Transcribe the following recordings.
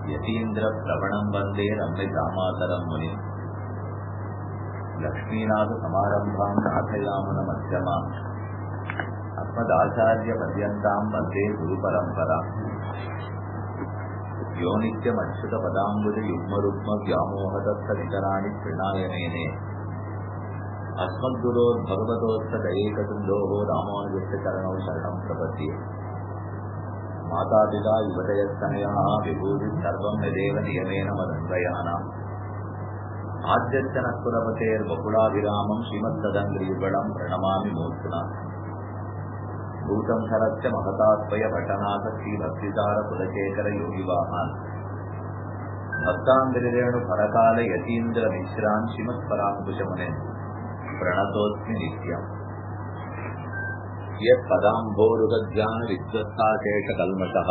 यतीन्द्रप्रवणम् वन्दे रम्यजामातरम् मुनिम् लक्ष्मीनाथसमारम्भाम् नाथयामुनमध्यमाम् अस्मदाचार्यपर्यन्ताम् वन्दे गुरुपरम्पराम् यो नित्यमच्युतपदाम्बुजयुग्मरुग्मव्यामोहदत्तवितराणि प्रणायमेने अस्मद्गुरोर्भगवतोत्तदैकसिन्धोः रामानुजस्य चरणौ शरणम् प्रपद्ये मातापिता युवतयस्तनयः विभूतिः सर्वम् यदेव नियमेन मदन्वयानाम् आद्यर्चनकुलपतेर्वकुलाभिरामम् श्रीमत्तदङ्ग्रियुगळम् प्रणमामि मूर्त्ना भूतम् सरस्य महतात्मय भटनाथ श्रीभक्तिसारकुलशेखर योगिवाहान् भक्ताङ्गिरेणु फरकाल यतीन्द्रमिश्रान् श्रीमत्पराङ्कुशमुने प्रणतोऽस्मि नित्यम् यत्पदाम्भोरुगज्ञानविद्वत्ताशेषकल्मषः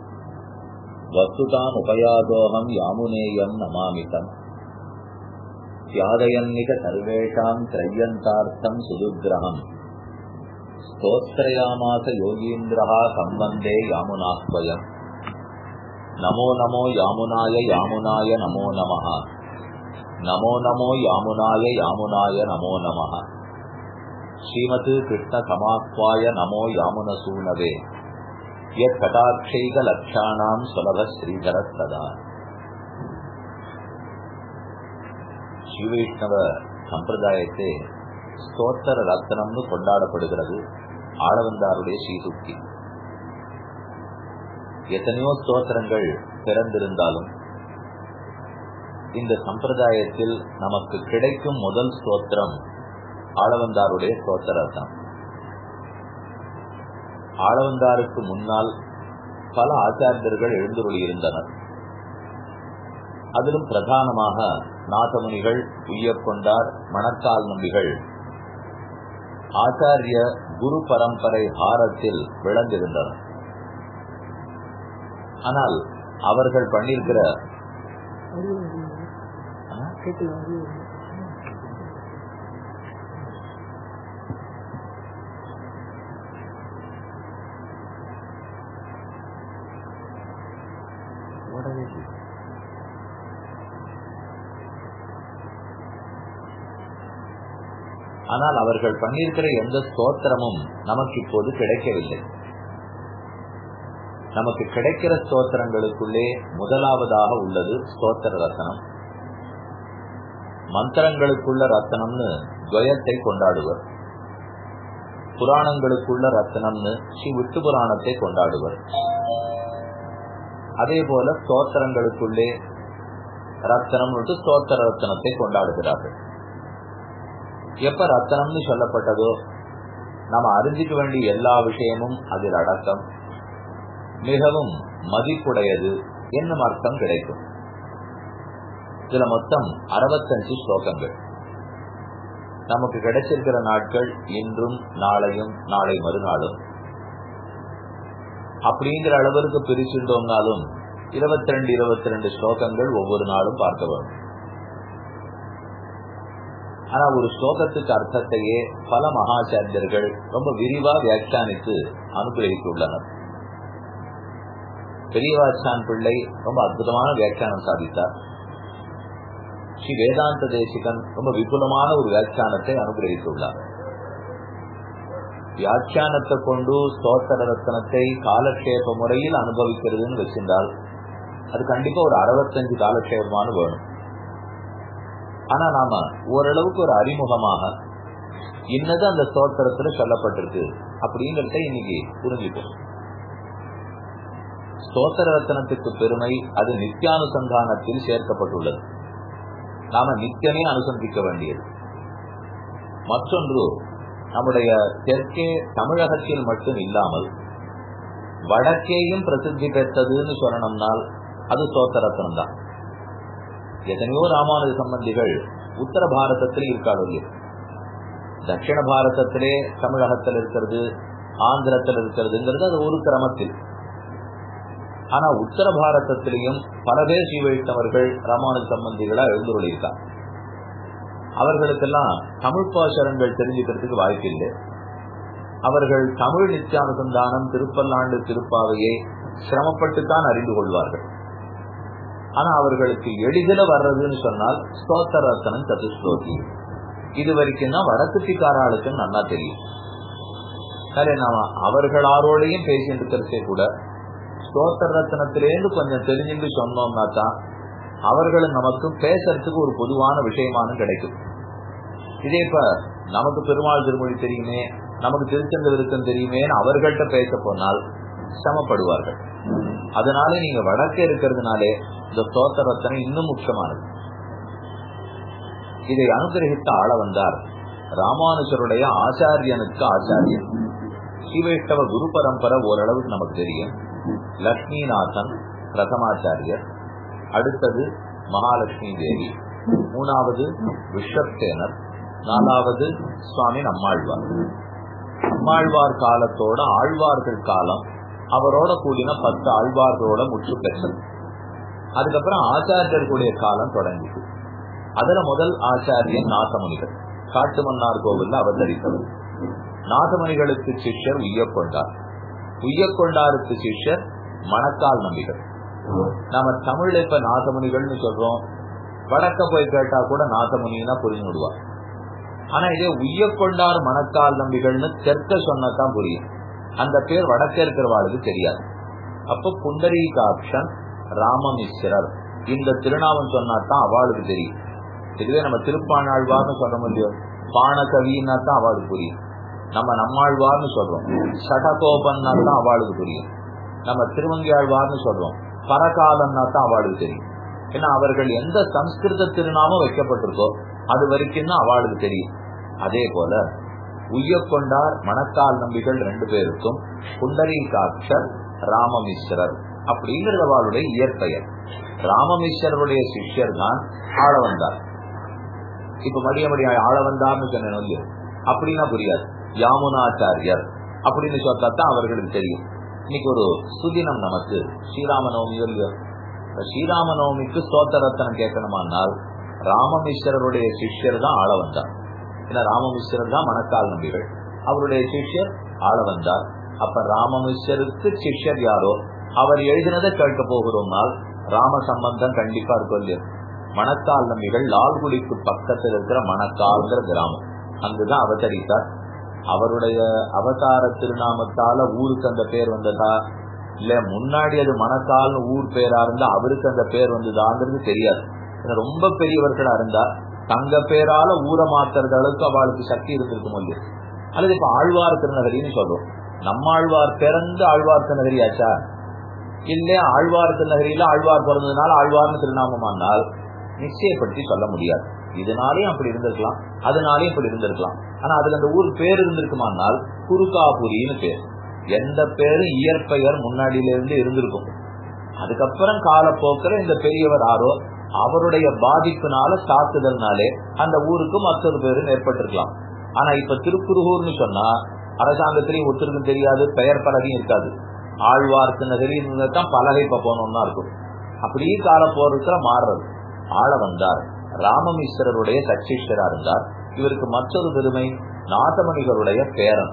वस्तुतामुपयादोऽहम् यामुनेयम् नमामि तम् स्यादयन्निक सर्वेषाम् त्रय्यन्तार्थम् सुदुग्रहम् स्तोत्रयामास योगीन्द्रः सम्बन्धे यामुनाह्वयम् नमो नमो यामुनाय यामुनाय नमो नमः नमो नमो यामुनाय यामुनाय नमो नमः श्रीमत् कृष्णसमाह्वाय नमो यामुनसूनवे यत्कटाक्षैकलक्षाणाम् सुलभः श्रीधरस्तदा ஸ்ரீவைஷ்ணவ சம்பிரதாயத்தை ஸ்தோத்திர ரத்னம்னு கொண்டாடப்படுகிறது ஆளவந்தாருடைய ஸ்ரீசுக்தி எத்தனையோ ஸ்தோத்திரங்கள் பிறந்திருந்தாலும் இந்த சம்பிரதாயத்தில் நமக்கு கிடைக்கும் முதல் ஸ்தோத்திரம் ஆளவந்தாருடைய ஸ்தோத்திர ரத்னம் ஆளவந்தாருக்கு முன்னால் பல ஆச்சாரியர்கள் எழுந்துருளியிருந்தனர் அதிலும் பிரதானமாக நாதமுனிகள் உய்யக்கொண்டார் மணக்கால் நம்பிகள் ஆச்சாரிய குரு பரம்பரை ஹாரத்தில் விளங்குகின்றனர் ஆனால் அவர்கள் பண்ணியிருக்கிற ஆனால் அவர்கள் பண்ணியிருக்கிற எந்த ஸ்தோத்திரமும் நமக்கு இப்போது கிடைக்கவில்லை நமக்கு கிடைக்கிற ஸ்தோத்திரங்களுக்குள்ளே முதலாவதாக உள்ளது ஸ்தோத்திர ரத்தனம் மந்திரங்களுக்குள்ள ரத்தனம்னு துவயத்தை கொண்டாடுவர் புராணங்களுக்குள்ள ரத்தனம்னு ஸ்ரீ விட்டு புராணத்தை கொண்டாடுவர் அதே போல ஸ்தோத்திரங்களுக்குள்ளே ரத்தனம் ஸ்தோத்திர ரத்தனத்தை கொண்டாடுகிறார்கள் எப்ப ரத்தனம்னு சொல்லப்பட்டதோ நாம் அறிஞ்சிக்க வேண்டிய எல்லா விஷயமும் அதில் அடக்கம் மிகவும் மதிப்புடையது என்னும் அர்த்தம் கிடைக்கும் இதுல மொத்தம் அறுபத்தஞ்சு ஸ்லோகங்கள் நமக்கு கிடைச்சிருக்கிற நாட்கள் இன்றும் நாளையும் நாளை மறுநாளும் அப்படிங்கிற அளவிற்கு பிரிச்சுட்டோம்னாலும் இருபத்தி ரெண்டு இருபத்தி ரெண்டு ஸ்லோகங்கள் ஒவ்வொரு நாளும் பார்க்க வேண்டும் ஆனா ஒரு ஸ்லோகத்துக்கு அர்த்தத்தையே பல மகாச்சாரியர்கள் ரொம்ப விரிவா வியாக்கியானித்து அனுகிரகித்துள்ளனர் பெரியவாச்சான் பிள்ளை ரொம்ப அற்புதமான வியாக்கியானம் சாதித்தார் ஸ்ரீ வேதாந்த தேசிகன் ரொம்ப விபுலமான ஒரு வியாக்கியானத்தை அனுகிரகித்துள்ளார் வியாக்கியானத்தை கொண்டு ஸ்தோத்திர ரத்தனத்தை காலக்ஷேப முறையில் அனுபவிக்கிறதுன்னு வச்சிருந்தால் அது கண்டிப்பா ஒரு அறுபத்தஞ்சு காலக்ஷேபமான வேணும் ஆனா நாம ஓரளவுக்கு ஒரு அறிமுகமாக இன்னது அந்த ஸ்தோத்திரத்துல சொல்லப்பட்டிருக்கு அப்படிங்கறத இன்னைக்கு புரிஞ்சுக்கும் ஸ்தோத்திர ரத்தனத்துக்கு பெருமை அது நித்தியானுசந்தானத்தில் சேர்க்கப்பட்டுள்ளது நாம நித்தியமே அனுசந்திக்க வேண்டியது மற்றொன்று நம்முடைய தெற்கே தமிழகத்தில் மட்டும் இல்லாமல் வடக்கேயும் பிரசித்தி பெற்றதுன்னு சொல்லணும்னால் அது ஸ்தோத்திரத்தனம் தான் எத்தனையோ ராமானுஜ சம்பந்திகள் உத்தர பாரதத்தில் இருக்காடு தட்சிண பாரதத்திலே தமிழகத்தில் இருக்கிறது ஆந்திரத்தில் இருக்கிறதுங்கிறது அது ஒரு கிரமத்தில் ஆனா உத்தர பாரதத்திலையும் பல பேர் ஸ்ரீ வைஷ்ணவர்கள் ராமானுஜ சம்பந்திகளா எழுந்துள்ளிருக்கா அவர்களுக்கெல்லாம் தமிழ் பாசரங்கள் தெரிஞ்சுக்கிறதுக்கு வாய்ப்பில்லை அவர்கள் தமிழ் நித்தியானுசந்தானம் திருப்பல்லாண்டு திருப்பாவையை சிரமப்பட்டுத்தான் அறிந்து கொள்வார்கள் ஆனா அவர்களுக்கு எளிதில வர்றதுன்னு சொன்னால் ஸ்தோத்திர ரத்தனம் சதுஸ்லோகி இது வரைக்கும் தான் வடக்குத்திக்காராளுக்கு நல்லா தெரியும் சரி நாம அவர்களாரோடையும் பேசிட்டு இருக்கிறதே கூட ஸ்தோத்திர ரத்தனத்திலேருந்து கொஞ்சம் தெரிஞ்சுட்டு சொன்னோம்னா தான் அவர்களும் நமக்கு பேசுறதுக்கு ஒரு பொதுவான விஷயமான கிடைக்கும் இதே இப்ப நமக்கு பெருமாள் திருமொழி தெரியுமே நமக்கு திருச்செந்த விருத்தம் தெரியுமேன்னு அவர்கள்ட்ட பேச போனால் சமப்படுவார்கள் அதனால நீங்க வடக்கே இருக்கிறதுனாலே இந்த ஸ்தோத்திர ரத்தனம் இன்னும் முக்கியமானது இதை அனுகிரகித்த ஆள வந்தார் ராமானுஜருடைய ஆச்சாரியனுக்கு ஆச்சாரியன் ஸ்ரீவைஷ்ணவ குரு பரம்பரை ஓரளவுக்கு நமக்கு தெரியும் லக்ஷ்மிநாதன் பிரதமாச்சாரியர் அடுத்தது மகாலட்சுமி தேவி மூணாவது விஸ்வசேனர் நாலாவது சுவாமி நம்மாழ்வார் நம்மாழ்வார் காலத்தோட ஆழ்வார்கள் காலம் அவரோட கூடின பத்து ஆழ்வார்களோட முற்று பெற்றது அதுக்கப்புறம் ஆச்சாரியர்களுடைய காலம் தொடங்கிச்சு அதுல முதல் ஆச்சாரியன் நாசமுனிகள் காட்டுமன்னார் கோவில்ல அவதரித்தவர் நாசமுனிகளுக்கு சிஷ்யர் உய்யக்கொண்டார் உய்யக்கொண்டாருக்கு சிஷ்யர் மணக்கால் நம்பிகள் நாம தமிழ்ல இப்ப நாசமுனிகள்னு சொல்றோம் வடக்க போய் கேட்டா கூட நாசமுனின்னா புரிஞ்சு விடுவா ஆனா இதே உய்யக்கொண்டார் மணக்கால் நம்பிகள்னு தெற்க சொன்னதான் புரியும் அந்த பேர் வடக்க இருக்கிறவாளுக்கு தெரியாது அப்ப புண்டரீகாட்சன் ராமமிஸ்ரர் இந்த திருநாமம் சொன்னாதான் அவளுக்கு தெரியும் இதுவே நம்ம திருப்பாணாழ்வார்னு சொல்ல முடியும் பானகவின்னா தான் அவளுக்கு புரியும் நம்ம நம்மாழ்வார்னு சொல்றோம் சடகோபன்னா தான் அவளுக்கு புரியும் நம்ம திருவங்கியாழ்வார்னு சொல்றோம் பரகாலன்னா தான் அவளுக்கு தெரியும் ஏன்னா அவர்கள் எந்த சம்ஸ்கிருத திருநாமம் வைக்கப்பட்டிருக்கோ அது வரைக்கும் தான் அவளுக்கு தெரியும் அதே போல உய்யக்கொண்டார் மணக்கால் நம்பிகள் ரெண்டு பேருக்கும் புண்டரீகாட்சர் ராமமிஸ்ரர் அப்படிங்கிறது அவளுடைய இயற்பெயர் ராமமிஸ்வருடைய சிஷ்யர் தான் ஆள வந்தார் இப்ப மடிய மடிய ஆள வந்தார்னு சொன்னேன் அப்படின்னா புரியாது யாமுனாச்சாரியர் அப்படின்னு சொன்னாதான் அவர்களுக்கு தெரியும் இன்னைக்கு ஒரு சுதினம் நமக்கு ஸ்ரீராம நவமி இல்லையோ ஸ்ரீராம நவமிக்கு ஸ்தோத்திரத்தனம் கேட்கணுமானால் ராமமிஸ்வரருடைய சிஷ்யர் தான் ஆள வந்தார் ஏன்னா ராமமிஸ்வரர் தான் மணக்கால் நம்பிகள் அவருடைய சிஷ்யர் ஆள வந்தார் அப்ப ராமமிஸ்வருக்கு சிஷ்யர் யாரோ அவர் எழுதினதை கேட்க போகிறோம்னால் ராம சம்பந்தம் கண்டிப்பா இருக்கும் இல்லையா மணக்கால் நம்பிகள் லால்குடிக்கு பக்கத்தில் இருக்கிற மணக்கால்ங்கிற கிராமம் அங்குதான் அவதரித்தார் அவருடைய அவதார திருநாமத்தால ஊருக்கு அந்த பேர் வந்ததா இல்ல முன்னாடி அது மணக்கால்னு ஊர் பேரா இருந்தா அவருக்கு அந்த பேர் வந்ததாங்கிறது தெரியாது ரொம்ப பெரியவர்களா இருந்தா தங்க பேரால ஊரை மாத்துறது அளவுக்கு அவளுக்கு சக்தி இருந்திருக்கும் இல்லையா அல்லது இப்ப ஆழ்வார் திருநகரின்னு சொல்றோம் நம்மாழ்வார் பிறந்து ஆழ்வார் திருநகரியாச்சா இல்ல ஆழ்வார் திருநகரியில ஆழ்வார் பிறந்ததுனால ஆழ்வார்னு திருநாமமானால் நிச்சயப்படுத்தி சொல்ல முடியாது இதனாலேயும் அப்படி இருந்திருக்கலாம் அதனாலேயும் இப்படி இருந்திருக்கலாம் ஆனா அதுல அந்த ஊர் பேர் இருந்திருக்குமானால் குருகாபுரின்னு பேர் எந்த பேரும் இயற்பெயர் முன்னாடியில இருந்து இருந்திருக்கும் அதுக்கப்புறம் காலப்போக்கில் இந்த பெரியவர் ஆரோ அவருடைய பாதிப்பினால தாக்குதல்னாலே அந்த ஊருக்கு மற்றொரு பேரும் ஏற்பட்டிருக்கலாம் ஆனா இப்ப திருக்குறுகூர்னு சொன்னா அரசாங்கத்திலையும் ஒருத்தருக்கும் தெரியாது பெயர் பலகையும் இருக்காது ஆழ்வார்க்கு நகரின்னு தான் பலகை இப்ப போனோம்னா இருக்கும் அப்படியே காலப்போறதுல மாறுறது ஆள வந்தார் ராமமிஸ்வரருடைய சச்சிஷ்டரா இருந்தார் இவருக்கு மற்றொரு பெருமை நாதமணிகளுடைய பேரன்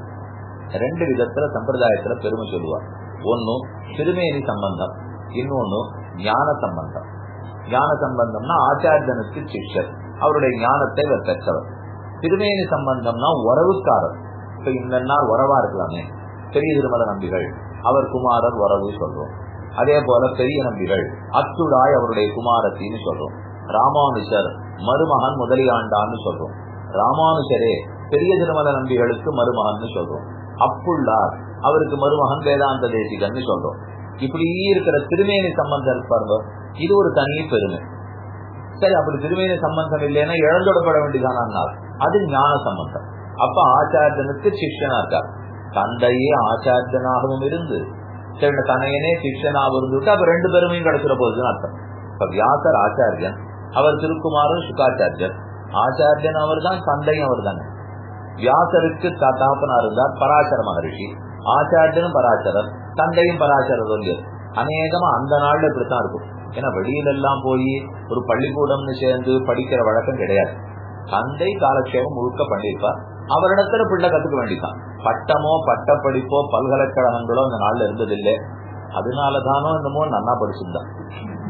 ரெண்டு விதத்துல சம்பிரதாயத்துல பெருமை சொல்லுவார் ஒன்னு திருமேனி சம்பந்தம் இன்னொன்னு ஞான சம்பந்தம் ஞான சம்பந்தம்னா ஆச்சாரியனுக்கு சிஷ்யர் அவருடைய ஞானத்தை இவர் பெற்றவர் திருமேனி சம்பந்தம்னா உறவுக்காரர் இப்ப இந்த நாள் உறவா இருக்கலாமே பெரிய திருமல நம்பிகள் அவர் குமாரர் உறவு சொல்றோம் அதே போல பெரிய நம்பிகள் அத்துடாய் அவருடைய குமாரத்தின்னு சொல்றோம் ராமானுஷர் மருமகன் முதலியாண்டான்னு சொல்றோம் ராமானுஷரே பெரிய திருமல நம்பிகளுக்கு மருமகன் சொல்றோம் அப்புள்ளார் அவருக்கு மருமகன் வேதாந்த தேசிகன்னு சொல்றோம் இப்படி இருக்கிற திருமேனி சம்பந்தம் பாருங்க இது ஒரு தனி பெருமை சரி அப்படி திருமேனி சம்பந்தம் இல்லைன்னா இழந்துடப்பட வேண்டியதானால் அது ஞான சம்பந்தம் அப்ப ஆச்சாரியனுக்கு சிஷ்யனா இருக்கார் தந்தையே ஆச்சாரியனாகவும் இருந்து சரி தனையனே சிஷ்யனாக இருந்துட்டு அப்ப ரெண்டு பேருமையும் கிடைச்சிட போகுதுன்னு அர்த்தம் இப்ப வியாசர் ஆச்சாரியன் அவர் திருக்குமாரன் சுகாச்சாரியன் ஆச்சாரியன் அவர் தான் தந்தையும் அவர் தானே வியாசருக்கு தாப்பனா இருந்தார் பராசர மகரிஷி ஆச்சாரியனும் பராசரர் தந்தையும் பராசரர் சொல்லியது அநேகமா அந்த நாள்ல இப்படித்தான் இருக்கும் ஏன்னா வெளியில எல்லாம் போய் ஒரு பள்ளிக்கூடம்னு சேர்ந்து படிக்கிற வழக்கம் கிடையாது தந்தை காலக்ஷேபம் முழுக்க பண்ணிருப்பார் அவரிடத்துல பிள்ளை கத்துக்க வேண்டியதான் பட்டமோ பட்ட படிப்போ பல்கலைக்கழகங்களோ அந்த நாள்ல இருந்ததில்லை அதனாலதானோ என்னமோ நன்னா படிச்சிருந்தான்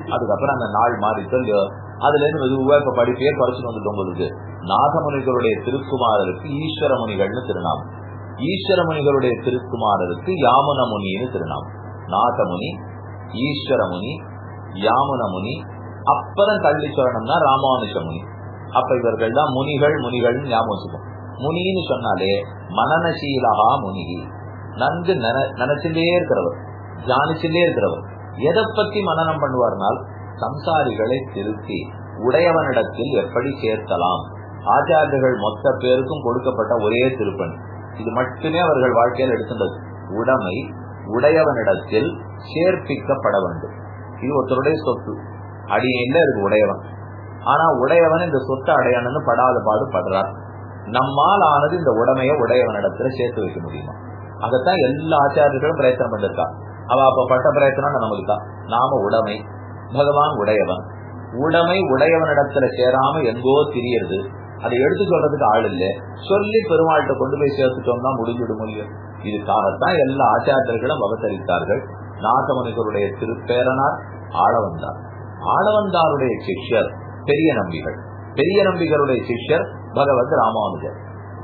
அதுக்கப்புறம் அந்த நாள் மாறி சொல்லு அதுல இருந்து மெதுவா இப்ப படிப்பே குறைச்சு வந்துட்டோம் உங்களுக்கு நாகமுனிகளுடைய திருக்குமாரருக்கு ஈஸ்வர முனிகள்னு திருநாமம் ஈஸ்வர முனிகளுடைய திருக்குமாரருக்கு யாமுன முனின்னு திருநாமம் நாகமுனி ஈஸ்வர முனி யாமுன முனி அப்புறம் கல்வி சொல்லணும்னா ராமானுஷ முனி அப்ப இவர்கள் தான் முனிகள் முனிகள் ஞாபகம் வச்சுக்கணும் முனின்னு சொன்னாலே மனநசீலகா முனி நன்கு நினைச்சுட்டே இருக்கிறவர் தியானிச்சுட்டே இருக்கிறவர் எதை பத்தி மனநம் பண்ணுவார்னால் சம்சாரிகளை திருத்தி உடையவனிடத்தில் எப்படி சேர்த்தலாம் ஆச்சாரியர்கள் மொத்த பேருக்கும் கொடுக்கப்பட்ட ஒரே திருப்பணி இது மட்டுமே அவர்கள் வாழ்க்கையில் எடுத்துள்ளது உடைமை உடையவனிடத்தில் சேர்ப்பிக்கப்பட வேண்டும் இது ஒருத்தருடைய சொத்து அடியில இருக்கு உடையவன் ஆனா உடையவன் இந்த சொத்தை அடையணும்னு படாத பாடு படுறார் நம்மால் ஆனது இந்த உடமைய உடையவனிடத்துல சேர்த்து வைக்க முடியுமா அதைத்தான் எல்லா ஆச்சாரியர்களும் பிரயத்தனம் பண்ணிருக்கா அவ அப்ப பட்ட பிரயத்தனம் நமக்கு தான் நாம உடைமை பகவான் உடையவன் உடைமை உடையவனிடத்துல சேராம எங்கோ தெரியறது அதை எடுத்து சொல்றதுக்கு ஆள் இல்ல சொல்லி பெருமாள்கிட்ட கொண்டு போய் சேர்த்துட்டோம்னா முடிஞ்சிட முடியும் இதுக்காகத்தான் எல்லா ஆச்சாரியர்களும் அவதரித்தார்கள் நாகமணிகளுடைய திருப்பேரனார் ஆளவந்தார் ஆளவந்தாருடைய சிஷ்யர் பெரிய நம்பிகள் பெரிய நம்பிகளுடைய சிஷ்யர் பகவத் ராமானுஜர்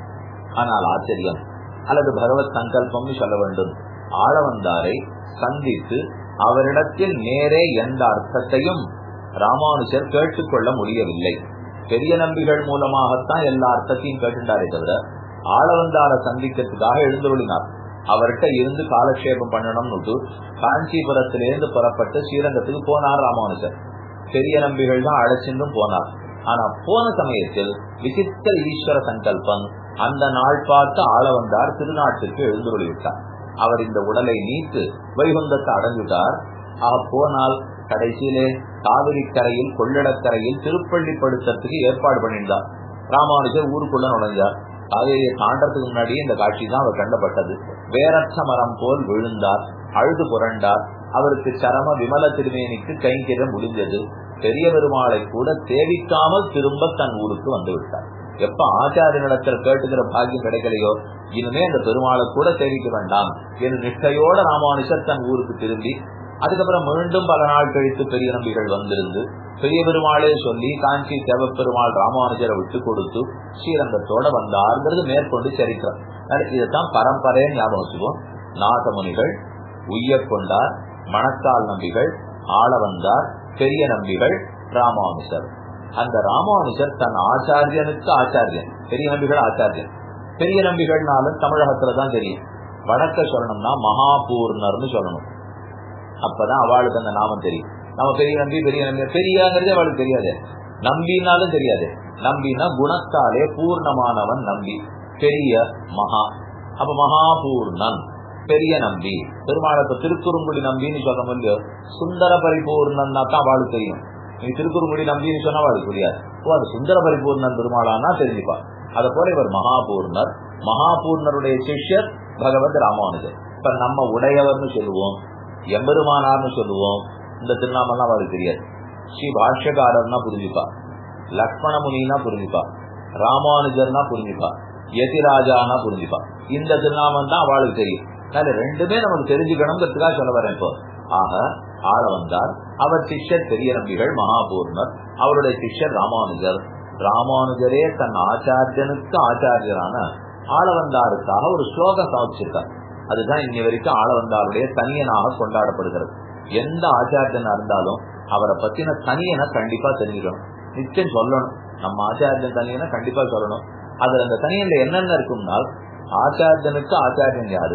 ஆனால் ஆச்சரியம் அல்லது பகவத் சங்கல்பம்னு சொல்ல வேண்டும் ஆளவந்தாரை சந்தித்து அவரிடத்தில் நேரே எந்த அர்த்தத்தையும் ராமானுஜர் கேட்டுக்கொள்ள முடியவில்லை பெரிய நம்பிகள் மூலமாகத்தான் எல்லா அர்த்தத்தையும் கேட்டுட்டாரே தவிர ஆளவந்தார சந்திக்கிறதுக்காக எழுந்துள்ளினார் அவர்கிட்ட இருந்து காலக்ஷேபம் பண்ணணும்னு காஞ்சிபுரத்திலிருந்து புறப்பட்டு ஸ்ரீரங்கத்துக்கு போனார் ராமானுஜர் பெரிய நம்பிகள் தான் அழைச்சிருந்தும் போனார் ஆனா போன சமயத்தில் விசித்திர ஈஸ்வர சங்கல்பம் அந்த நாள் பார்த்து ஆள வந்தார் திருநாட்டுக்கு எழுந்துள்ளிவிட்டார் அவர் இந்த உடலை நீத்து வைகுந்தத்தை அடைஞ்சுட்டார் ஆக போனால் கடைசியிலே காவிரி கரையில் கொள்ளிடக்கரையில் திருப்பள்ளி படுத்தத்துக்கு ஏற்பாடு பண்ணியிருந்தார் ராமானுஜர் ஊருக்குள்ள நுழைஞ்சார் காவேரியை தாண்டறதுக்கு முன்னாடியே இந்த காட்சி தான் அவர் கண்டப்பட்டது வேரற்ற மரம் போல் விழுந்தார் அழுது புரண்டார் அவருக்கு சரம விமல திருமேனிக்கு கைங்கிடம் முடிஞ்சது பெரிய பெருமாளை கூட தேவிக்காமல் திரும்ப தன் ஊருக்கு வந்து விட்டார் எப்ப ஆச்சாரிய நிலத்தில் கேட்டுக்கிற பாக்கியம் கிடைக்கலையோ இனிமே அந்த பெருமாளை கூட சேவிக்க வேண்டாம் என்று நிஷ்டையோட ராமானுஷர் தன் ஊருக்கு திரும்பி அதுக்கப்புறம் மீண்டும் பல நாள் கழித்து பெரிய நம்பிகள் வந்திருந்து பெரிய பெருமாளே சொல்லி காஞ்சி தேவப்பெருமாள் ராமானுஜரை விட்டு கொடுத்து ஸ்ரீரங்கத்தோட வந்தார்ங்கிறது மேற்கொண்டு சரித்திரம் இதைத்தான் பரம்பரையை ஞாபகம் வச்சுக்கோம் நாகமுனிகள் உய்யக்கொண்டார் மணக்கால் நம்பிகள் ஆள வந்தார் பெரிய நம்பிகள் ராமானுஜர் அந்த ராமானுஜர் தன் ஆச்சாரியனுக்கு ஆச்சாரியன் பெரிய நம்பிகள் ஆச்சாரியன் பெரிய நம்பிகள்னாலும் தமிழகத்துலதான் தெரியும் வடக்க சொல்லணும்னா மகாபூர்ணர்னு சொல்லணும் அப்பதான் அவளுக்கு அந்த நாமம் தெரியும் நம்ம பெரிய நம்பி பெரிய நம்பி பெரியாங்கிறதே அவளுக்கு தெரியாது நம்பினாலும் தெரியாது நம்பினா குணத்தாலே பூர்ணமானவன் நம்பி பெரிய மகா அப்ப மகாபூர்ணன் பெரிய நம்பி பெருமாளத்தை திருக்குறுங்குடி நம்பின்னு சொல்ல முடியும் சுந்தர பரிபூர்ணன் தான் அவளுக்கு தெரியும் நீ திருக்குறுங்குடி நம்பின்னு சொன்னா அவளுக்கு தெரியாது ஓ அது சுந்தர பரிபூர்ணன் பெருமாளானா தெரிஞ்சுப்பா அத போல இவர் மகாபூர்ணர் மகாபூர்ணருடைய சிஷ்யர் பகவத் ராமானுஜர் இப்ப நம்ம உடையவர்னு சொல்லுவோம் எம்பெருமானார்னு சொல்லுவோம் இந்த திருநாமெல்லாம் அவளுக்கு தெரியாது ஸ்ரீ பாஷ்யகாரர்னா புரிஞ்சுப்பா லக்ஷ்மண முனினா புரிஞ்சுப்பா ராமானுஜர்னா புரிஞ்சுப்பா யதிராஜானா புரிஞ்சுப்பா இந்த திருநாமம் தான் அவளுக்கு தெரியும் அதனால ரெண்டுமே நமக்கு தெரிஞ்சுக்கணுங்கிறதுக்காக சொல்ல வரேன் இப்போ ஆக ஆள வந்தார் அவர் சிஷ்யர் பெரிய நம்பிகள் மகாபூர்ணர் அவருடைய சிஷ்யர் ராமானுஜர் ராமானுஜரே தன் ஆச்சாரியனுக்கு ஆச்சாரியரான ஆளவந்தாருக்காக ஒரு ஸ்லோகம் சாதிச்சிருக்கார் அதுதான் இன்னி வரைக்கும் ஆளவந்தாருடைய தனியனாக கொண்டாடப்படுகிறது எந்த ஆச்சாரியனா இருந்தாலும் அவரை பத்தின தனியனை கண்டிப்பா தெரிஞ்சுக்கணும் நிச்சயம் சொல்லணும் நம்ம ஆச்சாரியன் தனியனை கண்டிப்பா சொல்லணும் அதுல அந்த தனியன்ல என்னென்ன இருக்கும்னால் ஆச்சாரியனுக்கு ஆச்சாரியன் யாரு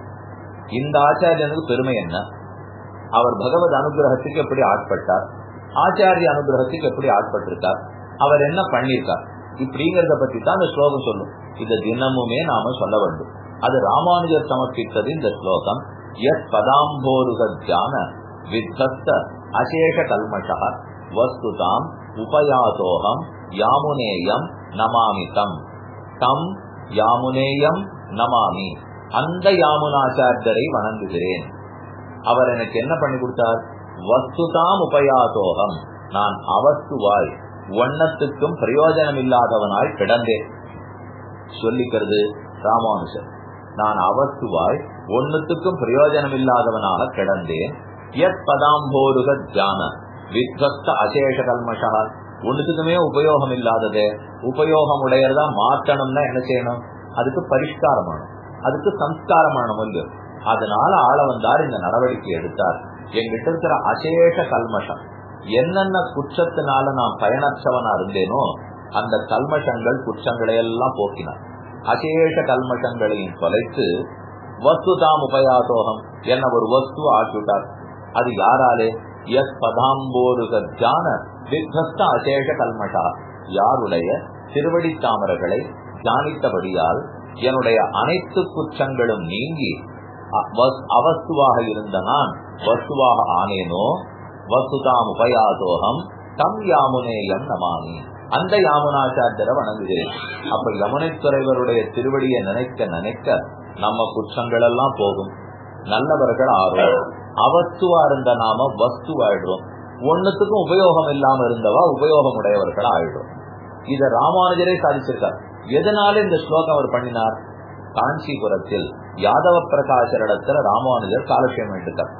இந்த ஆச்சாரியனுக்கு பெருமை என்ன அவர் பகவத் அனுகிரகத்துக்கு எப்படி ஆட்பட்டார் ஆச்சாரிய அனுகிரகத்துக்கு எப்படி ஆட்பட்டிருக்கார் அவர் என்ன பண்ணிருக்கார் இப்படிங்கறத பத்தி தான் அந்த ஸ்லோகம் சொல்லும் இத தினமுமே நாம சொல்ல வேண்டும் அது ராமானுஜர் சமர்ப்பித்தது இந்த ஸ்லோகம் எஸ் பதாம்போருகான வித்வஸ்த அசேஷ கல்மஷா வஸ்துதாம் உபயாசோகம் யாமுனேயம் நமாமி தம் தம் யாமுனேயம் நமாமி அந்த யாமுனாச்சாரியரை வணங்குகிறேன் அவர் எனக்கு என்ன பண்ணி கொடுத்தார் வஸ்துதாம் உபயாசோகம் நான் அவஸ்துவாய் ஒன்னத்துக்கும் பிரயோஜனம் இல்லாதவனாய் கிடந்தேன் சொல்லிக்கிறது ராமானுஜர் நான் அவஸ்துவாய் ஒன்னுத்துக்கும் பிரயோஜனம் இல்லாதவனாக கிடந்தேன் எத் பதாம்போருக தியான வித்வஸ்த அசேஷ கல்மஷா ஒண்ணுத்துக்குமே உபயோகம் இல்லாதது உபயோகம் உடையதா மாற்றணும்னா என்ன செய்யணும் அதுக்கு பரிஷ்காரமானும் அதுக்கு சம்ஸ்காரமானும் இல்லையோ அதனால ஆள வந்தார் இந்த நடவடிக்கை எடுத்தார் எங்கிட்ட இருக்கிற அசேஷ கல்மஷம் என்னென்ன குற்றத்தினால நான் பயனற்றவனா இருந்தேனோ அந்த கல்மஷங்கள் குற்றங்களை எல்லாம் போக்கினார் அசேஷ கல்மஷங்களையும் தொலைத்து வஸ்துதாம் உபயாசோகம் என்ன ஒரு வஸ்து ஆக்கிவிட்டார் அது யாராலே எஸ் பதாம்போருகான வித்வஸ்த அசேஷ கல்மஷா யாருடைய திருவடி தாமரைகளை தியானித்தபடியால் என்னுடைய அனைத்து குற்றங்களும் நீங்கி அவஸ்துவாக இருந்த நான் வஸ்துவாக ஆனேனோ வசுதாம் உபயாசோகம் தம் யாமுனேயம் நமாமி அந்த யாமுனாச்சாரியரை வணங்குகிறேன் அப்ப யமுனைத்துறைவருடைய திருவடியை நினைக்க நினைக்க நம்ம குற்றங்கள் எல்லாம் போகும் நல்லவர்கள் ஆறும் அவஸ்துவா இருந்த நாம வஸ்துவாயிடுறோம் ஒன்னுத்துக்கும் உபயோகம் இல்லாம இருந்தவா உபயோகம் உடையவர்கள் ஆயிடும் இத ராமானுஜரே சாதிச்சிருக்கார் எதனால இந்த ஸ்லோகம் அவர் பண்ணினார் காஞ்சிபுரத்தில் யாதவ பிரகாசரிடத்துல ராமானுஜர் காலக்ஷேமம் எடுத்தார்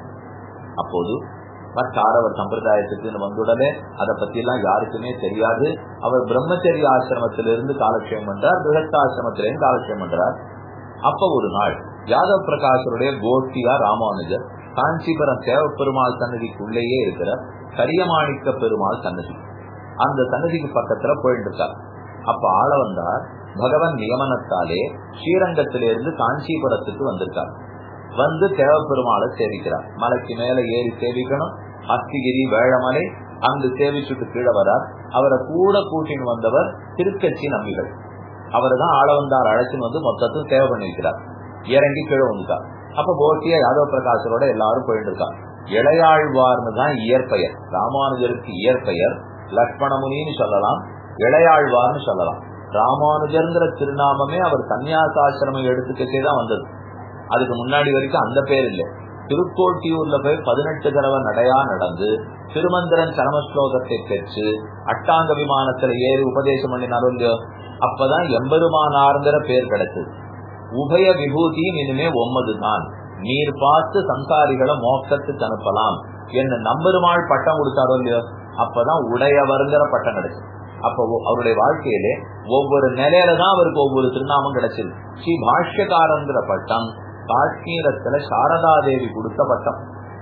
அப்போது மற்றாரவர் சம்பிரதாயத்துக்கு வந்துடனே அதை பத்தி எல்லாம் யாருக்குமே தெரியாது அவர் பிரம்மச்சரிய ஆசிரமத்திலிருந்து காலக்ஷேமம் பண்றார் கிரகஸ்தாசிரமத்திலிருந்து காலக்ஷேமம் பண்றார் அப்ப ஒரு நாள் யாதவ பிரகாசருடைய கோஷ்டியா ராமானுஜர் காஞ்சிபுரம் தேவ பெருமாள் சன்னதிக்குள்ளேயே இருக்கிற கரியமாணிக்க பெருமாள் சன்னதி அந்த சன்னதிக்கு பக்கத்துல போயிட்டு இருக்கார் அப்ப ஆள வந்தார் பகவன் நியமனத்தாலே ஸ்ரீரங்கத்திலிருந்து காஞ்சிபுரத்துக்கு வந்திருக்கார் வந்து தேவ பெருமாளை சேவிக்கிறார் மலைக்கு மேல ஏறி சேவிக்கணும் அஸ்திகிரி வேழமலை அங்கு சேவிச்சுட்டு கீழே வரார் அவரை கூட கூட்டின்னு வந்தவர் திருக்கட்சி நம்பிகள் அவர் தான் ஆளவந்தார் அழைச்சின்னு வந்து மொத்தத்தையும் சேவை பண்ணிருக்கிறார் இறங்கி கீழே வந்துட்டார் அப்ப கோஷ்டியா யாதவ பிரகாசரோட எல்லாரும் போயிட்டு இருக்காங்க இளையாழ்வார்னு தான் இயற்பெயர் ராமானுஜருக்கு இயற்பெயர் லக்ஷ்மணமுனின்னு சொல்லலாம் இளையாழ்வார்னு சொல்லலாம் ராமானுஜர்ங்கிற திருநாமமே அவர் சன்னியாசாசிரமம் எடுத்துக்கிட்டே தான் வந்தது அதுக்கு முன்னாடி வரைக்கும் அந்த பேர் இல்லை திருக்கோட்டியூர்ல போய் பதினெட்டு தடவை நடையா நடந்து திருமந்திரன் சரமஸ்லோகத்தை பெற்று அட்டாங்க விமானத்துல ஏறி உபதேசம் பண்ணினாலும் இல்லையோ அப்பதான் எம்பெருமானார்ங்கிற பேர் கிடைச்சது உபய விபூதியும் இனிமே ஒம்மதுதான் நீர் பார்த்து சம்சாரிகளை மோக்கத்துக்கு அனுப்பலாம் என்ன நம்பெருமாள் பட்டம் கொடுத்தாரோ இல்லையோ அப்பதான் உடையவருங்கிற பட்டம் கிடைச்சது அப்ப அவருடைய வாழ்க்கையிலே ஒவ்வொரு நிலையில தான் அவருக்கு ஒவ்வொரு திருநாமம் கிடைச்சது ஸ்ரீ பாஷ்யக்காரங்கிற பட்டம் காஷ்மீரத்துல சாரதா தேவி கொடுத்த பட்டம்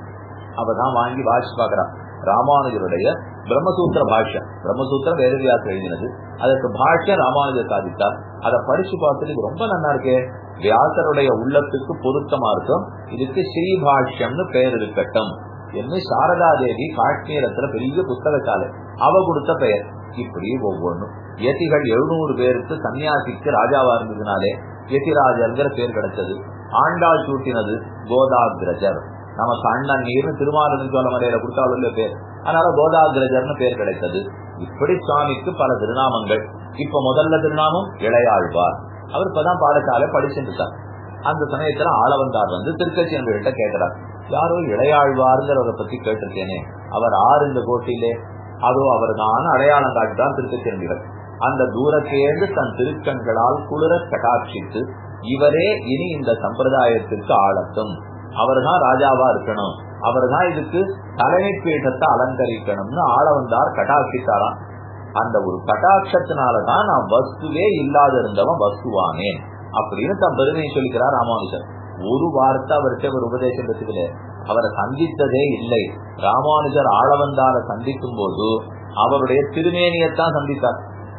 அவதான் வாங்கி வாசி பாக்குறா ராமானுஜருடைய பிரம்மசூத்திர பாஷ்யம் பிரம்மசூத்திரம் வேதவியாசம் எழுதினது அதற்கு பாஷ்யம் ராமானுஜர் சாதித்தார் அதை படிச்சு பார்த்துட்டு ரொம்ப நல்லா இருக்கே வியாசருடைய உள்ளத்துக்கு பொருத்தமா இருக்கும் இதுக்கு ஸ்ரீபாஷ்யம்னு பெயர் இருக்கட்டும் என்று சாரதா தேவி காஷ்மீரத்துல பெரிய புத்தகசாலை அவ கொடுத்த பெயர் இப்படி ஒவ்வொன்றும் யதிகள் எழுநூறு பேருக்கு சன்னியாசிக்கு ராஜாவா இருந்ததுனாலே யதிராஜர்ங்கிற பேர் கிடைச்சது ஆண்டாள் சூட்டினது கோதாகிரஜர் நமக்கு அண்ணன் நீர்னு திருமாலின் சோழ மலையில கொடுத்தாலும் பேர் அதனால கோதாகிரஜர்னு பேர் கிடைத்தது இப்படி சுவாமிக்கு பல திருநாமங்கள் இப்ப முதல்ல திருநாமம் இளையாழ்வார் அவர் இப்பதான் பாடசாலை படிச்சுட்டு அந்த சமயத்துல ஆளவந்தார் வந்து திருக்கட்சி எங்ககிட்ட கேட்கிறார் யாரோ இளையாழ்வாருங்கிறவரை பத்தி கேட்டிருக்கேனே அவர் ஆறு இந்த கோட்டிலே அதோ அவர் தான் அடையாளம் காட்டுதான் திருக்கச்செம்பிகள் அந்த தூரத்தேர்ந்து தன் திருக்கண்களால் குளிர கட்டாட்சித்து இவரே இனி இந்த சம்பிரதாயத்திற்கு ஆளட்டும் அவர் தான் ராஜாவா இருக்கணும் அவர் தான் இதுக்கு தலைமை பீഠத்தை அலங்கரிக்கணும்னு ஆள வந்தார் கட்டாட்சித்தாராம் அந்த ஒரு கட்டாட்சத்தினாலதான் நான் வஸ்துவே இல்லாத இருந்தவன் வஸ்துவானேன் அப்படின்னு தன் பெருமையை சொல்லிக்கிறார் ராமானுஜர் ஒரு வார்த்தை அவர்கிட்ட ஒரு உபதேசம் பெற்றுக்கல அவரை சந்தித்ததே இல்லை ராமானுஜர் ஆளவந்தார சந்திக்கும் போது அவருடைய திருமேனியத்தான் சந்தித்தார்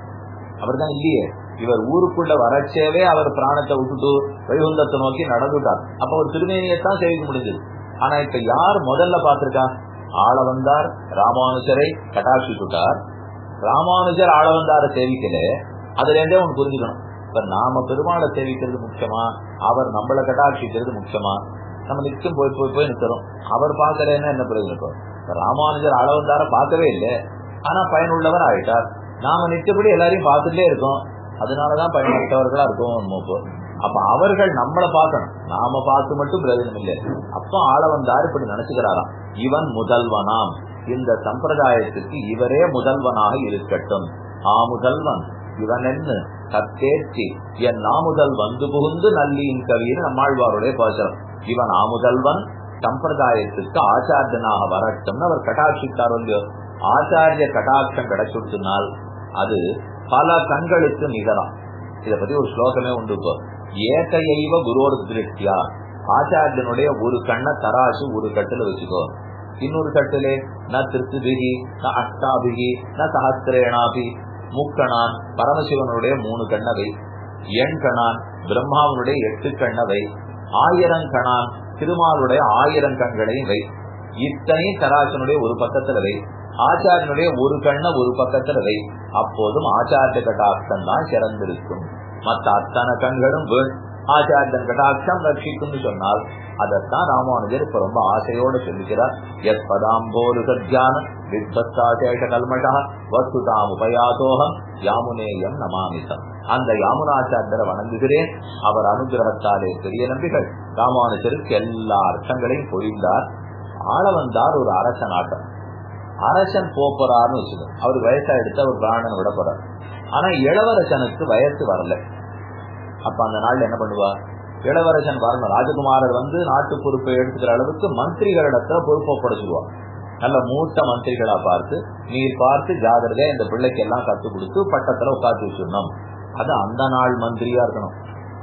அவர் தான் இல்லையே இவர் ஊருக்குள்ள வரச்சேவே அவர் பிராணத்தை விட்டுட்டு வைகுந்தத்தை நோக்கி நடந்துட்டார் அப்ப ஒரு திருமேனியத்தான் சேவிக்க முடிஞ்சது ஆனா இப்ப யார் முதல்ல பாத்திருக்கா ஆள வந்தார் ராமானுஜரை கட்டாட்சிட்டுட்டார் ராமானுஜர் ஆள வந்தார சேவிக்கல அதுல இருந்தே உனக்கு புரிஞ்சுக்கணும் இப்ப நாம பெருமாளை சேவிக்கிறது முக்கியமா அவர் நம்மளை கட்டாட்சிக்கிறது முக்கியமா நம்ம நிச்சயம் போய் போய் போய் நிக்கிறோம் அவர் பார்க்கலன்னா என்ன பிரயோஜனம் ராமானுஜர் ஆள வந்தார பார்க்கவே இல்லை ஆனா பயனுள்ளவர் ஆயிட்டார் நாம நிச்சயப்படி எல்லாரையும் பார்த்துட்டே இருக்கோம் அதனாலதான் பயனற்றவர்களா இருக்கும் அப்ப அவர்கள் நம்மளை பார்க்கணும் நாம பார்த்து மட்டும் பிரயோஜனம் இல்லை அப்ப ஆள வந்தாரு இப்படி நினைச்சுக்கிறாராம் இவன் முதல்வனாம் இந்த சம்பிரதாயத்துக்கு இவரே முதல்வனாக இருக்கட்டும் ஆ முதல்வன் இவன் என்ன கத்தேற்றி என் நாமுதல் வந்து புகுந்து நல்லியின் கவின்னு நம்மாழ்வாருடைய பாசனம் இவன் ஆமுதல்வன் சம்பிரதாயத்துக்கு ஆச்சாரியனாக வரட்டும்னு அவர் கட்டாட்சித்தார் இல்லையோ ஆச்சாரிய கட்டாட்சம் கிடைச்சுட்டுனால் அது பல கண்களுக்கு நிகரம் இத பத்தி ஒரு ஸ்லோகமே உண்டு இப்போ ஏகையைவ குரோர் திருஷ்டியா ஆச்சாரியனுடைய ஒரு கண்ணை தராசு ஒரு கட்டுல வச்சுக்கோ இன்னொரு கட்டிலே ந திருத்துபிகி ந அஷ்டாபிகி ந சஹசிரேணாபி முக்கணான் பரமசிவனுடைய மூணு கண்ணவை எண் கணான் பிரம்மாவனுடைய எட்டு கண்ணவை ஆயிரம் கணான் திருமாலுடைய ஆயிரம் கண்களையும் வை இத்தனை தராசனுடைய ஒரு பக்கத்துல வை ஆச்சாரியனுடைய ஒரு கண்ண ஒரு பக்கத்துல வை அப்போதும் ஆச்சாரிய கட்டாட்சம் தான் சிறந்திருக்கும் மத்த அத்தனை கண்களும் வீண் ஆச்சாரியன் கட்டாட்சம் ரட்சிக்கும்னு சொன்னால் அதைத்தான் ராமானுஜர் இப்ப ரொம்ப ஆசையோடு சொல்லுகிறார் எத் பதாம்போரு சத்யான வித்வஸ்தாசேஷ கல்மஷா வஸ்துதாம் உபயாதோகம் யாமுனேயம் நமாமிசம் அந்த யாமுனாச்சாரியரை வணங்குகிறேன் அவர் அனுகிரகத்தாலே பெரிய நம்பிகள் ராமானுஜருக்கு எல்லா அர்த்தங்களையும் பொழிந்தார் ஆள வந்தார் ஒரு அரசன் ஆட்டம் அரசன் போறாருன்னு வச்சுக்கோங்க அவர் வயசா எடுத்து அவர் பிராணன் விட போறார் ஆனா இளவரசனுக்கு வயசு வரல அப்ப அந்த நாள்ல என்ன பண்ணுவா இளவரசன் வரணும் ராஜகுமாரர் வந்து நாட்டு பொறுப்பை எடுத்துக்கிற அளவுக்கு மந்திரிகளிடத்துல பொறுப்பை ஒப்படைச்சிடுவா நல்ல மூத்த மந்திரிகளா பார்த்து நீர் பார்த்து ஜாகிரதையா இந்த பிள்ளைக்கு எல்லாம் கத்து கொடுத்து பட்டத்துல உட்காந்து வச்சிடணும் அது அந்த நாள் மந்திரியா இருக்கணும்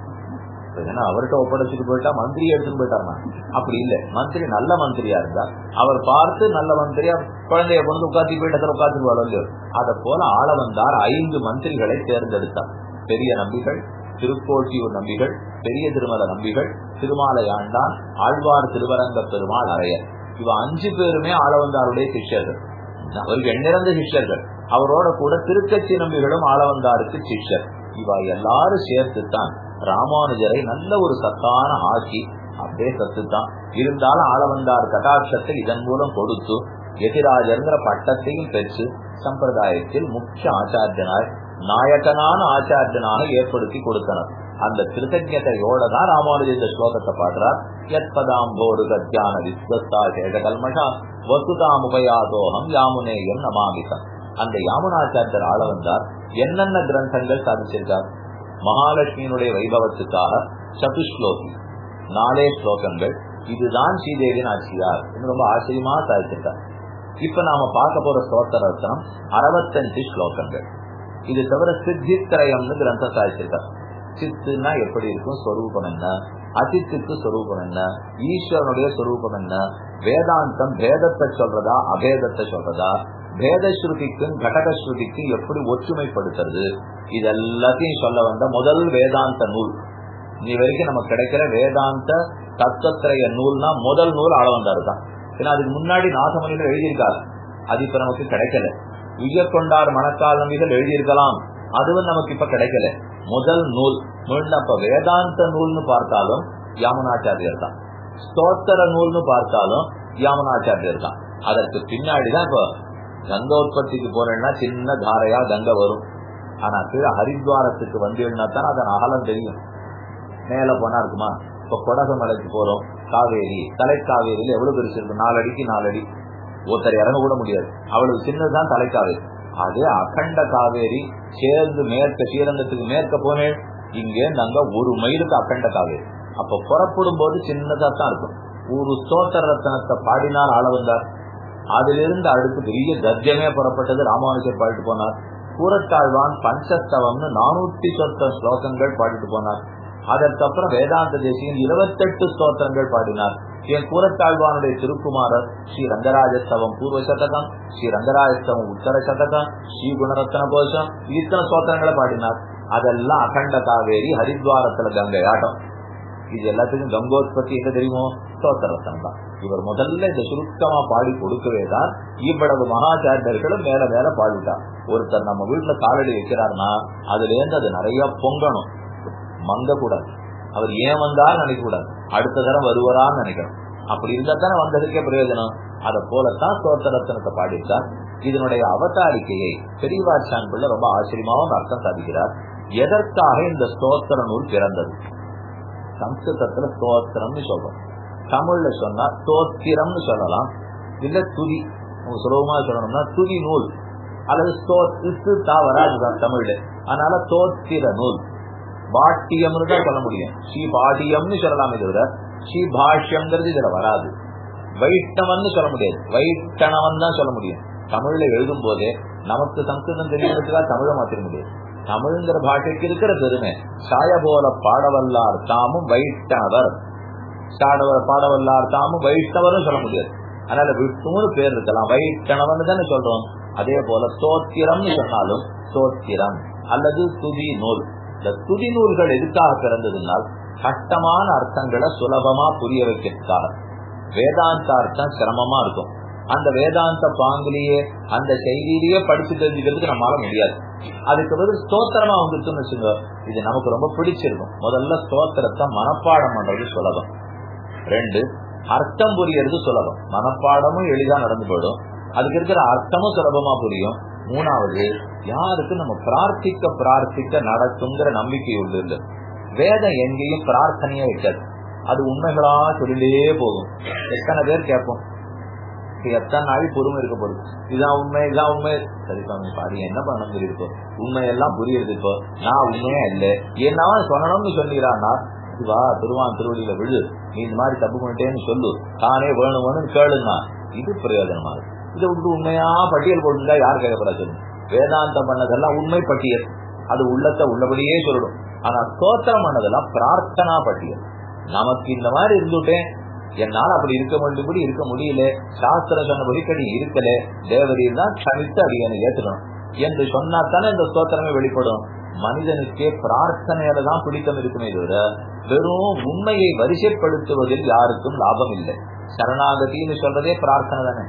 ஏன்னா அவர்கிட்ட ஒப்படைச்சிட்டு போயிட்டா மந்திரி எடுத்துட்டு போயிட்டாருனா அப்படி இல்ல மந்திரி நல்ல மந்திரியா இருந்தா அவர் பார்த்து நல்ல மந்திரியா குழந்தைய கொண்டு உட்காந்து போயிட்டத்துல உட்காந்துருவாள் இல்லையோ அத போல ஆள வந்தார் ஐந்து மந்திரிகளை தேர்ந்தெடுத்தார் பெரிய நம்பிகள் திருக்கோட்டியூர் நம்பிகள் பெரிய திருமல நம்பிகள் திருமாலை ஆண்டான் ஆழ்வார் திருவரங்க பெருமாள் அறையர் இவ அஞ்சு பேருமே ஆளவந்தாருடைய சிஷ்யர்கள் அவருக்கு எண்ணிறந்த சிஷ்யர்கள் அவரோட கூட திருக்கட்சி நம்பிகளும் ஆளவந்தாருக்கு சிஷ்யர் இவ எல்லாரும் சேர்த்துத்தான் ராமானுஜரை நல்ல ஒரு சத்தான ஆக்கி அப்படியே சத்துத்தான் இருந்தாலும் ஆளவந்தார் கட்டாட்சத்தை இதன் மூலம் கொடுத்து எதிராஜர்ங்கிற பட்டத்தையும் பெற்று சம்பிரதாயத்தில் முக்கிய ஆச்சாரியனாய் நாயகனான ஆச்சாரியனாக ஏற்படுத்தி கொடுத்தனர் அந்த கிருத்தஜதையோட தான் ராமானுஜ இந்த ஸ்லோகத்தை பாடுறார் எத்பதாம்போரு கத்தியான விஸ்வஸ்தா சேஷகல்மஷா வசுதாம் உபயாதோகம் யாமுனேயம் நமாமிசம் அந்த யாமுனாச்சாரியர் ஆள வந்தார் என்னென்ன கிரந்தங்கள் சாதிச்சிருக்கார் மகாலட்சுமியினுடைய வைபவத்துக்காக சதுஸ்லோகி நாலே ஸ்லோகங்கள் இதுதான் ஸ்ரீதேவி நாச்சியார் ரொம்ப ஆச்சரியமா சாதிச்சிருக்கார் இப்ப நாம பார்க்க போற ஸ்தோத்திர ரத்னம் அறுபத்தஞ்சு ஸ்லோகங்கள் இது தவிர சித்தித்திரயம்னு கிரந்தம் சாதிச்சிருக்கார் சித்துனா எப்படி இருக்கும் ஸ்வரூபம் என்ன அசித்துக்கு ஸ்வரூபம் என்ன ஈஸ்வரனுடைய ஸ்வரூபம் என்ன வேதாந்தம் பேதத்தை சொல்றதா அபேதத்தை சொல்றதா பேதஸ்ருதிக்கும் கடகஸ்ருதிக்கும் எப்படி ஒற்றுமைப்படுத்துறது இதெல்லாத்தையும் சொல்ல வந்த முதல் வேதாந்த நூல் நீ வரைக்கும் நமக்கு கிடைக்கிற வேதாந்த தத்துவத்திரைய நூல்னா முதல் நூல் ஆளவந்தாரு தான் ஏன்னா அதுக்கு முன்னாடி நாசமணிகள் எழுதியிருக்காரு அது இப்ப நமக்கு கிடைக்கல கொண்டார் மணக்கால் நம்பிகள் எழுதியிருக்கலாம் அதுவும் நமக்கு இப்ப கிடைக்கல முதல் நூல் அப்ப வேதாந்த நூல்னு பார்த்தாலும் யாமுனாச்சாரியர் தான் ஸ்தோத்திர நூல்னு பார்த்தாலும் யாமுனாச்சாரியர் தான் அதற்கு பின்னாடிதான் இப்ப கங்கோத்பத்திக்கு போறேன்னா சின்ன தாரையா கங்கை வரும் ஆனா கீழே ஹரித்வாரத்துக்கு வந்தீங்கன்னா தான் அதன் அகலம் தெரியும் மேல போனா இருக்குமா இப்ப கொடகு மலைக்கு போறோம் காவேரி தலைக்காவேரியில எவ்வளவு பெருசு இருக்கு நாலு அடிக்கு நாலு அடி ஒருத்தர் இறங்க கூட முடியாது அவ்வளவு சின்னதுதான் தலைக்காவேரி அது அகண்ட காவேரி சேர்ந்து மேற்க ஸ்ரீரங்கத்துக்கு மேற்க போனேன் இங்கே நாங்க ஒரு மைலுக்கு அகண்ட காவேரி அப்ப புறப்படும் போது சின்னதா தான் இருக்கும் ஒரு ஸ்தோத்திர ரத்தனத்தை பாடினால் ஆள வந்தார் அதிலிருந்து அடுத்து பெரிய கர்ஜமே புறப்பட்டது ராமானுஜர் பாடிட்டு போனார் கூரத்தாழ்வான் பஞ்சஸ்தவம்னு நானூத்தி சொத்த ஸ்லோகங்கள் பாடிட்டு போனார் அதற்கப்புறம் வேதாந்த தேசியன் இருபத்தெட்டு ஸ்தோத்திரங்கள் பாடினார் என் கூரத்தாழ்வானுடைய திருக்குமாரர் ஸ்ரீ ரங்கராஜஸ்தவம் பூர்வ சதகம் ஸ்ரீ ரங்கராஜஸ்தவம் உத்தர சதகம் ஸ்ரீ குணரத்ன கோஷம் இத்தனை ஸ்தோத்திரங்களை பாடினார் அதெல்லாம் அகண்ட காவேரி ஹரித்வாரத்துல கங்கை ஆட்டம் இது எல்லாத்துக்கும் கங்கோத்பத்தி என்ன தெரியுமோ ஸ்தோத்திரத்தம் தான் இவர் முதல்ல இந்த சுருக்கமா பாடி கொடுக்கவே தான் இவ்வளவு மகாச்சாரியர்களும் மேல மேல பாடிட்டார் ஒருத்தர் நம்ம வீட்டுல காலடி வைக்கிறார்னா அதுல இருந்து அது நிறைய பொங்கணும் மங்க கூடாது அவர் ஏன் வந்தாலும் நினைக்க கூடாது அடுத்த தரம் வருவாரான்னு நினைக்கணும் அப்படி இருந்தா தானே வந்ததுக்கே பிரயோஜனம் அதை போலத்தான் ஸ்தோத்திரத்தனத்தை பாடிட்டார் இதனுடைய அவதாரிக்கையை பெரியவாச்சான் பிள்ளை ரொம்ப ஆச்சரியமாவும் அர்த்தம் சாதிக்கிறார் எதற்காக இந்த ஸ்தோத்திர நூல் பிறந்தது சம்ஸ்கிருதத்துல ஸ்தோத்திரம்னு சொல்றோம் தமிழ்ல சொன்னா ஸ்தோத்திரம்னு சொல்லலாம் இல்ல துதி சுலபமா சொல்லணும்னா துதி நூல் அல்லது ஸ்தோத்து வராதுதான் தமிழ்ல அதனால தோத்திர நூல் பாட்டியம்னு தான் சொல்ல முடியும் ஸ்ரீ பாட்டியம்னு சொல்லலாம் தவிர ஸ்ரீ பாஷ்யம்ங்கிறது இதுல வராது வைஷ்ணவன் சொல்ல முடியாது வைஷ்ணவன் தான் சொல்ல முடியும் தமிழ்ல எழுதும் போதே நமக்கு சம்ஸ்கிருதம் தெரியுறதுக்காக தமிழ மாத்திர முடியாது தமிழ்ங்கிற பாஷைக்கு இருக்கிற பெருமை சாய போல பாடவல்லார் தாமும் வைஷ்ணவர் சாடவர் பாடவல்லார் தாமும் வைஷ்ணவரும் சொல்ல முடியாது அதனால விஷ்ணுன்னு பேர் இருக்கலாம் வைஷ்ணவன் தானே சொல்றோம் அதே போல சோத்திரம்னு சொன்னாலும் சோத்திரம் அல்லது துதி நூல் இந்த துதி நூல்கள் எதுக்காக பிறந்ததுனால் கஷ்டமான அர்த்தங்களை சுலபமா புரிய வைக்கிறதுக்காக வேதாந்த அர்த்தம் சிரமமா இருக்கும் அந்த வேதாந்த பாங்கிலேயே அந்த செய்தியிலேயே படிச்சு தெரிஞ்சுக்கிறதுக்கு நம்மளால முடியாது அதுக்கு பதில் ஸ்தோத்திரமா வந்துட்டுன்னு வச்சுங்க இது நமக்கு ரொம்ப பிடிச்சிருக்கும் முதல்ல ஸ்தோத்திரத்தை மனப்பாடம் பண்றது சுலபம் ரெண்டு அர்த்தம் புரியறது சுலபம் மனப்பாடமும் எளிதா நடந்து போயிடும் அதுக்கு இருக்கிற அர்த்தமும் சுலபமா புரியும் மூணாவது யாருக்கு நம்ம பிரார்த்திக்க பிரார்த்திக்க நடக்குங்கிற நம்பிக்கை உண்டு இல்லை வேதம் எங்கேயும் பிரார்த்தனையே வைக்காது அது உண்மைகளா சொல்லிட்டே போகும் எத்தனை பேர் கேட்போம் எத்தனை நாள் பொறுமை இருக்க போகுது இதான் உண்மை இதான் உண்மை சரி சுவாமி பாரு என்ன பண்ணணும் சொல்லியிருக்கோம் உண்மையெல்லாம் புரியுது இப்போ நான் உண்மையா இல்லை என்ன சொல்லணும்னு சொல்லிக்கிறான்னா வா திருவான் திருவடியில விழு நீ இந்த மாதிரி தப்பு பண்ணிட்டேன்னு சொல்லு தானே வேணும்னு கேளுங்க இது பிரயோஜனமா இருக்கு இதை விட்டு உண்மையா பட்டியல் போட்டுட்டா யார் கேட்கப்படா சொல்லுங்க வேதாந்தம் பண்ணதெல்லாம் உண்மை பட்டியல் அது உள்ளத்தை உள்ளபடியே சொல்லணும் ஆனா ஸ்தோத்திரம் பண்ணதெல்லாம் பிரார்த்தனா பட்டியல் நமக்கு இந்த மாதிரி இருந்துட்டேன் என்னால அப்படி இருக்க வேண்டியபடி இருக்க முடியல சாஸ்திரம் சொன்னபடி கடி இருக்கல தேவரீர் தான் க்ஷமித்து அடியனை ஏத்துக்கணும் என்று சொன்னா தானே இந்த ஸ்தோத்திரமே வெளிப்படும் மனிதனுக்கே பிரார்த்தனையில தான் பிடித்தம் இருக்குமே தவிர வெறும் உண்மையை வரிசைப்படுத்துவதில் யாருக்கும் லாபம் இல்லை சரணாகதின்னு சொல்றதே பிரார்த்தனை தானே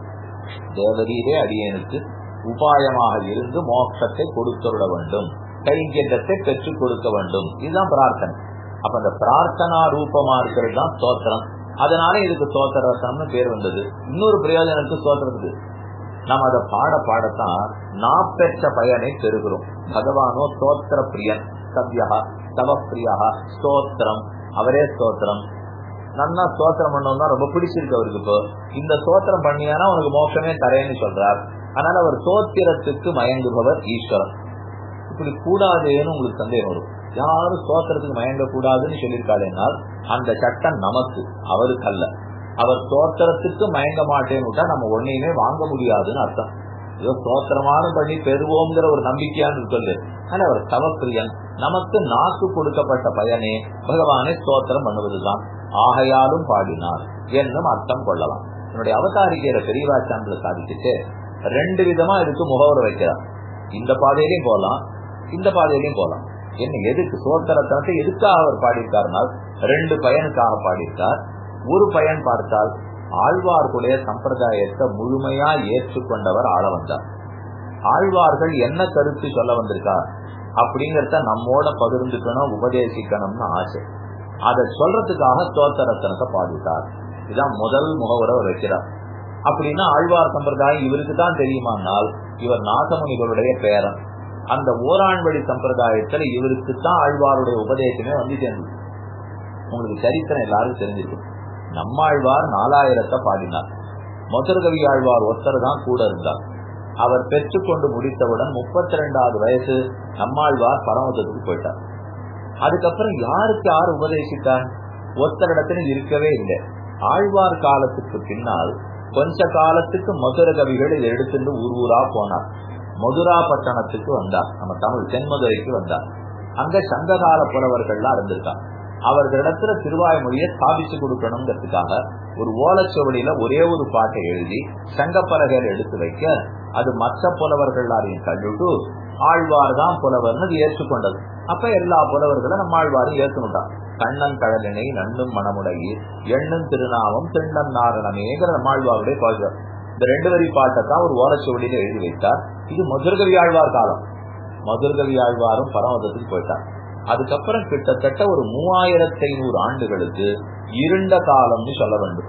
தேவரீரே அடியனுக்கு உபாயமாக இருந்து மோட்சத்தை கொடுத்துவிட வேண்டும் கைங்கேற்றத்தை பெற்றுக் கொடுக்க வேண்டும் இதுதான் பிரார்த்தனை அப்ப அந்த பிரார்த்தனா ரூபமா இருக்கிறது தான் ஸ்தோத்திரம் அதனால இதுக்கு ஸ்தோத்திரத்தம்னு பேர் வந்தது இன்னொரு பிரயோஜனத்துக்கு ஸ்தோத்திரத்துக்கு நம்ம அதை பாட பாடத்தான் நான் பெற்ற பயனை பெறுகிறோம் பகவானோ ஸ்தோத்திர பிரியன் சத்யா தவப்பிரியா ஸ்தோத்திரம் அவரே ஸ்தோத்திரம் நல்லா ஸ்தோத்திரம் பண்ணோம்னா ரொம்ப பிடிச்சிருக்கு அவருக்கு இப்போ இந்த ஸ்தோத்திரம் பண்ணியானா உனக்கு மோட்சமே தரேன்னு சொல்றார் அதனால அவர் சோத்திரத்துக்கு மயங்குபவர் ஈஸ்வரன் இப்படி கூடாதுன்னு உங்களுக்கு சந்தேகம் வரும் யாரும் ஸ்தோத்திரத்துக்கு மயங்க கூடாதுன்னு சொல்லியிருக்காருனால் அந்த சட்டம் நமக்கு அவருக்கு அல்ல அவர் ஸ்தோத்திரத்துக்கு மயங்க மாட்டேன்னு நம்ம ஒன்னையுமே வாங்க முடியாதுன்னு அர்த்தம் ஏதோ ஸ்தோத்திரமான பண்ணி பெறுவோம்ங்கிற ஒரு நம்பிக்கையான்னு இருக்குது ஆனா அவர் தவப்பிரியன் நமக்கு நாக்கு கொடுக்கப்பட்ட பயனே பகவானை ஸ்தோத்திரம் பண்ணுவதுதான் ஆகையாலும் பாடினார் என்னும் அர்த்தம் கொள்ளலாம் என்னுடைய அவதாரிக்கையில பெரியவாச்சான்ல சாதிச்சுட்டு ரெண்டு விதமா இதுக்கு முகவரை வைக்கிறார் இந்த பாதையிலையும் போகலாம் இந்த பாதையிலையும் போகலாம் என்ன எதுக்கு சோத்தரத்தனத்தை எதுக்காக அவர் பாடியிருக்காருனால் ரெண்டு பயனுக்காக பாடியிருக்கார் ஒரு பயன் பார்த்தால் ஆழ்வார்களுடைய சம்பிரதாயத்தை முழுமையா ஏற்றுக்கொண்டவர் ஆள வந்தார் ஆழ்வார்கள் என்ன கருத்து சொல்ல வந்திருக்கார் அப்படிங்கறத நம்மோட பகிர்ந்துக்கணும் உபதேசிக்கணும்னு ஆசை அதை சொல்றதுக்காக ஸ்தோத்திரத்தனத்தை பாடிட்டார் இதான் முதல் முகவரை அவர் வைக்கிறார் அப்படின்னா ஆழ்வார் சம்பிரதாயம் இவருக்கு தான் தெரியுமானால் இவர் நாசமுனிகளுடைய பேரன் அந்த ஓராண்வழி சம்பிரதாயத்துல இவருக்கு தான் ஆழ்வாருடைய உபதேசமே வந்து சேர்ந்தது உங்களுக்கு சரித்திரம் எல்லாரும் தெரிஞ்சிருக்கும் நம்மாழ்வார் நாலாயிரத்தை பாடினார் மதுரகவி ஆழ்வார் ஒருத்தர் தான் கூட இருந்தார் அவர் பெற்றுக்கொண்டு முடித்தவுடன் முப்பத்தி ரெண்டாவது வயசு நம்மாழ்வார் பரமதத்துக்கு போயிட்டார் அதுக்கப்புறம் யாருக்கு யார் உபதேசித்தார் ஒருத்தரிடத்துல இருக்கவே இல்லை ஆழ்வார் காலத்துக்கு பின்னால் கொஞ்ச காலத்துக்கு மதுர கவிகள் இதை எடுத்துட்டு ஊர் ஊரா போனார் மதுரா பட்டணத்துக்கு வந்தார் நம்ம தமிழ் தென்மதுரைக்கு வந்தார் அங்க சங்ககால புலவர்கள்லாம் இருந்திருக்காங்க அவர்களிடத்துல திருவாய்மொழியை ஸ்தாபிச்சு கொடுக்கணுங்கிறதுக்காக ஒரு ஓலச்சுவடியில ஒரே ஒரு பாட்டை எழுதி சங்கப்பலகையில எடுத்து வைக்க அது மற்ற புலவர்களாரையும் தள்ளிட்டு ஆழ்வார் தான் புலவர்னு ஏற்றுக்கொண்டது அப்ப எல்லா புலவர்களும் நம்ம ஆழ்வாரும் ஏற்றுனுட்டான் கண்ணன் கடலினை நண்ணும் மனமுடைய எண்ணும் திருநாமம் திண்ணம் நாரணமேங்கிற நம்மாழ்வாருடைய பாட்டு இந்த ரெண்டு வரி பாட்டை தான் ஒரு ஓலச்சுவடியில எழுதி வைத்தார் இது மதுரகவி ஆழ்வார் காலம் மதுரகவி ஆழ்வாரும் பரமதத்துக்கு போயிட்டார் அதுக்கப்புறம் கிட்டத்தட்ட ஒரு மூவாயிரத்தி ஐநூறு ஆண்டுகளுக்கு இருண்ட காலம்னு சொல்ல வேண்டும்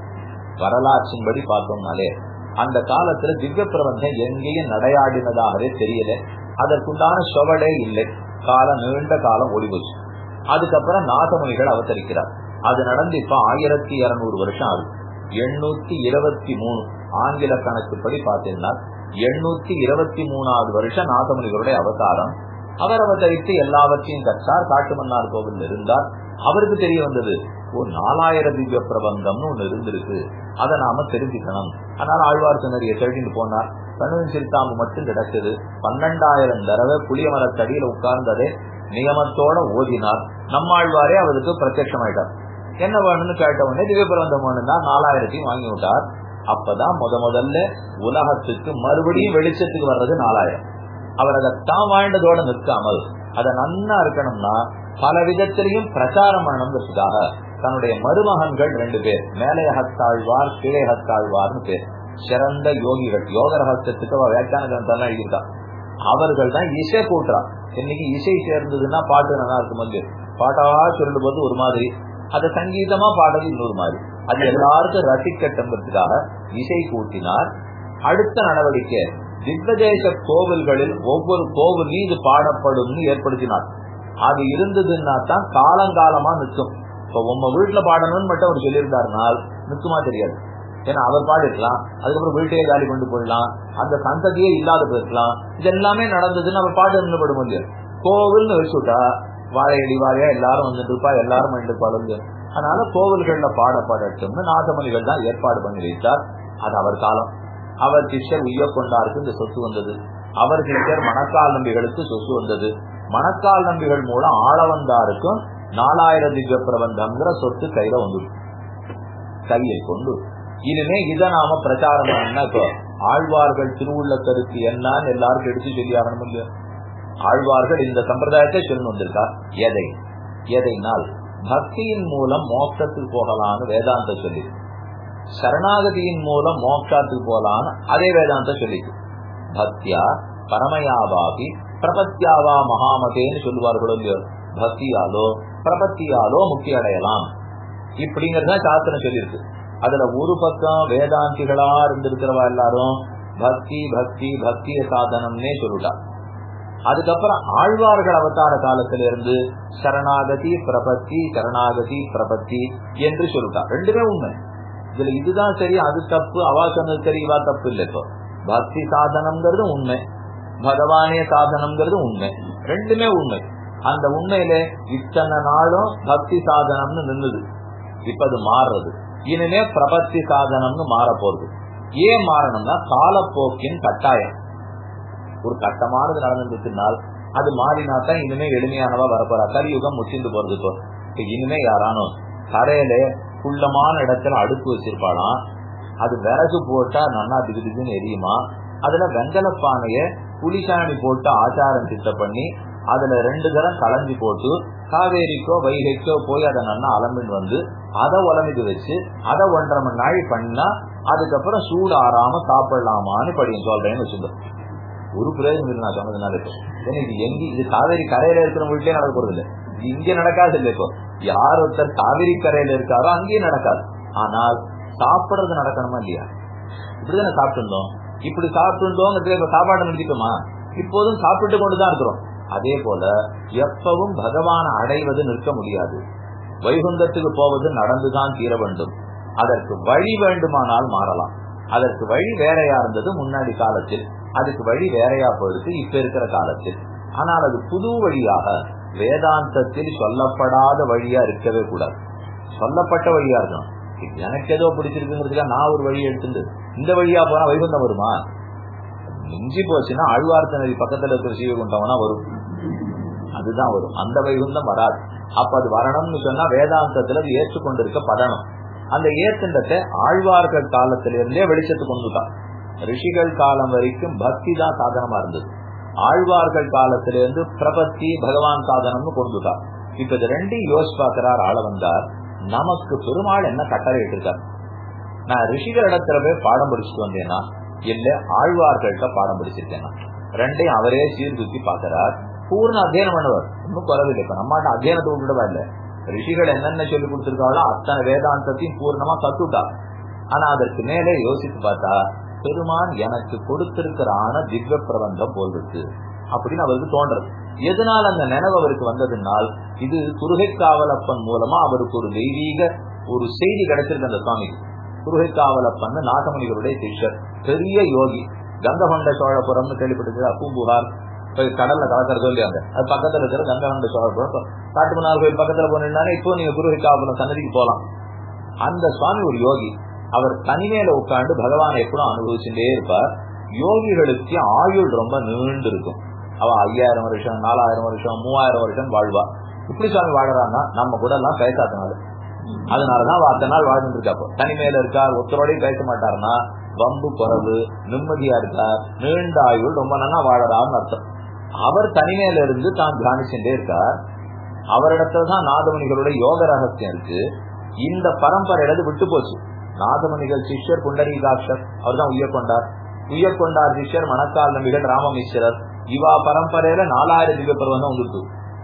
வரலாற்றின்படி பார்த்தோம்னாலே அந்த காலத்துல திவ்ய பிரபந்தம் எங்கேயும் நடையாடினதாகவே தெரியல அதற்குண்டான சொவலே இல்லை காலம் நீண்ட காலம் ஓடி போச்சு அதுக்கப்புறம் நாகமுனிகள் அவதரிக்கிறார் அது நடந்து இப்ப ஆயிரத்தி இருநூறு வருஷம் ஆகுது எண்ணூத்தி இருபத்தி மூணு ஆங்கில கணக்குப்படி பார்த்தீங்கன்னா எண்ணூத்தி இருபத்தி மூணாவது வருஷம் நாகமுனிகளுடைய அவதாரம் அவர் அவதரித்து எல்லாவற்றையும் கற்றார் காட்டுமன்னார் கோவில் இருந்தார் அவருக்கு தெரிய வந்தது ஓ நாலாயிரம் திவ்ய பிரபந்தம்னு ஒண்ணு இருந்திருக்கு அதை நாம தெரிஞ்சுக்கணும் அதனால ஆழ்வார் சின்னறிய தேடிட்டு போனார் கண்ணும் சிறுத்தாம்பு மட்டும் கிடைச்சது பன்னெண்டாயிரம் தடவை புளிய மரத்தடியில உட்கார்ந்ததே நியமத்தோட ஓதினார் நம்மாழ்வாரே அவருக்கு பிரத்யட்சமாயிட்டார் என்ன வேணும்னு கேட்ட உடனே திவ்ய பிரபந்தம் வேணும்னா நாலாயிரத்தையும் வாங்கி விட்டார் அப்பதான் முத முதல்ல உலகத்துக்கு மறுபடியும் வெளிச்சத்துக்கு வர்றது நாலாயிரம் அவர் அதை தான் வாழ்ந்ததோட நிற்காமல் அதை நன்னா இருக்கணும்னா பல விதத்திலையும் பிரச்சாரம் பண்ணணுங்கிறதுக்காக தன்னுடைய மருமகன்கள் ரெண்டு பேர் மேலே ஹத்தாழ்வார் கீழே ஹத்தாழ்வார்னு பேர் சிறந்த யோகிகள் யோக ரகசியத்துக்கு அவ வியாக்கியான கிரந்தம் எழுதியிருக்கா அவர்கள் தான் இசை கூட்டுறா இன்னைக்கு இசை சேர்ந்ததுன்னா பாட்டு நல்லா இருக்கும் வந்து பாட்டா சொல்லும் போது ஒரு மாதிரி அதை சங்கீதமா பாடுறது இன்னொரு மாதிரி அது எல்லாருக்கும் ரசிக்கட்டுங்கிறதுக்காக இசை கூட்டினார் அடுத்த நடவடிக்கை திவ்வதேச கோவில்களில் ஒவ்வொரு கோவிலையும் இது பாடப்படும்னு ஏற்படுத்தினார் அது இருந்ததுன்னா தான் காலங்காலமா நிற்கும் இப்ப உங்க வீட்டுல பாடணும்னு மட்டும் அவர் சொல்லியிருந்தாருனால் நிற்குமா தெரியாது ஏன்னா அவர் பாடிருக்கலாம் அதுக்கப்புறம் வீட்டையே காலி கொண்டு போயிடலாம் அந்த சந்ததியே இல்லாத போயிருக்கலாம் இது எல்லாமே நடந்ததுன்னு அவர் பாட்டு நின்றுபடும் இல்லையா கோவில்னு வச்சுட்டா வாழையடி வாழையா எல்லாரும் வந்துட்டு இருப்பா எல்லாரும் வந்து பாடுங்க அதனால கோவில்கள்ல பாடப்படட்டும்னு நாதமணிகள் தான் ஏற்பாடு பண்ணி வைத்தார் அது அவர் காலம் அவர் சிஷ்யர் உய்ய கொண்டாருக்கு இந்த சொத்து வந்தது அவர் சிஷ்யர் மணக்கால் நம்பிகளுக்கு சொத்து வந்தது மணக்கால் நம்பிகள் மூலம் ஆளவந்தாருக்கும் நாலாயிரம் திவ்ய பிரபந்தம்ங்கிற சொத்து கையில வந்து கையை கொண்டு இனிமே இதை நாம பிரச்சாரம் பண்ணா இப்போ ஆழ்வார்கள் திருவுள்ள கருத்து என்னன்னு எல்லாருக்கும் எடுத்து சொல்லி ஆகணும் இல்லையா ஆழ்வார்கள் இந்த சம்பிரதாயத்தை சொல்லி வந்திருக்கா எதை எதைனால் பக்தியின் மூலம் மோட்சத்துக்கு போகலான்னு வேதாந்த சொல்லி சரணாகதியின் மூலம் மோட்சத்துக்கு போகலான்னு அதே வேதாந்த சொல்லிச்சு பக்தியா பரமயாவாகி பிரபத்தியாவா மகாமதேன்னு சொல்லுவார்களோ இல்லையோ பக்தியாலோ பிரபத்தியாலோ முக்தி அடையலாம் இப்படிங்கறத சாஸ்திரம் சொல்லியிருக்கு அதுல ஒரு பக்கம் வேதாந்திகளா இருந்திருக்கிறவா எல்லாரும் பக்தி பக்தி பக்திய சாதனம்னே சொல்லிட்டா அதுக்கப்புறம் ஆழ்வார்கள் அவதார காலத்துல இருந்து சரணாகதி பிரபத்தி சரணாகதி பிரபத்தி என்று சொல்லிட்டா ரெண்டுமே உண்மை இதுல இதுதான் சரி அது தப்பு அவா சொன்னது சரி இவா தப்பு இல்லை இப்போ பக்தி சாதனம்ங்கிறது உண்மை பகவானே சாதனம்ங்கிறது உண்மை ரெண்டுமே உண்மை அந்த உண்மையில இத்தனை நாளும் பக்தி சாதனம்னு நின்னுது இப்ப அது மாறுறது இனிமே பிரபத்தி சாதனம்னு மாற போறது ஏன் மாறணும்னா காலப்போக்கின் கட்டாயம் ஒரு கட்டமானது நடந்துருச்சுனால் அது மாறினா தான் இனிமே எளிமையானவா வரப்போறா கலியுகம் முச்சிந்து போறது இப்போ இப்ப இனிமே யாரானோ கரையில குள்ளமான இடத்துல அடுப்பு வச்சிருப்பாளாம் அது விறகு போட்டா நல்லா திகு திகுன்னு எரியுமா அதுல வெங்கல பானைய புலிசாணி போட்டு ஆச்சாரம் சித்த பண்ணி அதுல ரெண்டு தரம் களைஞ்சி போட்டு காவேரிக்கோ வைகைக்கோ போய் அதை நல்லா அலம்பின்னு வந்து அதை உலமிட்டு வச்சு அதை ஒன்றரை மணி நாள் பண்ணா அதுக்கப்புறம் சூடு ஆறாம சாப்பிடலாமான்னு படியும் சொல்றேன்னு வச்சுக்கோ ஒரு பிரயோஜனம் இல்லை நான் சொன்னதுனால இப்போ ஏன்னா இது எங்க இது காவேரி கரையில இருக்கிற வீட்லயே நடக்க போறது இல்லை இது இங்க நடக்காது இல்லை இப்போ யார் ஒருத்தர் காவிரி கரையில இருக்காரோ அங்கேயும் நடக்காது ஆனால் சாப்பிடுறது நடக்கணுமா இல்லையா இப்படிதானே சாப்பிட்டு இருந்தோம் இப்படி சாப்பிட்டு இருந்தோங்கிறது இப்ப சாப்பாடு நிறுத்திட்டோமா இப்போதும் சாப்பிட்டு கொண்டுதான் இருக்கிறோம் அதே போல எப்பவும் பகவான அடைவது நிற்க முடியாது வைகுந்தத்துக்கு போவது நடந்துதான் தீர வேண்டும் அதற்கு வழி வேண்டுமானால் மாறலாம் அதற்கு வழி வேறையா இருந்தது முன்னாடி காலத்தில் அதுக்கு வழி வேறையா போயிருக்கு இப்ப இருக்கிற காலத்தில் ஆனால் அது புது வழியாக வேதாந்தத்தில் சொல்லப்படாத வழியா இருக்கவே கூடாது சொல்லப்பட்ட வழியா இருக்கணும் எனக்கு ஏதோ பிடிச்சிருக்குங்கிறதுக்காக நான் ஒரு வழி எடுத்துட்டு இந்த வழியா போனா வைகுந்தம் வருமா மிஞ்சி போச்சுன்னா ஆழ்வார்த்த நதி பக்கத்துல இருக்கிற சீவகுண்டம்னா வரும் அதுதான் வரும் அந்த வைகுந்தம் வராது அப்ப அது வரணும்னு சொன்னா வேதாந்தத்துல அது ஏற்றுக்கொண்டிருக்க படணும் அந்த ஏத்துண்டத்தை ஆழ்வார்கள் காலத்திலிருந்தே வெளிச்சத்து கொண்டுட்டான் ரிஷிகள் காலம் வரைக்கும் பக்தி தான் சாதனமா இருந்தது ஆழ்வார்கள் காலத்திலிருந்து பிரபத்தி பகவான் சாதனம்னு கொண்டுட்டார் இப்ப இது ரெண்டையும் யோசி பார்க்கிறார் ஆள வந்தார் நமக்கு பெருமாள் என்ன கட்டளை இட்டிருக்கார் நான் ரிஷிகள் இடத்துல போய் பாடம் படிச்சுட்டு வந்தேன்னா இல்ல ஆழ்வார்கள்ட்ட பாடம் படிச்சிருக்கேன்னா ரெண்டையும் அவரே சீர்தூக்கி பார்க்கிறார் பூர்ண அத்தியனம் பண்ணுவார் இன்னும் குறவில்லை இப்ப நம்மாட்ட அத்தியனத்தை விட்டுடவா இல்ல ரிஷிகள் என்னென்ன சொல்லி கொடுத்திருக்காங்களோ அத்தனை வேதாந்தத்தையும் பூர்ணமா கத்துட்டா ஆனா அதற்கு மேலே யோசித்து பார்த்தா பெருமான் எனக்கு கொடுத்திருக்கிற ஆன திவ்ய பிரபந்தம் போல் இருக்கு அப்படின்னு அவருக்கு தோன்றது எதனால் அந்த நினைவு அவருக்கு வந்ததுனால் இது குருகைக்காவலப்பன் மூலமா அவருக்கு ஒரு தெய்வீக ஒரு செய்தி கிடைச்சிருக்கு அந்த சுவாமிக்கு குருகைக்காவலப்பன் நாகமணிகளுடைய சிஷ்யர் பெரிய யோகி கங்ககொண்ட சோழபுரம்னு கேள்விப்பட்டிருக்கிற பூம்புகார் போய் கடல்ல கலக்கிற சொல்லி அங்க அது பக்கத்துல இருக்கிற கங்கவண்ட சோழபுரம் காட்டுமன்னார் கோயில் பக்கத்துல போனீங்கன்னா இப்போ நீங்க குருவிக்காபுரம் சன்னதிக்கு போலாம் அந்த சுவாமி ஒரு யோகி அவர் தனிமையில உட்கார்ந்து பகவானை எப்படும் அனுபவிச்சுட்டே இருப்பார் யோகிகளுக்கு ஆயுள் ரொம்ப நீண்டு இருக்கும் அவ ஐயாயிரம் வருஷம் நாலாயிரம் வருஷம் மூவாயிரம் வருஷம் வாழ்வா இப்படி சுவாமி வாழறான்னா நம்ம கூட எல்லாம் பேசாதனால அதனாலதான் அத்தனை நாள் வாழ்ந்துட்டு இருக்காப்போ தனிமையில இருக்கார் ஒருத்தரோடையும் பேச மாட்டாருன்னா வம்பு குறவு நிம்மதியா இருக்கார் நீண்ட ஆயுள் ரொம்ப நல்லா வாழறான்னு அர்த்தம் அவர் தனிமையில இருந்து தான் தியானிச்சுட்டே இருக்கார் அவரிடத்துலதான் நாதமணிகளுடைய யோக ரகசியம் இருக்கு இந்த பரம்பரையில விட்டு போச்சு நாதமணிகள் சிஷ்யர் புண்டரீகாட்சர் அவர் தான் உயர் கொண்டார் உயர் கொண்டார் சிஷ்யர் மணக்கால் நம்பிகள் ராமமிஸ்வரர் இவா பரம்பரையில நாலாயிரம் திவ்ய பருவம் வந்துட்டு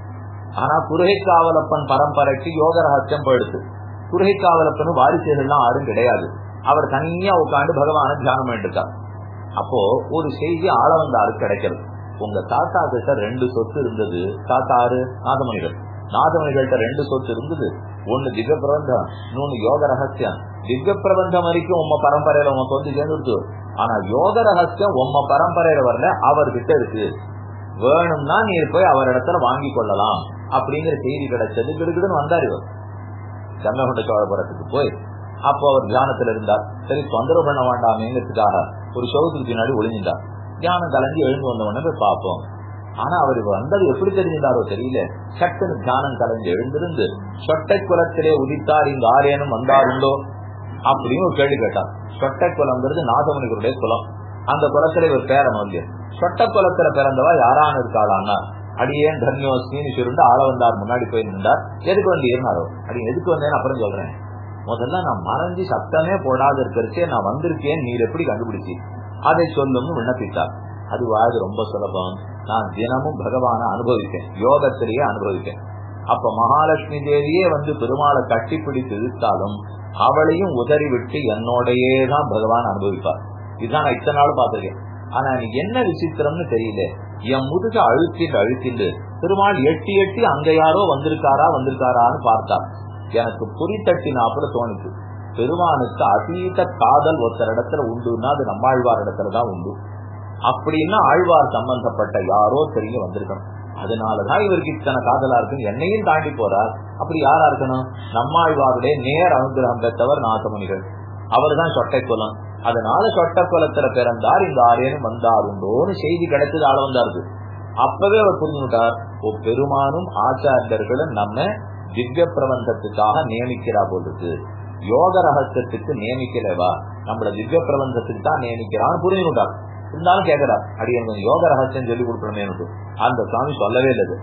ஆனா குருகைக்காவலப்பன் பரம்பரைக்கு யோக ரகசியம் போயிடுது குருகைக்காவலப்பனும் வாரிசுகள்லாம் யாரும் கிடையாது அவர் தனியா உட்காந்து பகவான தியானம் பண்ணிருக்கார் அப்போ ஒரு செய்தி ஆள வந்தாரு கிடைக்கிறது உங்க தாத்தா கிட்ட ரெண்டு சொத்து இருந்தது தாத்தாரு நாதமணிகள் நாதமணிகள்கிட்ட ரெண்டு சொத்து இருந்தது ஒண்ணு திவ்ய பிரபந்தம் இன்னொன்னு யோக ரகசியம் திவ்ய பிரபந்தம் வரைக்கும் உம்ம பரம்பரையில உங்க சொத்து சேர்ந்துருச்சு ஆனா யோக ரகசியம் உம்ம பரம்பரையில வரல அவர்கிட்ட இருக்கு வேணும்னா நீர் போய் அவர் இடத்துல வாங்கி கொள்ளலாம் அப்படிங்கிற செய்தி கிடைச்சது கிடுகிடுன்னு வந்தார் இவர் கங்ககொண்ட சோழபுரத்துக்கு போய் அப்போ அவர் தியானத்துல இருந்தார் சரி தொந்தரவு பண்ண வேண்டாமேங்கிறதுக்காக ஒரு சோகத்துக்கு பின்னாடி ஒளிஞ்சிட்டார் தியானம் கலந்து எழுந்து வந்த உடனே போய் பார்ப்போம் ஆனா அவர் வந்தது எப்படி தெரிஞ்சிருந்தாரோ தெரியல சட்டுன்னு தியானம் கலந்து எழுந்திருந்து சொட்டை குலத்திலே உதித்தார் இங்கு ஆரேனும் வந்தாருண்டோ அப்படின்னு ஒரு கேள்வி கேட்டார் சொட்டை குலம்ங்கிறது நாதமுனிகளுடைய குலம் அந்த குலத்துல இவர் பேரன் வந்து சொட்ட குலத்துல பிறந்தவா யாரான இருக்காளான்னா அடியேன் தன்யோஸ்மின்னு சொல்லிட்டு ஆள வந்தார் முன்னாடி போய் நின்றார் எதுக்கு வந்து இருந்தாரோ அடி எதுக்கு வந்தேன்னு அப்புறம் சொல்றேன் முதல்ல நான் மறைஞ்சு சத்தமே போடாத இருக்கிறச்சே நான் வந்திருக்கேன் நீர் எப்படி கண்டுபிடிச்சி அதை சொல்லும்னு விண்ணப்பித்தார் அது வாழ்து ரொம்ப சுலபம் நான் தினமும் பகவான அனுபவிப்பேன் யோகத்திலேயே அனுபவிப்பேன் அப்ப மகாலட்சுமி தேவியே வந்து பெருமாளை கட்டி பிடித்து இழுத்தாலும் அவளையும் உதறி விட்டு என்னோடையே தான் பகவான் அனுபவிப்பார் இதுதான் நான் இத்தனை நாள் பார்த்திருக்கேன் ஆனா எனக்கு என்ன விசித்திரம்னு தெரியல என் முதுக அழுத்திட்டு அழுத்திட்டு திருமால் எட்டி எட்டி அங்க யாரோ வந்திருக்காரா வந்திருக்காரான்னு பார்த்தார் எனக்கு பொறி தட்டினாப்புல தோணுச்சு பெருமானுக்கு அதீத காதல் ஒருத்தர் இடத்துல உண்டுன்னா அது நம்மாழ்வார் இடத்துலதான் உண்டு அப்படின்னா ஆழ்வார் சம்பந்தப்பட்ட யாரோ தெரிஞ்சு வந்திருக்கணும் அதனாலதான் இவருக்கு இத்தனை காதலா இருக்கு என்னையும் தாண்டி போறார் அப்படி யாரா இருக்கணும் நம்மாழ்வாருடைய நேர் அனுகிரகம் பெற்றவர் நாதமுனிகள் அவர் தான் சொட்டை குலம் அதனால சொட்ட குலத்துல பிறந்தார் இந்த ஆரியனும் வந்தார் உண்டோன்னு செய்தி கிடைச்சது ஆள வந்தாரு அப்பவே அவர் புரிஞ்சுட்டார் ஓ பெருமானும் ஆச்சாரியர்களும் நம்ம திவ்ய பிரபந்தத்துக்காக நியமிக்கிறா போலுக்கு யோக ரகசியத்துக்கு நியமிக்கலவா நம்மள திவ்ய பிரபந்தத்துக்கு தான் நியமிக்கிறான்னு புரிஞ்சுட்டார் இருந்தாலும் கேட்கிறார் அடி எனக்கு யோக ரகசியம் சொல்லி கொடுக்கணுமே அந்த சுவாமி சொல்லவே இல்லை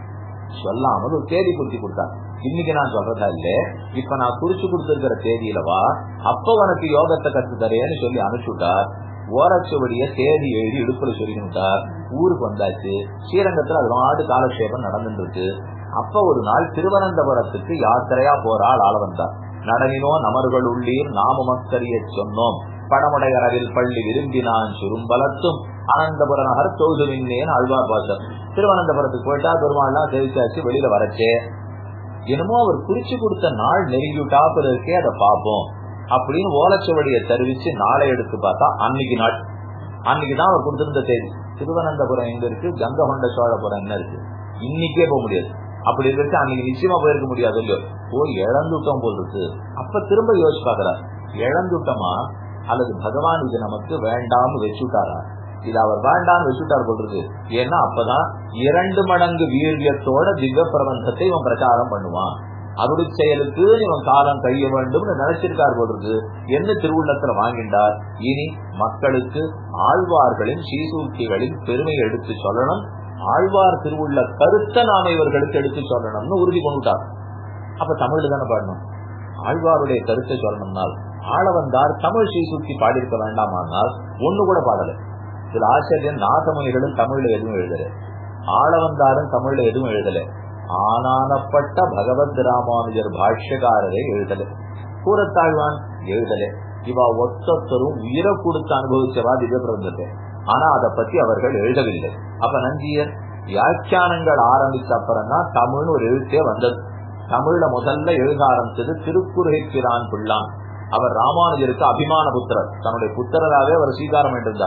சொல்லாமல் ஒரு தேதி குறிச்சு கொடுத்தார் இன்னைக்கு நான் சொல்றதா இல்ல இப்ப நான் குறிச்சு கொடுத்திருக்கிற தேதியிலவா அப்ப உனக்கு யோகத்தை கத்து தரேன்னு சொல்லி அனுப்பிச்சுட்டார் ஓரச்சுவடிய தேதி எழுதி இடுப்புல சொல்லிட்டார் ஊருக்கு வந்தாச்சு ஸ்ரீரங்கத்துல அது நாடு காலக்ஷேபம் நடந்துட்டு இருக்கு அப்ப ஒரு நாள் திருவனந்தபுரத்துக்கு யாத்திரையா போறாள் ஆள வந்தார் நடனினோ நமர்கள் உள்ளீர் நாம மக்கரிய சொன்னோம் படமுடையரவில் பள்ளி விரும்பினான் சுரும்பலத்தும் அனந்தபுர நகர் தொழுதுமின்னேன் அழ்வார் பாசம் திருவனந்தபுரத்துக்கு போயிட்டா பெருமாள்லாம் தெரிவிச்சாச்சு வெளியில வரச்சே என்னமோ அவர் குறிச்சு கொடுத்த நாள் நெருங்கிட்டாப்புல இருக்கே அதை பார்ப்போம் அப்படின்னு ஓலச்சுவடியை தெரிவிச்சு நாளை எடுத்து பார்த்தா அன்னைக்கு நாள் அன்னைக்குதான் அவர் கொடுத்திருந்த தேதி திருவனந்தபுரம் எங்க இருக்கு கங்ககொண்ட சோழபுரம் என்ன இருக்கு இன்னைக்கே போக முடியாது அப்படி இருக்கு அன்னைக்கு நிச்சயமா போயிருக்க முடியாது இல்லையோ போய் இழந்துட்டோம் போல் இருக்கு அப்ப திரும்ப யோசிச்சு பாக்குறார் இழந்துட்டோமா அல்லது பகவான் இது நமக்கு வேண்டாம்னு வச்சுட்டாரா இது அவர் வேண்டாம்னு வச்சுட்டார் போட்டிருக்கு ஏன்னா அப்பதான் இரண்டு மடங்கு வீரியத்தோட திவ்ய பிரபந்தத்தை இவன் பிரச்சாரம் பண்ணுவான் அருள் செயலுக்கு இவன் காலம் கைய வேண்டும்னு நினைச்சிருக்கார் போட்டிருக்கு என்ன திருவுள்ளத்துல வாங்கிட்டார் இனி மக்களுக்கு ஆழ்வார்களின் சீசூர்த்திகளின் பெருமையை எடுத்து சொல்லணும் ஆழ்வார் திருவுள்ள கருத்தை நாம இவர்களுக்கு எடுத்து சொல்லணும்னு உறுதி கொண்டுட்டார் அப்ப தமிழ் தானே பாடணும் ஆழ்வாருடைய கருத்தை சொல்லணும்னால் ஆள வந்தார் தமிழ் சீசூர்த்தி பாடியிருக்க வேண்டாமானால் ஒண்ணு கூட பாடல சில ஆசிரியர் நாசமுனிகளும் தமிழ்ல எதுவும் எழுதல ஆள வந்தாரும் தமிழ்ல எதுவும் எழுதல ஆனானப்பட்ட பகவத் ராமானுஜர் பாஷ்யகாரரை எழுதல கூறத்தாழ்வான் எழுதல இவா ஒத்தொத்தரும் உயிரை கொடுத்து அனுபவிச்சவா திவ்ய பிரபந்தத்தை ஆனா அதை பத்தி அவர்கள் எழுதவில்லை அப்ப நஞ்சியர் வியாக்கியானங்கள் ஆரம்பிச்ச அப்புறம் தான் தமிழ்னு ஒரு எழுத்தே வந்தது தமிழ்ல முதல்ல எழுத ஆரம்பிச்சது திருக்குறுகைப்பிரான் பிள்ளான் அவர் ராமானுஜருக்கு அபிமான புத்திரர் தன்னுடைய புத்திரராகவே அவர் சீதாரம் என்றிருந்தார்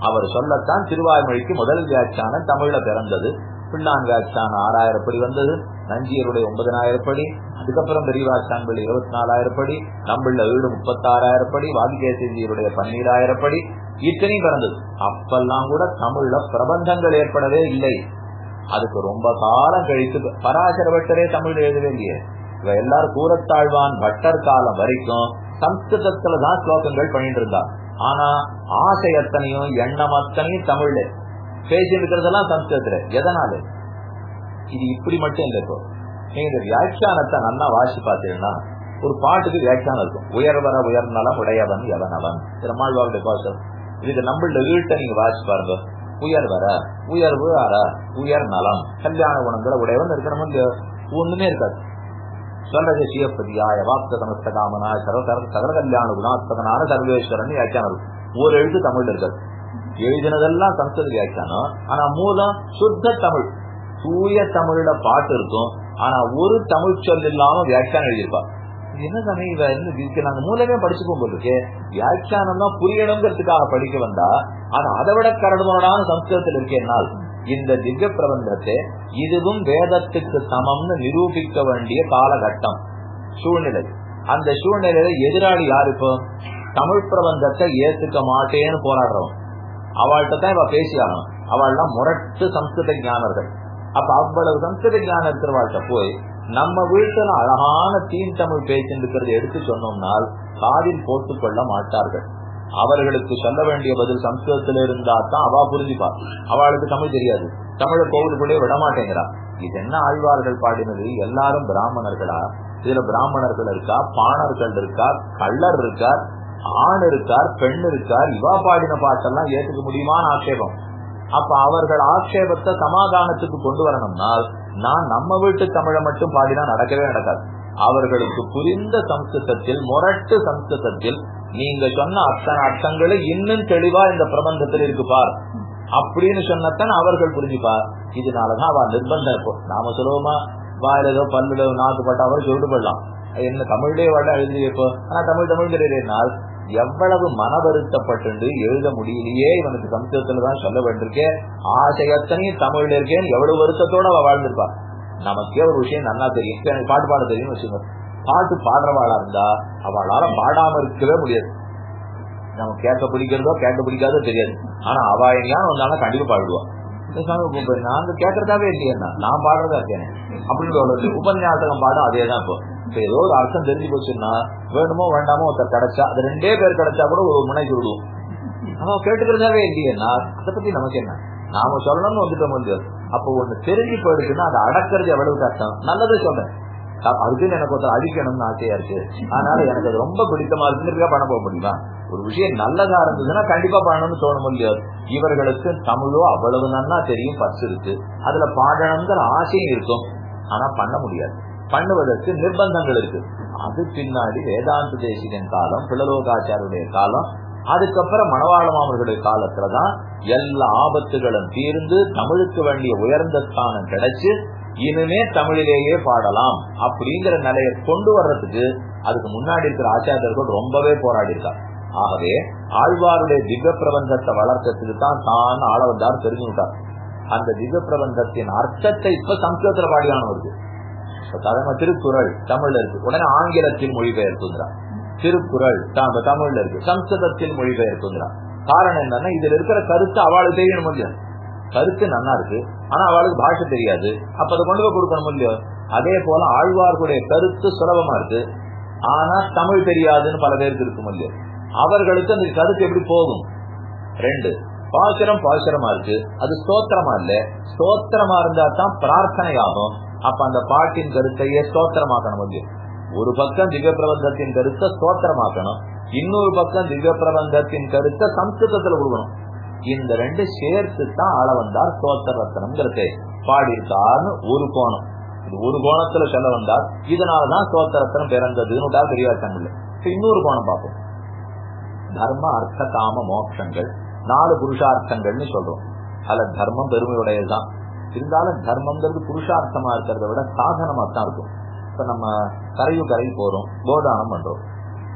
அவர் சொல்லத்தான் திருவாய்மொழிக்கு முதல் வியாக்கியானம் தமிழ்ல பிறந்தது பின்னான் வியாக்கியானம் ஆறாயிரம் படி வந்தது நஞ்சியருடைய ஒன்பதனாயிரம் படி அதுக்கப்புறம் பெரியவாச்சான்கள் இருபத்தி நாலாயிரம் படி நம்மள வீடு முப்பத்தாறாயிரம் படி வாதிகேசியருடைய பன்னீராயிரம் படி இத்தனையும் பிறந்தது அப்பெல்லாம் கூட தமிழ்ல பிரபந்தங்கள் ஏற்படவே இல்லை அதுக்கு ரொம்ப காலம் கழித்து பராசர பட்டரே தமிழ் எழுதவே இல்லையே இவ எல்லாரும் கூறத்தாழ்வான் பட்டர் காலம் வரைக்கும் சம்ஸ்கிருதத்துல தான் ஸ்லோகங்கள் பண்ணிட்டு இருந்தா ஆனா ஆசை அத்தனையும் எண்ணம் அத்தனையும் தமிழ்ல பேசி இருக்கிறதெல்லாம் சம்ஸ்கிருதத்துல எதனால இது இப்படி மட்டும் இல்லை இப்போ நீங்க இந்த வியாக்கியானத்தை நல்லா வாசி பார்த்தீங்கன்னா ஒரு பாட்டுக்கு வியாக்கியானம் இருக்கும் உயர்வர உயர்நலம் உடையவன் எவனவன் திருமாழ்வாவுடைய பாசம் இதுக்கு நம்மள வீட்டை நீங்க வாசி பாருங்க உயர்வர உயர்வு அற உயர் நலம் கல்யாண குணங்களை உடையவன் இருக்கணும் இல்லையோ ஒண்ணுமே இருக்காது சொல்றது சிவப்பதியாய வாப்த சமஸ்த காமனாய சர்வ சகல கல்யாண குணாத்மகனான சர்வேஸ்வரன் வியாக்கியானம் இருக்கும் ஒரு எழுத்து தமிழ் இருக்காது எழுதினதெல்லாம் சம்ஸ்கிருத வியாக்கியானம் ஆனா மூலம் சுத்த தமிழ் தூய தமிழோட பாட்டு இருக்கும் ஆனா ஒரு தமிழ் சொல் இல்லாம வியாக்கியானம் எழுதியிருப்பா என்ன சமயம் இவ என்ன இதுக்கு நாங்க மூலமே படிச்சுப்போம் போல இருக்கு வியாக்கியானம் தான் புரியணுங்கிறதுக்காக படிக்க வந்தா ஆனா அதை விட கரடுமுரடான சம்ஸ்கிருதத்தில் இருக்கேனால் இந்த திவ்ய பிரபந்தத்தை இதுவும் வேதத்துக்கு சமம்னு நிரூபிக்க வேண்டிய காலகட்டம் சூழ்நிலை அந்த சூழ்நிலையில எதிராளி யாரு இப்போ தமிழ் பிரபந்தத்தை ஏத்துக்க மாட்டேன்னு போராடுறவன் அவள்கிட்ட தான் இவ பேசியாகணும் அவள்லாம் முரட்டு சம்ஸ்கிருத ஞானர்கள் அப்ப அவ்வளவு சம்ஸ்கிருத ஞானம் இருக்கிறவாழ்கிட்ட போய் நம்ம வீட்டுல அழகான தீன் தமிழ் பேசிருக்கிறத எடுத்து சொன்னோம்னால் காதில் போட்டுக் கொள்ள மாட்டார்கள் அவர்களுக்கு சொல்ல வேண்டிய பதில் சம்ஸ்கிருதத்துல இருந்தா தான் அவா புரிஞ்சுப்பா அவளுக்கு தமிழ் தெரியாது தமிழ கோவிலுக்குள்ளே விட மாட்டேங்கிறா இது என்ன ஆழ்வார்கள் பாடினது எல்லாரும் பிராமணர்களா இதுல பிராமணர்கள் இருக்கா பாணர்கள் இருக்கா கள்ளர் இருக்கார் ஆண் இருக்கார் பெண் இருக்கார் இவா பாடின பாட்டெல்லாம் ஏத்துக்க முடியுமான்னு ஆட்சேபம் அப்ப அவர்கள் ஆட்சேபத்தை சமாதானத்துக்கு கொண்டு வரணும்னால் நான் நம்ம வீட்டு தமிழை மட்டும் பாடினா நடக்கவே நடக்காது அவர்களுக்கு புரிந்த சம்ஸ்கிருதத்தில் முரட்டு சம்ஸ்கிருதத்தில் நீங்க சொன்ன அத்தனை அர்த்தங்களும் இன்னும் தெளிவா இந்த பிரபந்தத்தில் இருக்கு பார் அப்படின்னு சொன்னத்தான் அவர்கள் புரிஞ்சுப்பார் இதனாலதான் அவ நிர்பந்தம் இப்போ நாம சொல்லுவோமா வாயில ஏதோ பல்லுல நாக்கு பட்டா அவர் சொல்லிட்டு போடலாம் என்ன தமிழ்லயே வாட எழுதி இப்போ ஆனா தமிழ் தமிழ் தெரியுதுனால் எவ்வளவு மன வருத்தப்பட்டு எழுத முடியலையே இவனுக்கு சம்ஸ்கிருதத்துல தான் சொல்ல வேண்டியிருக்கே ஆசையத்தனையும் தமிழ்ல இருக்கேன்னு எவ்வளவு வருத்தத்தோட அவ வாழ்ந்திருப்பா நமக்கே ஒரு விஷயம் நல்லா தெரியும் இப்ப எனக்கு பாட்டு பாட தெரியும் வச்சுக்கோங்க பாட்டு பாடுறவாளா இருந்தா அவளால பாடாம இருக்கவே முடியாது நம்ம கேட்க பிடிக்கிறதோ கேட்க பிடிக்காதோ தெரியாது ஆனா அவ எங்கேயாவது வந்தாலும் கண்டிப்பா பாடுவா நாங்க கேட்கறதாவே இல்லையா நான் பாடுறதா இருக்கேன் அப்படின்னு உபன்யாசகம் பாடம் அதே தான் இப்போ இப்ப ஏதோ ஒரு அர்த்தம் தெரிஞ்சு போச்சுன்னா வேணுமோ வேண்டாமோ ஒருத்தர் கிடைச்சா அது ரெண்டே பேர் கிடைச்சா கூட ஒரு முனைக்கு விடுவோம் அவன் கேட்டுக்கிறதாவே இல்லையேன்னா அதை பத்தி நமக்கு என்ன நாம சொல்லணும்னு வந்துட்டோம் முடியாது அப்போ ஒண்ணு தெரிஞ்சு போயிடுச்சுன்னா அதை அடக்கிறது எவ்வளவு கஷ்டம் நல்லதே சொல்றேன் அதுக்குன்னு எனக்கு ஒருத்தர் அழிக்கணும்னு ஆசையா இருக்கு அதனால எனக்கு அது ரொம்ப பிடித்தமா இருக்குன்னு பண்ண போக முடியுமா ஒரு விஷயம் நல்லதா இருந்ததுன்னா கண்டிப்பா பண்ணணும்னு தோண முடியாது இவர்களுக்கு தமிழோ அவ்வளவு நன்னா தெரியும் பஸ் இருக்கு அதுல பாடணுங்கிற ஆசையும் இருக்கும் ஆனா பண்ண முடியாது பண்ணுவதற்கு நிர்பந்தங்கள் இருக்கு அது பின்னாடி வேதாந்த தேசிகன் காலம் பிள்ளலோகாச்சாருடைய காலம் அதுக்கப்புறம் மணவாளமாமர்களுடைய காலத்துலதான் எல்லா ஆபத்துகளும் தீர்ந்து தமிழுக்கு வேண்டிய உயர்ந்த ஸ்தானம் கிடைச்சு இனிமே தமிழிலேயே பாடலாம் அப்படிங்கிற நிலையை கொண்டு வர்றதுக்கு அதுக்கு முன்னாடி இருக்கிற ஆச்சாரியர்கள் ரொம்பவே போராடி இருக்கார் ஆகவே ஆழ்வாருடைய திவ்ய பிரபந்தத்தை வளர்க்கறதுக்கு தான் தான் ஆள வந்தார் தெரிஞ்சுட்டார் அந்த திவ்ய பிரபந்தத்தின் அர்த்தத்தை இப்ப சம்ஸ்கிருதத்துல பாடியான வருது சாதாரண திருக்குறள் தமிழ்ல இருக்கு உடனே ஆங்கிலத்தில் மொழிபெயர்க்குங்கிறார் திருக்குறள் தமிழ்ல இருக்கு சம்ஸ்கிருதத்தில் மொழிபெயர்க்குங்கிறார் காரணம் என்னன்னா இதுல இருக்கிற கருத்து அவளுக்கு தெரியணும் இல்லையா கருத்து நல்லா இருக்கு ஆனா அவளுக்கு பாஷை தெரியாது அப்ப அதை கொண்டு போய் கொடுக்கணும் இல்லையோ அதே போல ஆழ்வார்களுடைய கருத்து சுலபமா இருக்கு ஆனா தமிழ் தெரியாதுன்னு பல பேருக்கு இருக்கும் இல்லையோ அவர்களுக்கு அந்த கருத்து எப்படி போகும் ரெண்டு பாசுரம் பாசுரமா இருக்கு அது ஸ்தோத்திரமா இல்ல ஸ்தோத்திரமா இருந்தா தான் பிரார்த்தனை ஆகும் அப்ப அந்த பாட்டின் கருத்தையே ஸ்தோத்திரமாக்கணும் முடியும் ஒரு பக்கம் திவ்ய பிரபந்தத்தின் கருத்தை ஸ்தோத்திரமாக்கணும் இன்னொரு பக்கம் திவ்ய பிரபந்தத்தின் கருத்தை சம்ஸ்கிருதத்துல கொடுக்கணும் இந்த ரெண்டு சேர்த்து தான் ஆள வந்தார் ஸ்தோத்திர ரத்னம்ங்கிறத பாடியிருக்காருன்னு ஒரு கோணம் இது ஒரு கோணத்துல சொல்ல வந்தார் இதனாலதான் ஸ்தோத்திர ரத்னம் பிறந்ததுன்னு பெரியாச்சங்கள் இன்னொரு கோணம் பார்ப்போம் தர்ம அர்த்த காம மோட்சங்கள் நாலு புருஷார்த்தங்கள்னு சொல்றோம் அதுல தர்மம் பெருமையுடையதுதான் இருந்தாலும் தர்மம்ங்கிறது புருஷார்த்தமா இருக்கிறத விட சாதனமா தான் இருக்கும் இப்ப நம்ம கரையும் கரை போறோம் கோதானம் பண்றோம்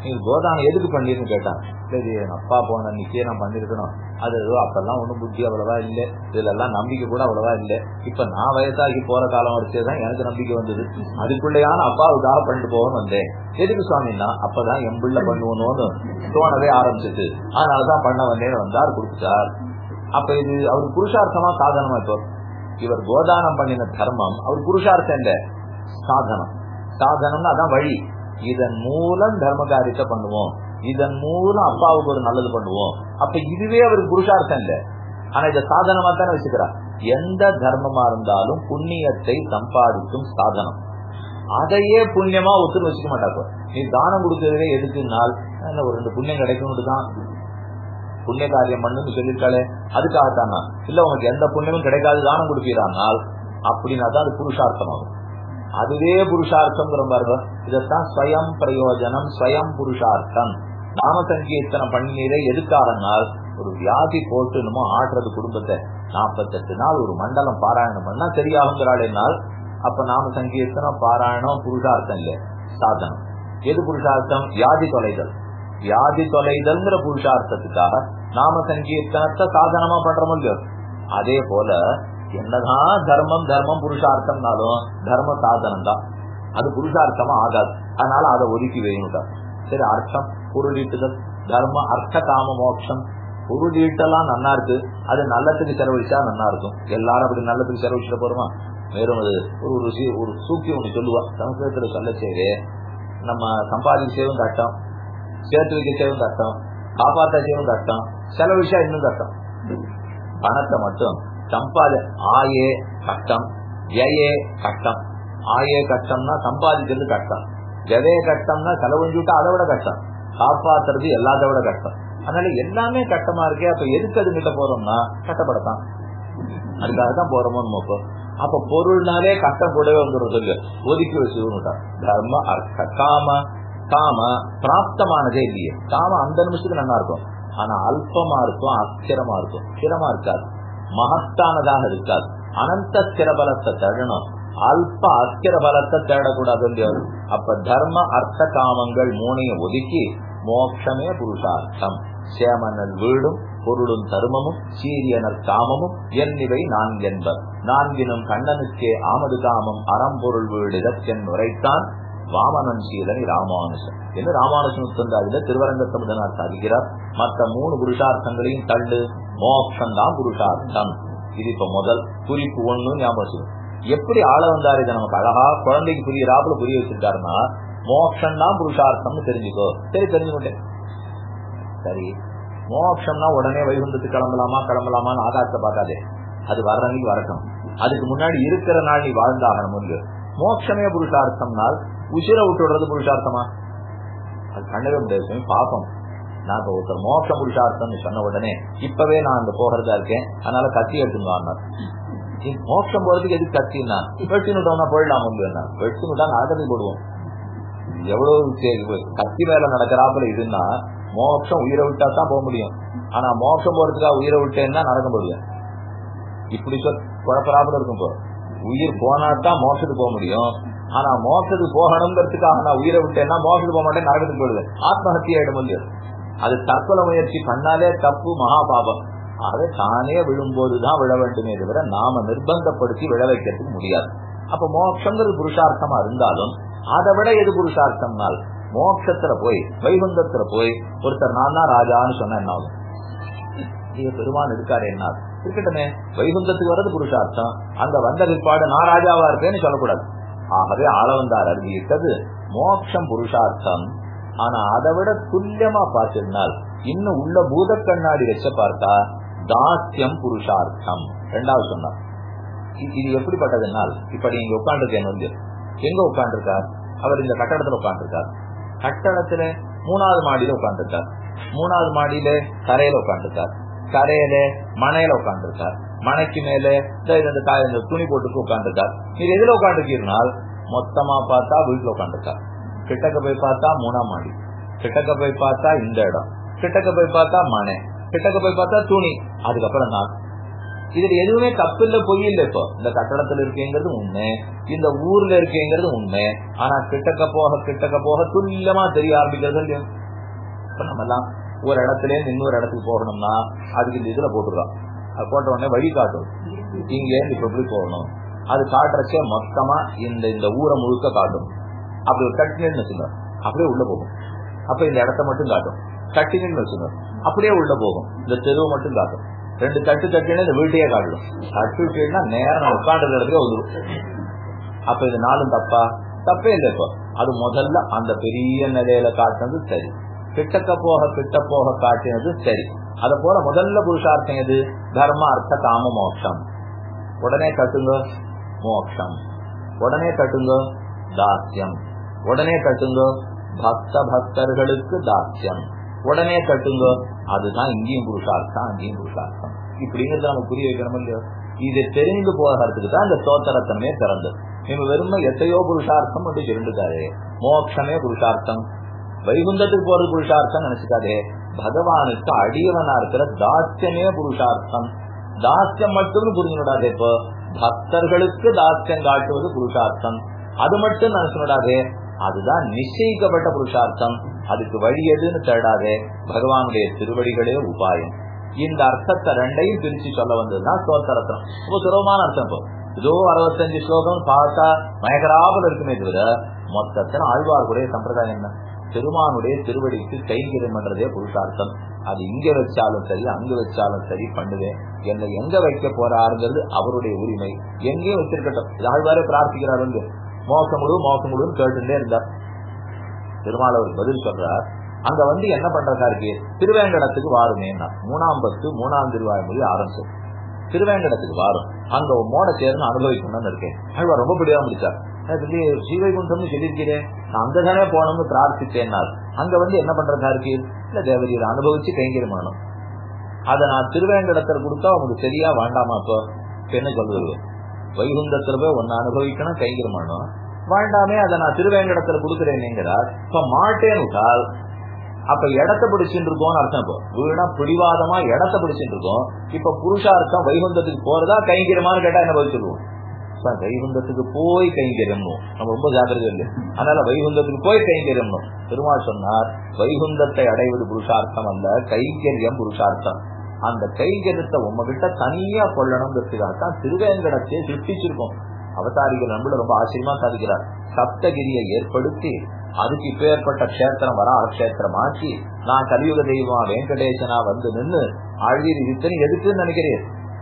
நீ கோதானம் எதுக்கு பண்ணிருன்னு கேட்டான் சரி என் அப்பா போன அன்னைக்கே நான் பண்ணிருக்கணும் அது ஏதோ அப்பெல்லாம் ஒண்ணும் புத்தி அவ்வளவா இல்ல இதுல எல்லாம் நம்பிக்கை கூட அவ்வளவா இல்ல இப்ப நான் வயசாகி போற காலம் வரைச்சேதான் எனக்கு நம்பிக்கை வந்தது அதுக்குள்ளேயான அப்பாவுக்காக பண்ணிட்டு போகணும் வந்தேன் எதுக்கு சுவாமின்னா அப்பதான் என் பிள்ளை பண்ணுவோன்னு தோணவே ஆரம்பிச்சிட்டு அதனாலதான் பண்ண வந்தேன்னு வந்தார் கொடுத்துட்டார் அப்ப இது அவர் புருஷார்த்தமா சாதனமா இப்போ இவர் கோதானம் பண்ணின தர்மம் அவர் புருஷார்த்தம் இல்ல சாதனம் சாதனம்னு அதான் வழி இதன் மூலம் தர்ம காரியத்தை பண்ணுவோம் இதன் மூலம் அப்பாவுக்கு ஒரு நல்லது பண்ணுவோம் அப்ப இதுவே அவருக்கு புருஷார்த்தம் இல்ல ஆனா இத சாதனமா தானே வச்சுக்கிறார் எந்த தர்மமா இருந்தாலும் புண்ணியத்தை சம்பாதிக்கும் சாதனம் அதையே புண்ணியமா ஒத்துட்டு வச்சுக்க மாட்டாங்க நீ தானம் கொடுக்கறதே எதுக்குனால் ஒரு ரெண்டு புண்ணியம் கிடைக்கும் தான் புண்ணிய காரியம் பண்ணுன்னு சொல்லியிருக்காளே அதுக்காகத்தானா இல்ல உனக்கு எந்த புண்ணியமும் கிடைக்காது தானம் கொடுக்கிறானால் அப்படின்னா தான் அது புருஷார்த்தமாகும் அதுவே புருஷார்த்தம் பாருங்க இதத்தான் ஸ்வயம் பிரயோஜனம் ஸ்வயம் புருஷார்த்தம் நாம சங்கீர்த்தனம் பண்ணினீரே எதுக்காகனால் ஒரு வியாதி போட்டு நம்ம ஆடுறது குடும்பத்தை நாற்பத்தெட்டு நாள் ஒரு மண்டலம் பாராயணம் பண்ணா சரியாகுங்கிறாள் அப்ப நாம சங்கீர்த்தனம் பாராயணம் புருஷார்த்தம் இல்ல சாதனம் எது புருஷார்த்தம் வியாதி தொலைதல் வியாதி தொலைதல்ங்கிற புருஷார்த்தத்துக்காக நாம சங்கீர்த்தனத்தை சாதனமா பண்றோம் இல்லையோ அதே போல என்னதான் தர்மம் தர்மம் புருஷார்த்தம்னாலும் தர்ம சாதனம் தான் அது புருஷார்த்தமா ஆகாது அதனால அதை ஒதுக்கி வேணுட்டார் சரி அர்த்தம் பொருளீட்டுதல் தர்ம அர்த்த காம மோட்சம் பொருளீட்டெல்லாம் நல்லா இருக்கு அது நல்லத்துக்கு செலவழிச்சா நல்லா இருக்கும் எல்லாரும் அப்படி நல்லத்துக்கு செலவழிச்சுட்டு போறோமா மேலும் அது ஒரு ருசி ஒரு சூக்கி ஒண்ணு சொல்லுவா சமஸ்கிருதத்துல சொல்ல செய்து நம்ம சம்பாதிக்க சேவும் கட்டம் சேர்த்து வைக்க சேவும் கட்டம் காப்பாற்ற சேவும் கட்டம் செலவழிச்சா இன்னும் கட்டம் பணத்தை மட்டும் சம்பாதி ஆயே கட்டம் ஜயே கட்டம் ஆயே கட்டம்னா சம்பாதிக்கிறது கட்டம் ஜவே கட்டம்னா செலவழிஞ்சு விட்டா அதை விட கட்டம் காப்பாத்துறது எல்லாத்த விட கட்டம் அதனால எல்லாமே கட்டமா இருக்கே அப்ப எதுக்கு அது கிட்ட போறோம்னா கட்டப்படத்தான் அதுக்காக தான் போறோமோ நம்ம அப்ப பொருள்னாலே கட்டம் கூடவே வந்துடும் சொல்லு ஒதுக்கி வச்சுட்டான் தர்ம அர்த்த காம காம பிராப்தமானதே இல்லையே காம அந்த நிமிஷத்துக்கு நல்லா இருக்கும் ஆனா அல்பமா இருக்கும் அஸ்திரமா இருக்கும் ஸ்திரமா இருக்காது மகத்தானதாக இருக்காது அனந்த ஸ்திர பலத்தை தழணும் அல்ப அஸ்திர பலத்தை தேடக்கூடாது இல்லையோ அப்ப தர்ம அர்த்த காமங்கள் மூணையும் ஒதுக்கி மோட்சமே புருஷார்த்தம் சேமனல் வீடும் பொருளும் தருமமும் சீரியனர் காமமும் என்னிவை நான்கென்பர் நான்கினும் கண்ணனுக்கே ஆமது காமம் அறம்பொருள் வீடு இதற்கென் உரைத்தான் வாமனன் சீலனை ராமானுசன் என்று ராமானுஜன் உத்தந்தாதில திருவரங்கத்தை முதனார் சாதிக்கிறார் மற்ற மூணு புருஷார்த்தங்களையும் தள்ளு மோட்சம் தான் புருஷார்த்தம் இது இப்ப முதல் குறிப்பு ஒண்ணு ஞாபகம் எப்படி ஆள வந்தாரு இதை நமக்கு அழகா குழந்தைக்கு புரியறாப்புல புரிய வச்சிருக்காருன்னா மோட்சம் தான் புருஷார்த்தம்னு தெரிஞ்சுக்கோ சரி தெரிஞ்சுக்கிட்டேன் சரி மோட்சம்னா உடனே வைகுந்தத்துக்கு கிளம்பலாமா கிளம்பலாமான்னு ஆகாசத்தை பார்க்காதே அது வர்ற அன்னைக்கு வரட்டும் அதுக்கு முன்னாடி இருக்கிற நாள் நீ வாழ்ந்தாகணும் மோட்சமே புருஷார்த்தம்னால் உசிர விட்டுடுறது புருஷார்த்தமா அது கண்ணவே முடியாது பாப்போம் நான் இப்ப ஒருத்தர் மோட்ச புருஷார்த்தம்னு சொன்ன உடனே இப்பவே நான் அங்க போகிறதா இருக்கேன் அதனால கத்தி எடுத்துங்க மோட்சம் போறதுக்கு எதுக்கு கத்தினா வெட்டினுட்டோம்னா போயிடலாம் முடியும் வெட்டினுட்டா நடக்கிறது போடுவோம் எவ்வளவு கத்தி மேல நடக்கிறாப்புல இதுன்னா மோட்சம் உயிரை விட்டா தான் போக முடியும் ஆனா மோட்சம் போறதுக்காக உயிரை விட்டேன்னா நடக்க முடியும் இப்படி சொல் குழப்பறாப்புல இருக்கும் போ உயிர் போனாதான் மோட்சத்துக்கு போக முடியும் ஆனா மோட்சத்துக்கு போகணுங்கிறதுக்காக நான் உயிரை விட்டேன்னா மோட்சத்துக்கு போக மாட்டேன் நரகத்துக்கு போயிடுவேன் ஆத்மஹத்தியா ஆயிட முடியும் அது தற்கொலை முயற்சி பண்ணாலே தப்பு மகா பாபம் ஆகவே தானே விழும்போதுதான் விழ வேண்டுமே தவிர நாம நிர்பந்தப்படுத்தி விழ வைக்கிறதுக்கு முடியாது அப்ப மோட்சங்கிறது புருஷார்த்தமா இருந்தாலும் அதை விட எது புருஷார்த்தம்னால் மோட்சத்துல போய் வைகுந்தத்துல போய் ஒருத்தர் நான் தான் ராஜான்னு சொன்ன என்ன ஆகும் பெருமான் இருக்காரு என்ன இருக்கட்டுமே வைகுந்தத்துக்கு வர்றது புருஷார்த்தம் அங்க வந்த பிற்பாடு நான் ராஜாவா இருப்பேன்னு சொல்லக்கூடாது ஆகவே ஆளவந்தார் அறிவித்தது மோட்சம் புருஷார்த்தம் ஆனா அதை விட துல்லியமா பார்த்திருந்தால் இன்னும் உள்ள பூத கண்ணாடி வச்ச பார்த்தா தாஸ்யம் புருஷார்த்தம் ரெண்டாவது சொன்னார் இது எப்படிப்பட்டதுனால் இப்ப நீங்க உட்காந்துருக்கேன் வந்து எங்க உட்காந்துருக்கார் அவர் இந்த கட்டடத்துல உட்காந்துருக்கார் கட்டடத்துல மூணாவது மாடியில உட்காந்துருக்கார் மூணாவது மாடியில கரையில உட்காந்துருக்கார் கரையில மனையில உட்காந்துருக்கார் மனைக்கு மேல இந்த துணி போட்டுக்கு உட்காந்துருக்கார் நீங்க எதுல உட்காந்துருக்கீங்கனால் மொத்தமா பார்த்தா வீட்டுல உட்காந்துருக்கார் கிட்டக்க போய் பார்த்தா மூணாம் மாடி கிட்டக்க போய் பார்த்தா இந்த இடம் கிட்டக்க போய் பார்த்தா மனை கிட்டக்க போய் பார்த்தா துணி அதுக்கப்புறம் நான் இதுல எதுவுமே தப்பு இல்ல பொய் இல்ல இப்போ இந்த கட்டடத்துல இருக்கேங்கிறது உண்மை இந்த ஊர்ல இருக்கேங்கிறது உண்மை ஆனா கிட்டக்க போக கிட்டக்க போக துல்லியமா தெரிய ஆரம்பிக்கிறது இல்லையா இப்ப நம்ம எல்லாம் ஒரு இடத்துல இருந்து இன்னொரு இடத்துக்கு போகணும்னா அதுக்கு இந்த இதுல போட்டுருக்கோம் அது போட்ட உடனே வழி காட்டும் இங்க இருந்து இப்ப எப்படி போகணும் அது காட்டுறச்சே மொத்தமா இந்த இந்த ஊரை முழுக்க காட்டும் அப்படி ஒரு கட்டினு வச்சுங்க அப்படியே உள்ள போகும் அப்ப இந்த இடத்த மட்டும் காட்டும் கட்டினு வச்சுங்க அப்படியே உள்ள போகும் இந்த தெருவை மட்டும் காட்டும் ரெண்டு தட்டு தட்டுன்னு இந்த வீட்டையே காட்டும் தட்டு விட்டுனா நேரம் உட்காந்து இடத்துக்கு வந்துடும் அப்ப இது நாளும் தப்பா தப்பே இல்லை இப்போ அது முதல்ல அந்த பெரிய நிலையில காட்டினது சரி கிட்டக்க போக கிட்ட போக காட்டினது சரி அத போல முதல்ல புருஷார்த்தம் எது தர்ம அர்த்த காம மோட்சம் உடனே கட்டுங்க மோட்சம் உடனே கட்டுங்க தாஸ்யம் உடனே கட்டுங்க பக்த பக்தர்களுக்கு தாஸ்யம் உடனே கட்டுங்க அதுதான் இங்கேயும் புருஷார்த்தம் அங்கேயும் புருஷார்த்தம் இப்படிங்கிறத நம்ம புரிய வைக்கணும் இல்லையோ இது தெரிந்து போகிறதுக்கு தான் இந்த சோத்தரத்தனமே திறந்தது நீங்க வெறும எத்தையோ புருஷார்த்தம் அப்படி இருந்துக்காரு மோட்சமே புருஷார்த்தம் வைகுந்தத்துக்கு போறது புருஷார்த்தம் நினைச்சுக்காதே பகவானுக்கு அடியவனா இருக்கிற தாஸ்யமே புருஷார்த்தம் தாஸ்யம் மட்டும் புரிஞ்சுடாதே இப்போ பக்தர்களுக்கு தாஸ்யம் காட்டுவது புருஷார்த்தம் அது மட்டும் நினைச்சுடாதே அதுதான் நிச்சயிக்கப்பட்ட புருஷார்த்தம் அதுக்கு வழி எதுன்னு தேடாதே பகவானுடைய திருவடிகளே உபாயம் இந்த அர்த்தத்தை ரெண்டையும் பிரிச்சு சொல்ல வந்ததுதான் ஸ்தோத்திரத்தம் ரொம்ப சுலபமான அர்த்தம் இப்போ ஏதோ அறுபத்தஞ்சு ஸ்லோகம் பார்த்தா மயக்கராபல் இருக்குமே தவிர மொத்தத்தில் ஆழ்வார்களுடைய சம்பிரதாயம் என்ன பெருமானுடைய திருவடிக்கு கைங்கரியம் பண்றதே புருஷார்த்தம் அது இங்க வச்சாலும் சரி அங்க வச்சாலும் சரி பண்ணுவேன் என்னை எங்க வைக்க போறாருங்கிறது அவருடைய உரிமை எங்கேயும் வச்சிருக்கட்டும் ஆழ்வாரே பிரார்த்திக்கிறார் வந்து மோசமுடு மோசமுடுன்னு கேட்டுட்டே இருந்தார் பெருமாள் அவர் பதில் சொல்றார் அங்க வந்து என்ன பண்றதா இருக்கு திருவேங்கடத்துக்கு வாருமேன்னா மூணாம் பத்து மூணாம் திருவாய்மொழி ஆரம்பிச்சது திருவேங்கடத்துக்கு வாரும் அங்க மோட சேர்ந்து அனுபவிக்கணும்னு இருக்கேன் ஆழ்வார் ரொம்ப பிடிவாம முடிச்சார் ஸ்ரீவைகுண்டம்னு சொல்லியிருக்கிறேன் நான் அங்க தானே போனோம்னு பிரார்த்திச்சேன்னால் அங்க வந்து என்ன பண்றதா இருக்கு இல்ல தேவதியில அனுபவிச்சு கைங்கரியமானும் அதை நான் திருவேங்கடத்துல கொடுத்தா உங்களுக்கு சரியா வேண்டாமா இப்போ என்ன சொல்றது வைகுந்தத்துல போய் ஒன்னு அனுபவிக்கணும் கைங்கரியமானும் வேண்டாமே அதை நான் திருவேங்கடத்துல கொடுக்குறேன்ங்கிறார் இப்ப மாட்டேன்னு விட்டால் அப்ப இடத்த பிடிச்சிட்டு இருக்கோம்னு அர்த்தம் இப்போ வீணா பிடிவாதமா இடத்த பிடிச்சிட்டு இருக்கோம் இப்ப புருஷார்த்தம் வைகுந்தத்துக்கு போறதா கைங்கரியமானு கேட்டா என்ன பதில் சொல்லுவோம் வைகுந்தத்துக்கு போய் கைங்கரியம்னும் நம்ம ரொம்ப ஜாக்கிரதை இல்லை அதனால வைகுந்தத்துக்கு போய் கைங்கரியம்னும் பெருமாள் சொன்னார் வைகுந்தத்தை அடைவது புருஷார்த்தம் அல்ல கைங்கரியம் புருஷார்த்தம் அந்த கைங்கரியத்தை உங்ககிட்ட தனியா கொள்ளணுங்கிறதுக்காகத்தான் திருவேங்கடத்தையே சிருஷ்டிச்சிருக்கோம் அவதாரிகள் நம்மள ரொம்ப ஆச்சரியமா சாதிக்கிறார் சப்தகிரியை ஏற்படுத்தி அதுக்கு இப்ப ஏற்பட்ட கஷேத்திரம் வரா கஷேத்திரம் ஆக்கி நான் கலியுக தெய்வமா வெங்கடேசனா வந்து நின்று அழகிரி இத்தனை எதுக்குன்னு நினைக்கிறேன்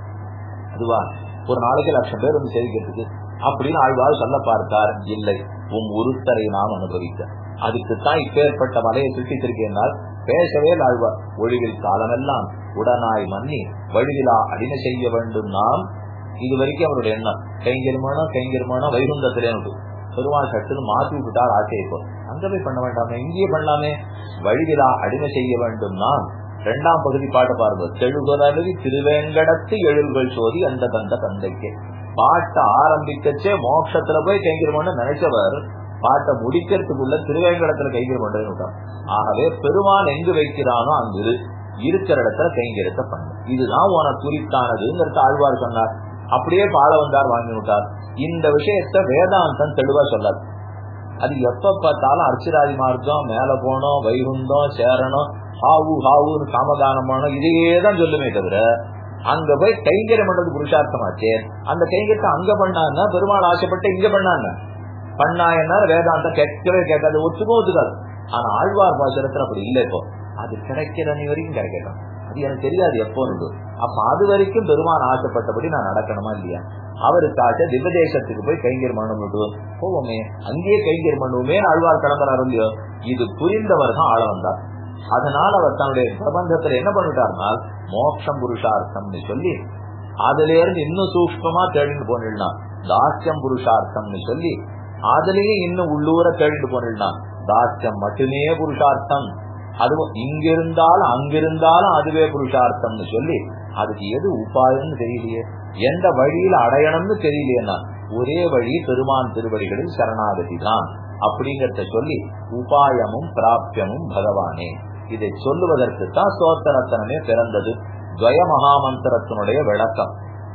அதுவா ஒரு நாளைக்கு லட்சம் பேர் வந்து சேவிக்கிறதுக்கு அப்படின்னு ஆழ்வாள் சொல்ல பார்த்தார் இல்லை உன் ஒருத்தரை நாம் அனுபவிக்க அதுக்குத்தான் இப்பேற்பட்ட மலையை சுட்டித்திருக்கேனால் பேசவே ஆழ்வார் ஒழிவில் காலமெல்லாம் உடனாய் மன்னி வழிவிலா அடிமை செய்ய வேண்டும் நாம் இது வரைக்கும் அவருடைய எண்ணம் கைங்கருமானம் கைங்கருமானம் வைகுந்தத்திலே உண்டு பெருமாள் சட்டுன்னு மாற்றி விட்டால் ஆசையை போல் அங்க போய் பண்ண வேண்டாமே இங்கேயே பண்ணலாமே வழிவிலா அடிமை செய்ய வேண்டும் நாம் இரண்டாம் பகுதி பாட்டு பாருங்க தெழுகுதலுவி திருவேங்கடத்து எழுல்கள் சோதி அந்த தந்த தந்தைக்கு பாட்டை ஆரம்பிக்கச்சே மோட்சத்துல போய் கைங்கரிமன்னு நினைச்சவர் பாட்டை முடிக்கிறதுக்குள்ள திருவேங்கடத்துல கைங்கரிமன்னு ஆகவே பெருமான் எங்கு வைக்கிறானோ அங்கு இரு இருக்கிற இடத்துல கைங்கரத்தை பண்ணு இதுதான் உனக்கு குறித்தானதுங்கிறது ஆழ்வார் சொன்னார் அப்படியே பால வந்தார் வாங்கி விட்டார் இந்த விஷயத்த வேதாந்தம் தெளிவா சொல்லாது அது எப்ப பார்த்தாலும் அர்ச்சராதி மார்க்கம் மேல போனோம் வைகுந்தம் சேரணும் ஹாவு ஹாவுன்னு சாமதானம் பண்ணணும் இதையே தான் சொல்லுமே தவிர அங்க போய் கைங்கரம் பண்றது புருஷார்த்தமாச்சே அந்த கைங்கரத்தை அங்க பண்ணான்னா பெருமாள் ஆசைப்பட்டு இங்க பண்ணாங்க பண்ணா என்ன வேதாந்தம் கேட்கவே கேட்காது ஒத்துக்கும் ஒத்துக்காது ஆனா ஆழ்வார் பாசுரத்துல அப்படி இல்லை இப்போ அது கிடைக்கிற நீ வரைக்கும் கிடைக்கணும் அது எனக்கு தெரியாது எப்போ அப்ப அது வரைக்கும் பெருமான் ஆசைப்பட்டபடி நான் நடக்கணுமா இல்லையா அவருக்காக திவதேசத்துக்கு போய் கைங்கர் பண்ணுவோம் போவோமே அங்கேயே கைங்கர் பண்ணுவோமே ஆழ்வார் கிளம்புறாரு இல்லையோ இது புரிந்தவர் தான் ஆள வந்தார் அதனால அவர் தன்னுடைய பிரபந்தத்துல என்ன பண்ணிட்டார்னா மோட்சம் புருஷார்த்தம்னு சொல்லி அதுல இருந்து இன்னும் சூக்மமா தேடிட்டு போனிடனா தாஸ்யம் புருஷார்த்தம்னு சொல்லி அதுலயே இன்னும் உள்ளூர தேடிட்டு போனிடனா தாஸ்யம் மட்டுமே புருஷார்த்தம் அதுவும் இங்கிருந்தாலும் அங்கிருந்தாலும் அதுவே புருஷார்த்தம்னு சொல்லி அதுக்கு எது உபாயம்னு தெரியலையே எந்த வழியில அடையணும்னு தெரியலையேன்னா ஒரே வழி பெருமான் திருவடிகளில் சரணாகதி தான் அப்படிங்கறத சொல்லி உபாயமும் பிராப்தியமும் பகவானே இதை சொல்லுவதற்கு தான் சோத்தரத்தனமே பிறந்தது துவய மகாமந்திரத்தினுடைய விளக்கம்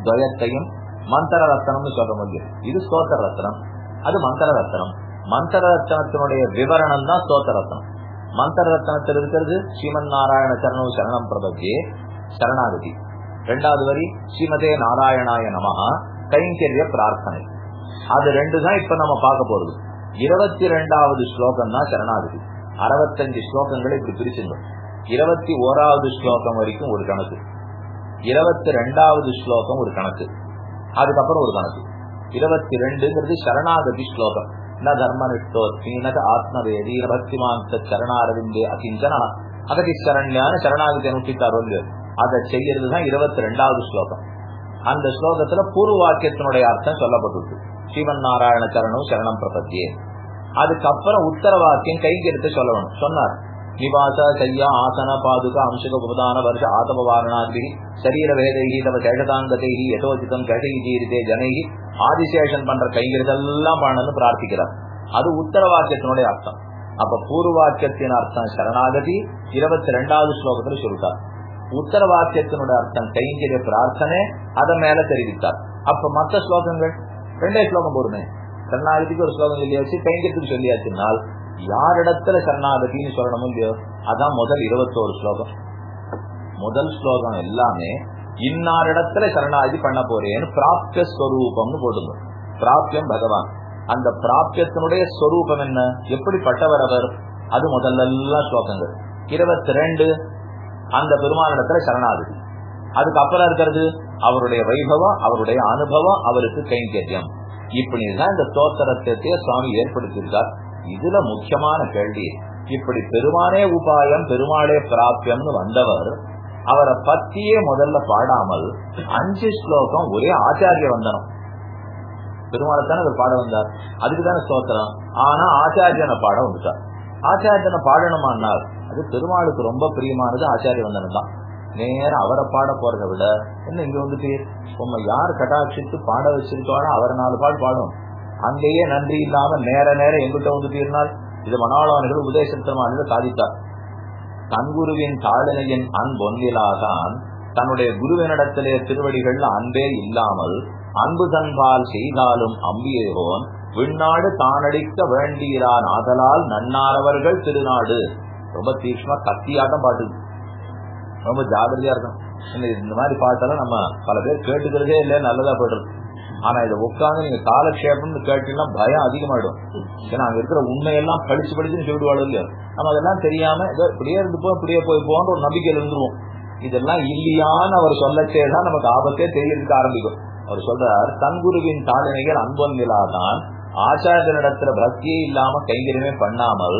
துவயத்தையும் மந்திர ரத்தனம்னு சொல்ற முடியும் இது ஸ்தோத்திர ரத்னம் அது மந்திர ரத்னம் மந்திர ரத்னத்தினுடைய விவரணம் தான் ஸ்தோத்திர ரத்னம் மந்திர ரத்னத்தில் இருக்கிறது ஸ்ரீமன் நாராயண சரணம் சரணம் பிரபத்தியே சரணாகதி ரெண்டாவது வரி ஸ்ரீமதே நாராயணாய நமஹா கைங்கரிய பிரார்த்தனை அது ரெண்டு தான் இப்ப நம்ம பார்க்க போறது இருபத்தி ரெண்டாவது ஸ்லோகம் தான் சரணாகதி அறுபத்தஞ்சு ஸ்லோகங்களை இப்படி பிரிச்சுங்க இருபத்தி ஓராவது ஸ்லோகம் வரைக்கும் ஒரு கணக்கு இருபத்தி ரெண்டாவது ஸ்லோகம் ஒரு கணக்கு அதுக்கப்புறம் ஒரு கணக்கு இருபத்தி ரெண்டுங்கிறது சரணாகதி ஸ்லோகம் ந தர்மனிஷ்டோத்மி நக ஆத்மவேதி பக்திமாந்த சரணாரவிந்தே அகிஞ்சனா அகதி சரண்யான சரணாகதி அனுஷ்டித்தார் வந்து அதை செய்யறது தான் இருபத்தி ரெண்டாவது ஸ்லோகம் அந்த ஸ்லோகத்துல பூர்வ வாக்கியத்தினுடைய அர்த்தம் சொல்லப்பட்டிருக்கு ஸ்ரீமன் நாராயண சரணம் சரணம் பிரபத்தியே அதுக்கப்புறம் உத்தர வாக்கியம் கைங்கெடுத்து சொல்லணும் சொன்னார் நிவாச சையா ஆசன பாதுக அம்சக உபதான வருஷ ஆதவ வாரணாதி சரீர வேதைகி தவ சேஷதாங்கதைகி யதோச்சிதம் கஷகி ஜீரிதே ஜனைகி ஆதிசேஷன் பண்ற கைங்கிறதெல்லாம் பண்ணணும்னு பிரார்த்திக்கிறார் அது உத்தர வாக்கியத்தினுடைய அர்த்தம் அப்ப பூர்வ வாக்கியத்தின் அர்த்தம் சரணாகதி இருபத்தி ரெண்டாவது ஸ்லோகத்துல சொல்லிட்டார் உத்தர வாக்கியத்தினுடைய அர்த்தம் கைங்கரிய பிரார்த்தனை அதை மேல தெரிவித்தார் அப்ப மற்ற ஸ்லோகங்கள் ரெண்டே ஸ்லோகம் போடுமே சரணாகதிக்கு ஒரு ஸ்லோகம் சொல்லியாச்சு கைங்கரியத்துக்கு சொல்லியாச்சுனால் யாரிடத்துல சரணாகதின்னு சொல்லணும் இல்லையோ அதான் முதல் இருபத்தோரு ஸ்லோகம் முதல் ஸ்லோகம் எல்லாமே இன்னாரிடத்துல சரணாகதி பண்ண போறேன்னு பிராப்திய ஸ்வரூபம்னு போடுங்க பிராப்தியம் பகவான் அந்த பிராப்தியத்தினுடைய ஸ்வரூபம் என்ன எப்படிப்பட்டவர் அவர் அது முதல்ல எல்லாம் ஸ்லோகங்கள் இருபத்தி ரெண்டு அந்த பெருமானிடத்துல சரணாகதி அதுக்கப்புறம் இருக்கிறது அவருடைய வைபவம் அவருடைய அனுபவம் அவருக்கு கைங்கரியம் இப்படிதான் இந்த தோத்தரத்தை சுவாமி ஏற்படுத்தியிருக்கார் இதுல முக்கியமான கேள்வி இப்படி பெருமானே உபாயம் பெருமாளே பிராப்தியம்னு வந்தவர் அவரை பத்தியே முதல்ல பாடாமல் அஞ்சு ஸ்லோகம் ஒரே ஆச்சாரிய வந்தனம் பெருமாளைத்தானே அவர் பாட வந்தார் அதுக்கு தானே ஸ்தோத்திரம் ஆனா ஆச்சாரியனை பாட வந்துட்டார் ஆச்சாரியனை பாடணுமானால் அது பெருமாளுக்கு ரொம்ப பிரியமானது ஆச்சாரிய வந்தனம் தான் நேரம் அவரை பாட போறதை விட என்ன இங்க வந்துட்டு உண்மை யார் கட்டாட்சித்து பாட வச்சிருக்காளோ அவரை நாலு பால் பாடும் அங்கேயே நன்றி இல்லாம நேர நேரம் எங்கிட்ட வந்து தீர்னால் இது மணாளவன்கள் உபதேசத்திரமானது சாதித்தார் தன்குருவின் தாழனையின் அன்பொன்னிலாதான் தன்னுடைய குருவினிடத்திலே திருவடிகள் அன்பே இல்லாமல் அன்பு தன்பால் செய்தாலும் அம்பியேகோன் விண்ணாடு தானடிக்க வேண்டீரான் ஆதலால் நன்னாரவர்கள் திருநாடு ரொம்ப தீக்ஷ்மா கத்தியாட்டம் பாட்டு ரொம்ப ஜாகிரதையா இருக்கும் இந்த மாதிரி பாட்டெல்லாம் நம்ம பல பேர் கேட்டுக்கிறதே இல்லை நல்லதா போயிடுறது ஆனா இதை உட்காந்து நீங்க காலக்ஷேபம்னு கேட்டீங்கன்னா பயம் அதிகமாயிடும் ஏன்னா அங்க இருக்கிற உண்மையெல்லாம் படிச்சு படிச்சுன்னு சொல்லிடுவாள் இல்லையா நம்ம அதெல்லாம் தெரியாம ஏதோ இப்படியே இருந்து போ இப்படியே போய் போன்ற ஒரு நம்பிக்கையில இருந்துருவோம் இதெல்லாம் இல்லையான்னு அவர் சொல்லச்சேதான் நமக்கு ஆபத்தே தெரியறதுக்கு ஆரம்பிக்கும் அவர் சொல்றார் தன்குருவின் தாழ்நிலைகள் அன்பன் விழாதான் ஆச்சாரியனிடத்துல பக்தியே இல்லாம கைங்கரியமே பண்ணாமல்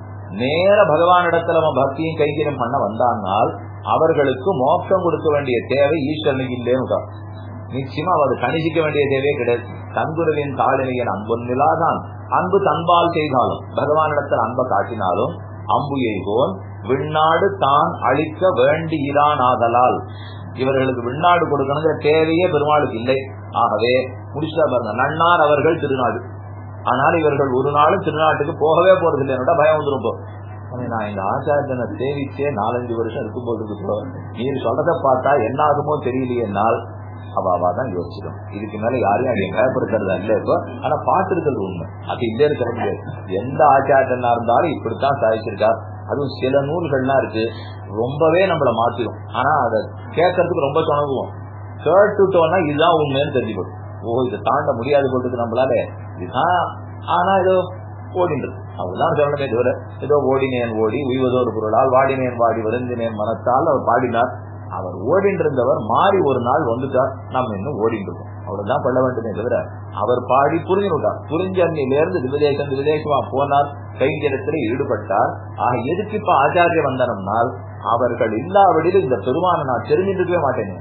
நேர பகவானிடத்துல நம்ம பக்தியும் கைங்கரியம் பண்ண வந்தானால் அவர்களுக்கு மோட்சம் கொடுக்க வேண்டிய தேவை ஈஸ்வரனுக்கு இல்லைன்னு நிச்சயமா அவர் கணிசிக்க வேண்டிய தேவையே கிடையாது தங்குருவின் தாழ்நிலையின் அன்புன் நிலாதான் அன்பு தன்பால் செய்தாலும் பகவானிடத்தில் அன்பை காட்டினாலும் அம்பு எய்கோன் விண்ணாடு தான் அழிக்க வேண்டி இரானாதலால் இவர்களுக்கு விண்ணாடு கொடுக்கணுங்கிற தேவையே பெருமாளுக்கு இல்லை ஆகவே முடிச்சுட்டா பாருங்க நன்னார் அவர்கள் திருநாடு ஆனால் இவர்கள் ஒரு நாளும் திருநாட்டுக்கு போகவே போறது இல்லை என்னோட பயம் வந்துரும் இப்போ நான் இந்த ஆச்சாரியனை சேவிச்சே நாலஞ்சு வருஷம் இருக்கும் போது நீர் சொல்றதை பார்த்தா என்ன ஆகுமோ தெரியலையே என்னால் அவாவா தான் யோசிச்சிடும் இதுக்கு மேல யாரையும் அடைய பயப்படுத்துறதா இல்ல இப்போ ஆனா பாட்டு இருக்கிறது உண்மை அது இல்லே இருக்க முடியாது எந்த ஆச்சாரியனா இருந்தாலும் இப்படித்தான் சாதிச்சிருக்கார் அதுவும் சில நூல்கள்லாம் இருக்கு ரொம்பவே நம்மள மாத்திடும் ஆனா அதை கேட்கறதுக்கு ரொம்ப சொணங்குவோம் கேட்டுட்டோம்னா இதுதான் உண்மைன்னு தெரிஞ்சுக்கணும் ஓ இதை தாண்ட முடியாது போட்டுக்கு நம்மளால இதுதான் ஆனா ஏதோ ஓடின்றது அவர்தான் சொல்லணுமே தவிர ஏதோ ஓடினேன் ஓடி உய்வதோடு பொருளால் வாடினேன் வாடி வருந்தினேன் மனத்தால் அவர் பாடினார் அவர் ஓடின்றிருந்தவர் மாறி ஒரு நாள் வந்துட்டார் நம்ம இன்னும் ஓடிட்டு இருக்கோம் அவ்வளவுதான் பண்ண வேண்டுமே தவிர அவர் பாடி புரிஞ்சுட்டார் புரிஞ்சன்னிலிருந்து விதேசம் விதேசமா போனார் கைங்கரத்தில் ஈடுபட்டார் ஆக எதுக்கு இப்ப ஆச்சாரிய வந்தனம்னால் அவர்கள் இல்லாவிடில் இந்த பெருமான நான் தெரிஞ்சுட்டு இருக்கவே மாட்டேனே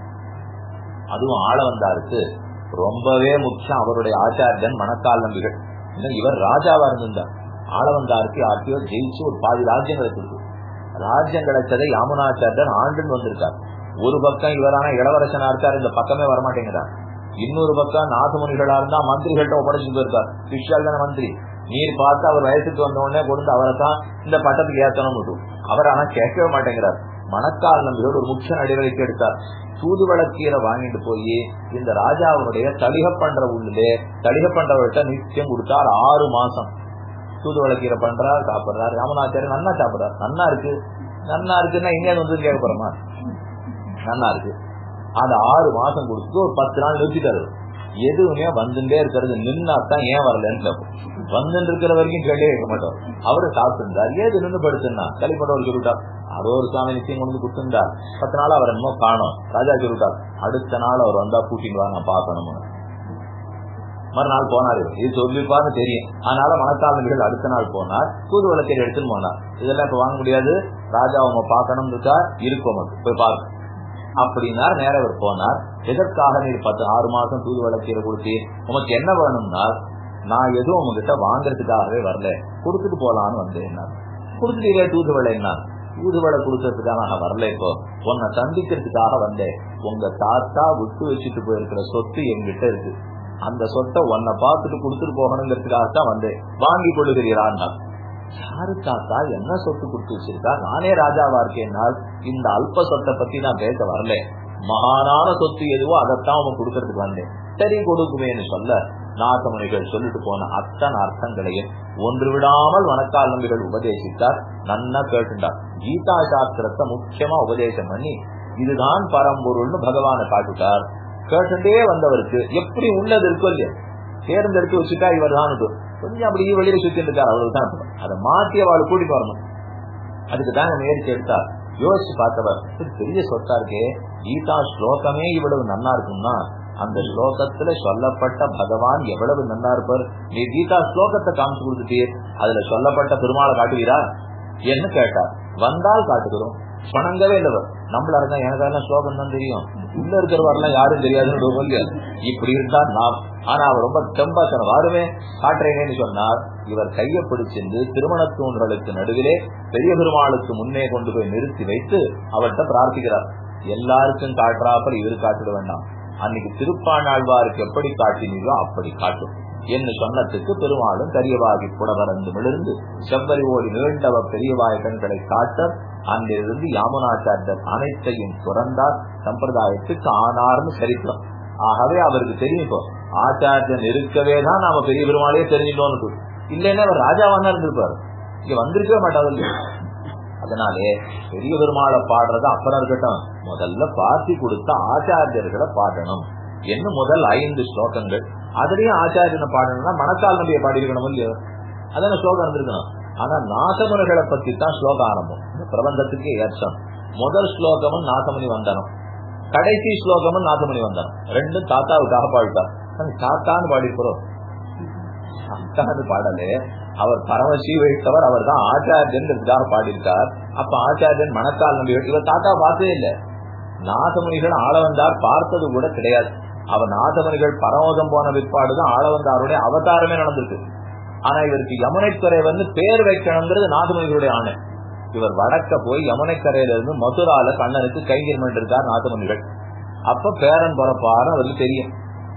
அதுவும் ஆள வந்தாருக்கு ரொம்பவே முக்கியம் அவருடைய ஆச்சாரியன் மணக்கால் நம்பிகள் இவர் ராஜாவா இருந்திருந்தார் ஆள வந்தாருக்கு யார்கிட்டயோ ஜெயிச்சு ஒரு பாதி ராஜ்யம் கிடைச்சிருக்கு ராஜ்யம் கிடைச்சதை யாமுனாச்சாரியர் ஆண்டுன்னு வந்திருக்கார் ஒரு பக்கம் இவரான இளவரசனா இருக்கார் இந்த பக்கமே வரமாட்டேங்கிறார் இன்னொரு பக்கம் நாதமுனிகளா இருந்தா மந்திரிகள்ட்ட ஒப்படைச்சு போயிருக்கார் சிஷ்யால் தானே மந்திரி நீர் பார்த்து அவர் வயசுக்கு வந்த உடனே கொடுத்து அவரை தான் இந்த பட்டத்துக்கு ஏத்தணும் அவர் ஆனா கேட்கவே மாட்டேங்கிறார் மணக்கால் நம்பியோடு ஒரு முக்கிய நடவடிக்கை எடுத்தார் தூதுவளக்கீரை வாங்கிட்டு போய் இந்த ராஜாவுடைய தலிக பண்ற உள்ளே தலிக பண்றவர்கிட்ட நிச்சயம் கொடுத்தார் ஆறு மாசம் தூதுவளக்கீரை பண்றார் சாப்பிடுறாரு ராமநாச்சாரியர் நன்னா சாப்பிடுறாரு நன்னா இருக்கு நன்னா இருக்குன்னா எங்கேயாவது வந்து கேட்க போறோமா நன்னா இருக்கு அந்த ஆறு மாசம் கொடுத்து ஒரு பத்து நாள் நிறுத்திட்டாரு எதுவுமே வந்துட்டே இருக்கிறது நின்னாத்தான் ஏன் வரலன்னு கேட்போம் வந்துட்டு இருக்கிற வரைக்கும் கேட்டே இருக்க மாட்டோம் அவரு சாப்பிட்டுருந்தார் ஏது நின்று படுத்துனா களிப்பட்டவர் சொல்லிட்டார் அதோ ஒரு சாமி நிச்சயம் கொண்டு கொடுத்துருந்தார் பத்து நாள் அவர் என்னமோ காணும் ராஜா சொல்லிட்டார் அடுத்த நாள் அவர் வந்தா கூட்டிட்டு வாங்க பாக்கணும் மறுநாள் போனார் இது சொல்லிப்பான்னு தெரியும் அதனால மனக்காலங்கள் அடுத்த நாள் போனார் தூது வழக்கை எடுத்துன்னு போனார் இதெல்லாம் இப்ப வாங்க முடியாது ராஜா அவங்க பாக்கணும் இருக்கா இருக்கும் போய் பாருங்க அப்படின்னா நேர அவர் போனார் எதற்காக நீர் பத்து ஆறு மாசம் தூது வழக்கீரை கொடுத்து உனக்கு என்ன வேணும்னா நான் எதுவும் உங்ககிட்ட வாங்குறதுக்காகவே வரல கொடுத்துட்டு போலான்னு வந்தேன் கொடுத்துட்டீங்க தூதுவளை என்ன தூதுவளை கொடுக்கறதுக்காக நான் வரல இப்போ உன்னை சந்திக்கிறதுக்காக வந்தேன் உங்க தாத்தா விட்டு வச்சுட்டு போயிருக்கிற சொத்து என்கிட்ட இருக்கு அந்த சொத்தை உன்னை பார்த்துட்டு கொடுத்துட்டு போகணுங்கிறதுக்காக தான் வந்தேன் வாங்கி கொள்ளுகிறீரான் யாரு தாத்தா என்ன சொத்து கொடுத்து வச்சிருக்கா நானே ராஜாவா இருக்கேன்னால் இந்த அல்ப சொத்தை பத்தி நான் பேச வரல மகானான சொத்து எதுவோ அதைத்தான் அவன் கொடுக்கறதுக்கு வந்தேன் சரி கொடுக்குமேன்னு சொல்ல நாசமணிகள் சொல்லிட்டு போன அத்தனை அர்த்தங்களையும் ஒன்று விடாமல் வணக்கால் நம்பிகள் உபதேசித்தார் நன்னா கேட்டுட்டார் கீதா சாஸ்திரத்தை முக்கியமா உபதேசம் பண்ணி இதுதான் பரம்பொருள்னு பகவானை காட்டுட்டார் கேட்டுட்டே வந்தவருக்கு எப்படி உள்ளது இருக்கோ இல்லையா தேர்ந்தெடுத்து வச்சுட்டா இவர் தான் கொஞ்சம் அப்படியே வெளியில சுத்தி இருக்காரு அவ்வளவு தான் அதை மாற்றி அவளை கூட்டிட்டு வரணும் அதுக்கு தான் முயற்சி எடுத்தார் யோசிச்சு பார்த்தவர் பெரிய சொத்தா இருக்கே கீதா ஸ்லோகமே இவ்வளவு நன்னா இருக்கும்னா அந்த ஸ்லோகத்துல சொல்லப்பட்ட பகவான் எவ்வளவு நன்னா இருப்பார் நீ கீதா ஸ்லோகத்தை காமிச்சு கொடுத்துட்டீர் அதுல சொல்லப்பட்ட பெருமாளை காட்டுவீரா என்ன கேட்டார் வந்தால் காட்டுகிறோம் பணங்கவே இல்லவர் நம்மள இருந்தா எனக்கு ஸ்லோகம் தான் தெரியும் உள்ள இருக்கிறவரெல்லாம் யாரும் தெரியாதுன்னு இப்படி இருந்தா நாம் ஆனா அவர் ரொம்ப தெம்பாத்தன வாருமே காட்டுறேனேன்னு சொன்னார் இவர் கையை பிடிச்சிருந்து திருமண தூண்களுக்கு நடுவிலே பெரிய பெருமாளுக்கு முன்னே கொண்டு போய் நிறுத்தி வைத்து அவர்கிட்ட பிரார்த்திக்கிறார் எல்லாருக்கும் காட்டுறாப்பல் இவர் காட்டிட வேண்டாம் அன்னைக்கு திருப்பாணாழ்வாருக்கு எப்படி காட்டினீரோ அப்படி காட்டும் என்று சொன்னதுக்கு பெருமாளும் கரியவாகி புடவரந்து விழுந்து செவ்வரி ஓடி நீண்டவ பெரியவாய கண்களை காட்ட அங்கிருந்து யாமுனாச்சாரியர் அனைத்தையும் துறந்தார் சம்பிரதாயத்துக்கு ஆனார்னு சரித்திரம் ஆகவே அவருக்கு தெரியும் இப்போ ஆச்சாரியன் இருக்கவே தான் நாம பெரிய பெருமாளையே தெரிஞ்சிட்டோம் இல்லைன்னா அவர் ராஜாவா தான் இருந்திருப்பாரு இங்க வந்திருக்கவே மாட்டாங்க அதனாலே பெரிய பெருமாளை பாடுறது அப்புறம் இருக்கட்டும் முதல்ல பாத்தி கொடுத்த ஆச்சாரியர்களை பாடணும் என்ன முதல் ஐந்து ஸ்லோகங்கள் அதுலயும் ஆச்சாரியனை பாடணும்னா மனக்கால் நம்பிய பாடியிருக்கணும் இல்லையோ அதான ஸ்லோகம் இருந்திருக்கணும் ஆனா நாசமுனிகளை பத்தி தான் ஸ்லோகம் ஆரம்பம் பிரபந்தத்துக்கு ஏற்றம் முதல் ஸ்லோகமும் நாசமுனி வந்தனம் கடைசி ஸ்லோகமும் நாசமுனி வந்தனம் ரெண்டும் தாத்தாவுக்காக பாடிட்டார் தாத்தான்னு பாடிக்கிறோம் தாத்தான்னு பாடலே அவர் பரமசி வைத்தவர் அவர் தான் ஆச்சாரியன் பாடியிருக்கார் அப்ப ஆச்சாரியன் மனக்கால் நம்பி இவர் தாத்தா பார்த்ததே இல்லை நாசமுனிகள் ஆள வந்தார் பார்த்தது கூட கிடையாது அவர் நாசமுனிகள் பரமோதம் போன பிற்பாடுதான் ஆள வந்தாருடைய அவதாரமே நடந்திருக்கு ஆனா இவருக்கு யமுனைக்கரை வந்து பேர் வைக்கணுங்கிறது நாதமுனிகளுடைய ஆணை இவர் வடக்க போய் யமுனைக்கரையில இருந்து மதுரால கண்ணனுக்கு கைங்கரிமெண்ட் இருக்கார் நாதமுனிகள் அப்ப பேரன் பிறப்பாரு அவருக்கு தெரியும்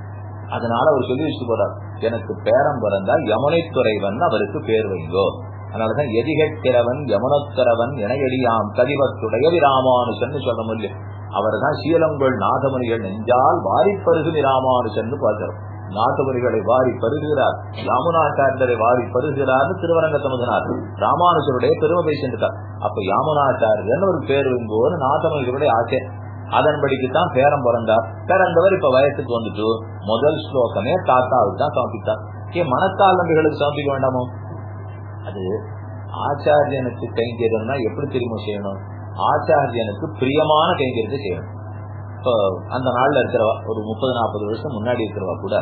அதனால அவர் சொல்லி வச்சுட்டு போறார் எனக்கு பேரம் பிறந்தா யமுனைத்துறைவன் அவருக்கு பேர் வைங்கோ அதனாலதான் எதிகட்கிறவன் யமுனத்துறவன் என எளியாம் கதிவத்துடைய ராமானுஷன் சொல்ல முடியும் அவர் தான் சீலங்கொள் நாதமுனிகள் நெஞ்சால் வாரி பருகு ராமானுஷன் பார்க்கிறோம் நாட்டுவரிகளை வாரி பருகிறார் யாமுனாச்சாரியரை வாரி பருகிறார்னு திருவரங்க சமுதனார் ராமானுஜருடைய பெருமை பேசிட்டார் அப்ப யாமுனாச்சாரியர் ஒரு பேர் வைங்கோன்னு நாதமனிகளுடைய ஆசை அதன்படிக்கு தான் பேரம் பிறந்தார் பிறந்தவர் இப்ப வயசுக்கு வந்துட்டு முதல் ஸ்லோகமே தாத்தாவுக்கு தான் சமர்ப்பித்தார் ஏன் மனத்தால் நம்பிகளுக்கு சமர்ப்பிக்க வேண்டாமோ அது ஆச்சாரியனுக்கு கைங்கரியம்னா எப்படி தெரியுமா செய்யணும் ஆச்சாரியனுக்கு பிரியமான கைங்கரியத்தை செய்யணும் இப்போ அந்த நாள்ல இருக்கிறவா ஒரு முப்பது நாற்பது வருஷம் முன்னாடி இருக்கிறவா கூட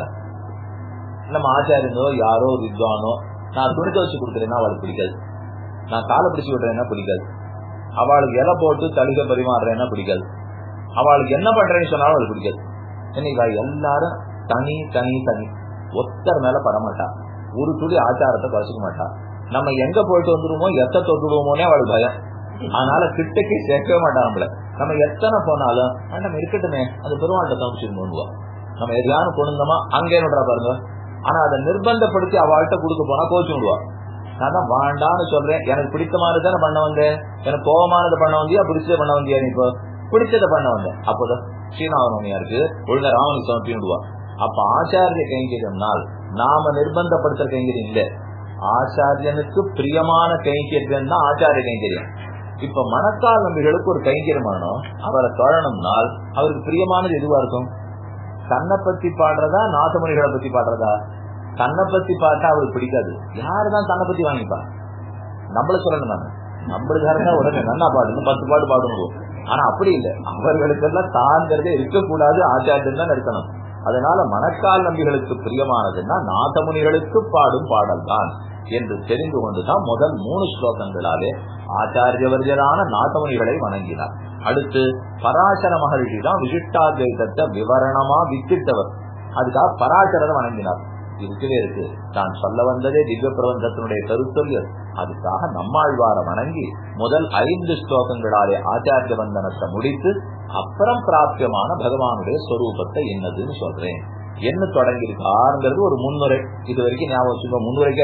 நம்ம ஆச்சாரியனோ யாரோ ஒரு வித்வானோ நான் துணி வச்சு கொடுக்குறேன்னா அவளுக்கு பிடிக்காது நான் காலை பிடிச்சு விடுறேன்னா பிடிக்காது அவளுக்கு இலை போட்டு தளிக பரிமாறுறேன்னா பிடிக்காது அவளுக்கு என்ன பண்றேன்னு சொன்னாலும் அவளுக்கு பிடிக்காது இன்னைக்கு எல்லாரும் தனி தனி தனி ஒத்தர் மேல படமாட்டா ஒரு துளி ஆச்சாரத்தை குறைச்சிக்க மாட்டா நம்ம எங்க போயிட்டு வந்துருவோமோ எத்த தொட்டுடுவோமோனே அவளுக்கு பயம் அதனால கிட்டக்கே சேர்க்கவே மாட்டா நம்மள நம்ம எத்தனை போனாலும் நம்ம இருக்கட்டுமே அந்த பெருமாள்கிட்ட சமைச்சிருந்தோம் நம்ம எதையானு கொண்டுந்தோமா அங்கே விடுறா பாருங்க ஆனா அதை நிர்பந்தப்படுத்தி அவள்கிட்ட கொடுக்க போனா கோச்சு விடுவா நான் தான் வேண்டான்னு சொல்றேன் எனக்கு பிடித்தமானது தானே பண்ண வந்தேன் எனக்கு கோபமானது பண்ண வந்தியா பிடிச்சதை பண்ண வந்தியா நீ இப்போ பிடிச்சதை பண்ண வந்தேன் அப்போதான் ஸ்ரீநாதனமியா இருக்கு ஒழுங்கா ராமனுக்கு சமர்ப்பிடுவா அப்ப ஆச்சாரிய கைங்கரியம்னால் நாம நிர்பந்தப்படுத்துற கைங்கரியம் இல்ல ஆச்சாரியனுக்கு பிரியமான கைங்கரியம் தான் ஆச்சாரிய கைங்கரியம் இப்ப மனக்கால் நம்பிகளுக்கு ஒரு கைங்கரியம் வேணும் அவரை தொழணும்னால் அவருக்கு பிரியமானது எதுவா இருக்கும் தன்னை பத்தி பாடுறதா நாசமணிகளை பத்தி பாடுறதா தன்னை பத்தி பார்த்தா அவருக்கு பிடிக்காது யாருதான் தன்னை பத்தி வாங்கிப்பா நம்மள சொல்லணும் நானு நம்மளுக்காரங்க உடனே நல்லா பாடுங்க பத்து பாட்டு பாடுங்க ஆனா அப்படி இல்லை அவர்களுக்கெல்லாம் தாங்கிறதே இருக்கக்கூடாது ஆச்சாரியன் தான் இருக்கணும் அதனால மனக்கால் நம்பிகளுக்கு பிரியமானதுன்னா நாதமுனிகளுக்கு பாடும் பாடல் தான் என்று தெரிந்து கொண்டுதான் முதல் மூணு ஸ்லோகங்களாலே ஆச்சாரியவர்ஜரான நாதமுனிகளை வணங்கினார் அடுத்து பராசர மகர்ஷி தான் விசிஷ்டாத்வைதத்தை விவரணமா வித்திட்டவர் அதுக்காக பராசரரை வணங்கினார் இருக்கவே இருக்கு தான் சொல்ல வந்ததே திவ்ய பிரபந்தத்தினுடைய கருத்தொல்லியல் அதுக்காக நம்மாழ்வார வணங்கி முதல் ஐந்து ஸ்லோகங்களாலே ஆச்சாரிய வந்தனத்தை முடித்து அப்புறம் பிராப்தியமான பகவானுடைய ஸ்வரூபத்தை என்னதுன்னு சொல்றேன் என்ன தொடங்கி இருக்காருங்கிறது ஒரு முன்னுரை இது வரைக்கும் ஞாபகம் வச்சுக்கோ முன்னுரைக்கே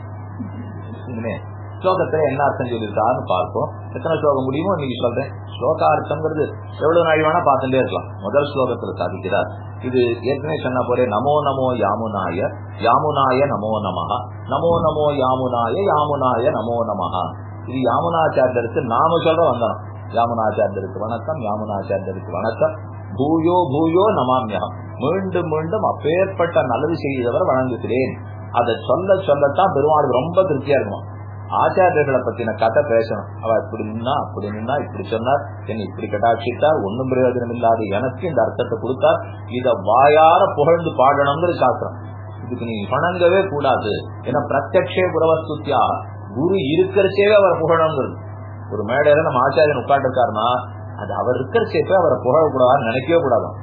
நகையிடு ஸ்லோகத்துல என்ன அர்த்தம் சொல்லியிருக்காருன்னு பார்ப்போம் எத்தனை ஸ்லோகம் முடியுமோ இன்னைக்கு சொல்றேன் ஸ்லோகார்த்தம்ங்கிறது எவ்வளவு நாள் வேணா பார்த்துட்டே இருக்கலாம் முதல் ஸ்லோகத்துல சாதிக்கிறார் இது ஏற்கனவே சொன்ன போறே நமோ நமோ யாமுனாய யாமுனாய நமோ நமஹா நமோ நமோ யாமுனாய யாமுனாய நமோ நமஹா இது யாமுனாச்சாரியருக்கு நாம சொல்ற வந்தனம் யாமுனாச்சாரியருக்கு வணக்கம் யாமுனாச்சாரியருக்கு வணக்கம் பூயோ பூயோ நமாமியம் மீண்டும் மீண்டும் அப்பேற்பட்ட நல்லது செய்தவர் வணங்குகிறேன் அதை சொல்ல சொல்லத்தான் பெருமாளுக்கு ரொம்ப திருப்தியா இருக்கும் ஆச்சாரியர்களை பத்தின கதை பேசணும் அவ இப்படி நின்னா அப்படி நின்னா இப்படி சொன்னார் என்னை இப்படி கட்டாட்சித்தார் ஒன்னும் பிரயோஜனம் இல்லாத எனக்கு இந்த அர்த்தத்தை கொடுத்தார் இத வாயார புகழ்ந்து பாடணுங்கிற சாஸ்திரம் இதுக்கு நீ வணங்கவே கூடாது ஏன்னா பிரத்யக்ஷே புறவஸ்துத்தியா குரு இருக்கிறச்சே அவர் புகழணுங்கிறது ஒரு மேடையில நம்ம ஆச்சாரியன் உட்காந்துருக்காருன்னா அது அவர் இருக்கிறச்சேப்பே அவரை புகழக்கூடாதுன்னு நினைக்கவே கூடாதான்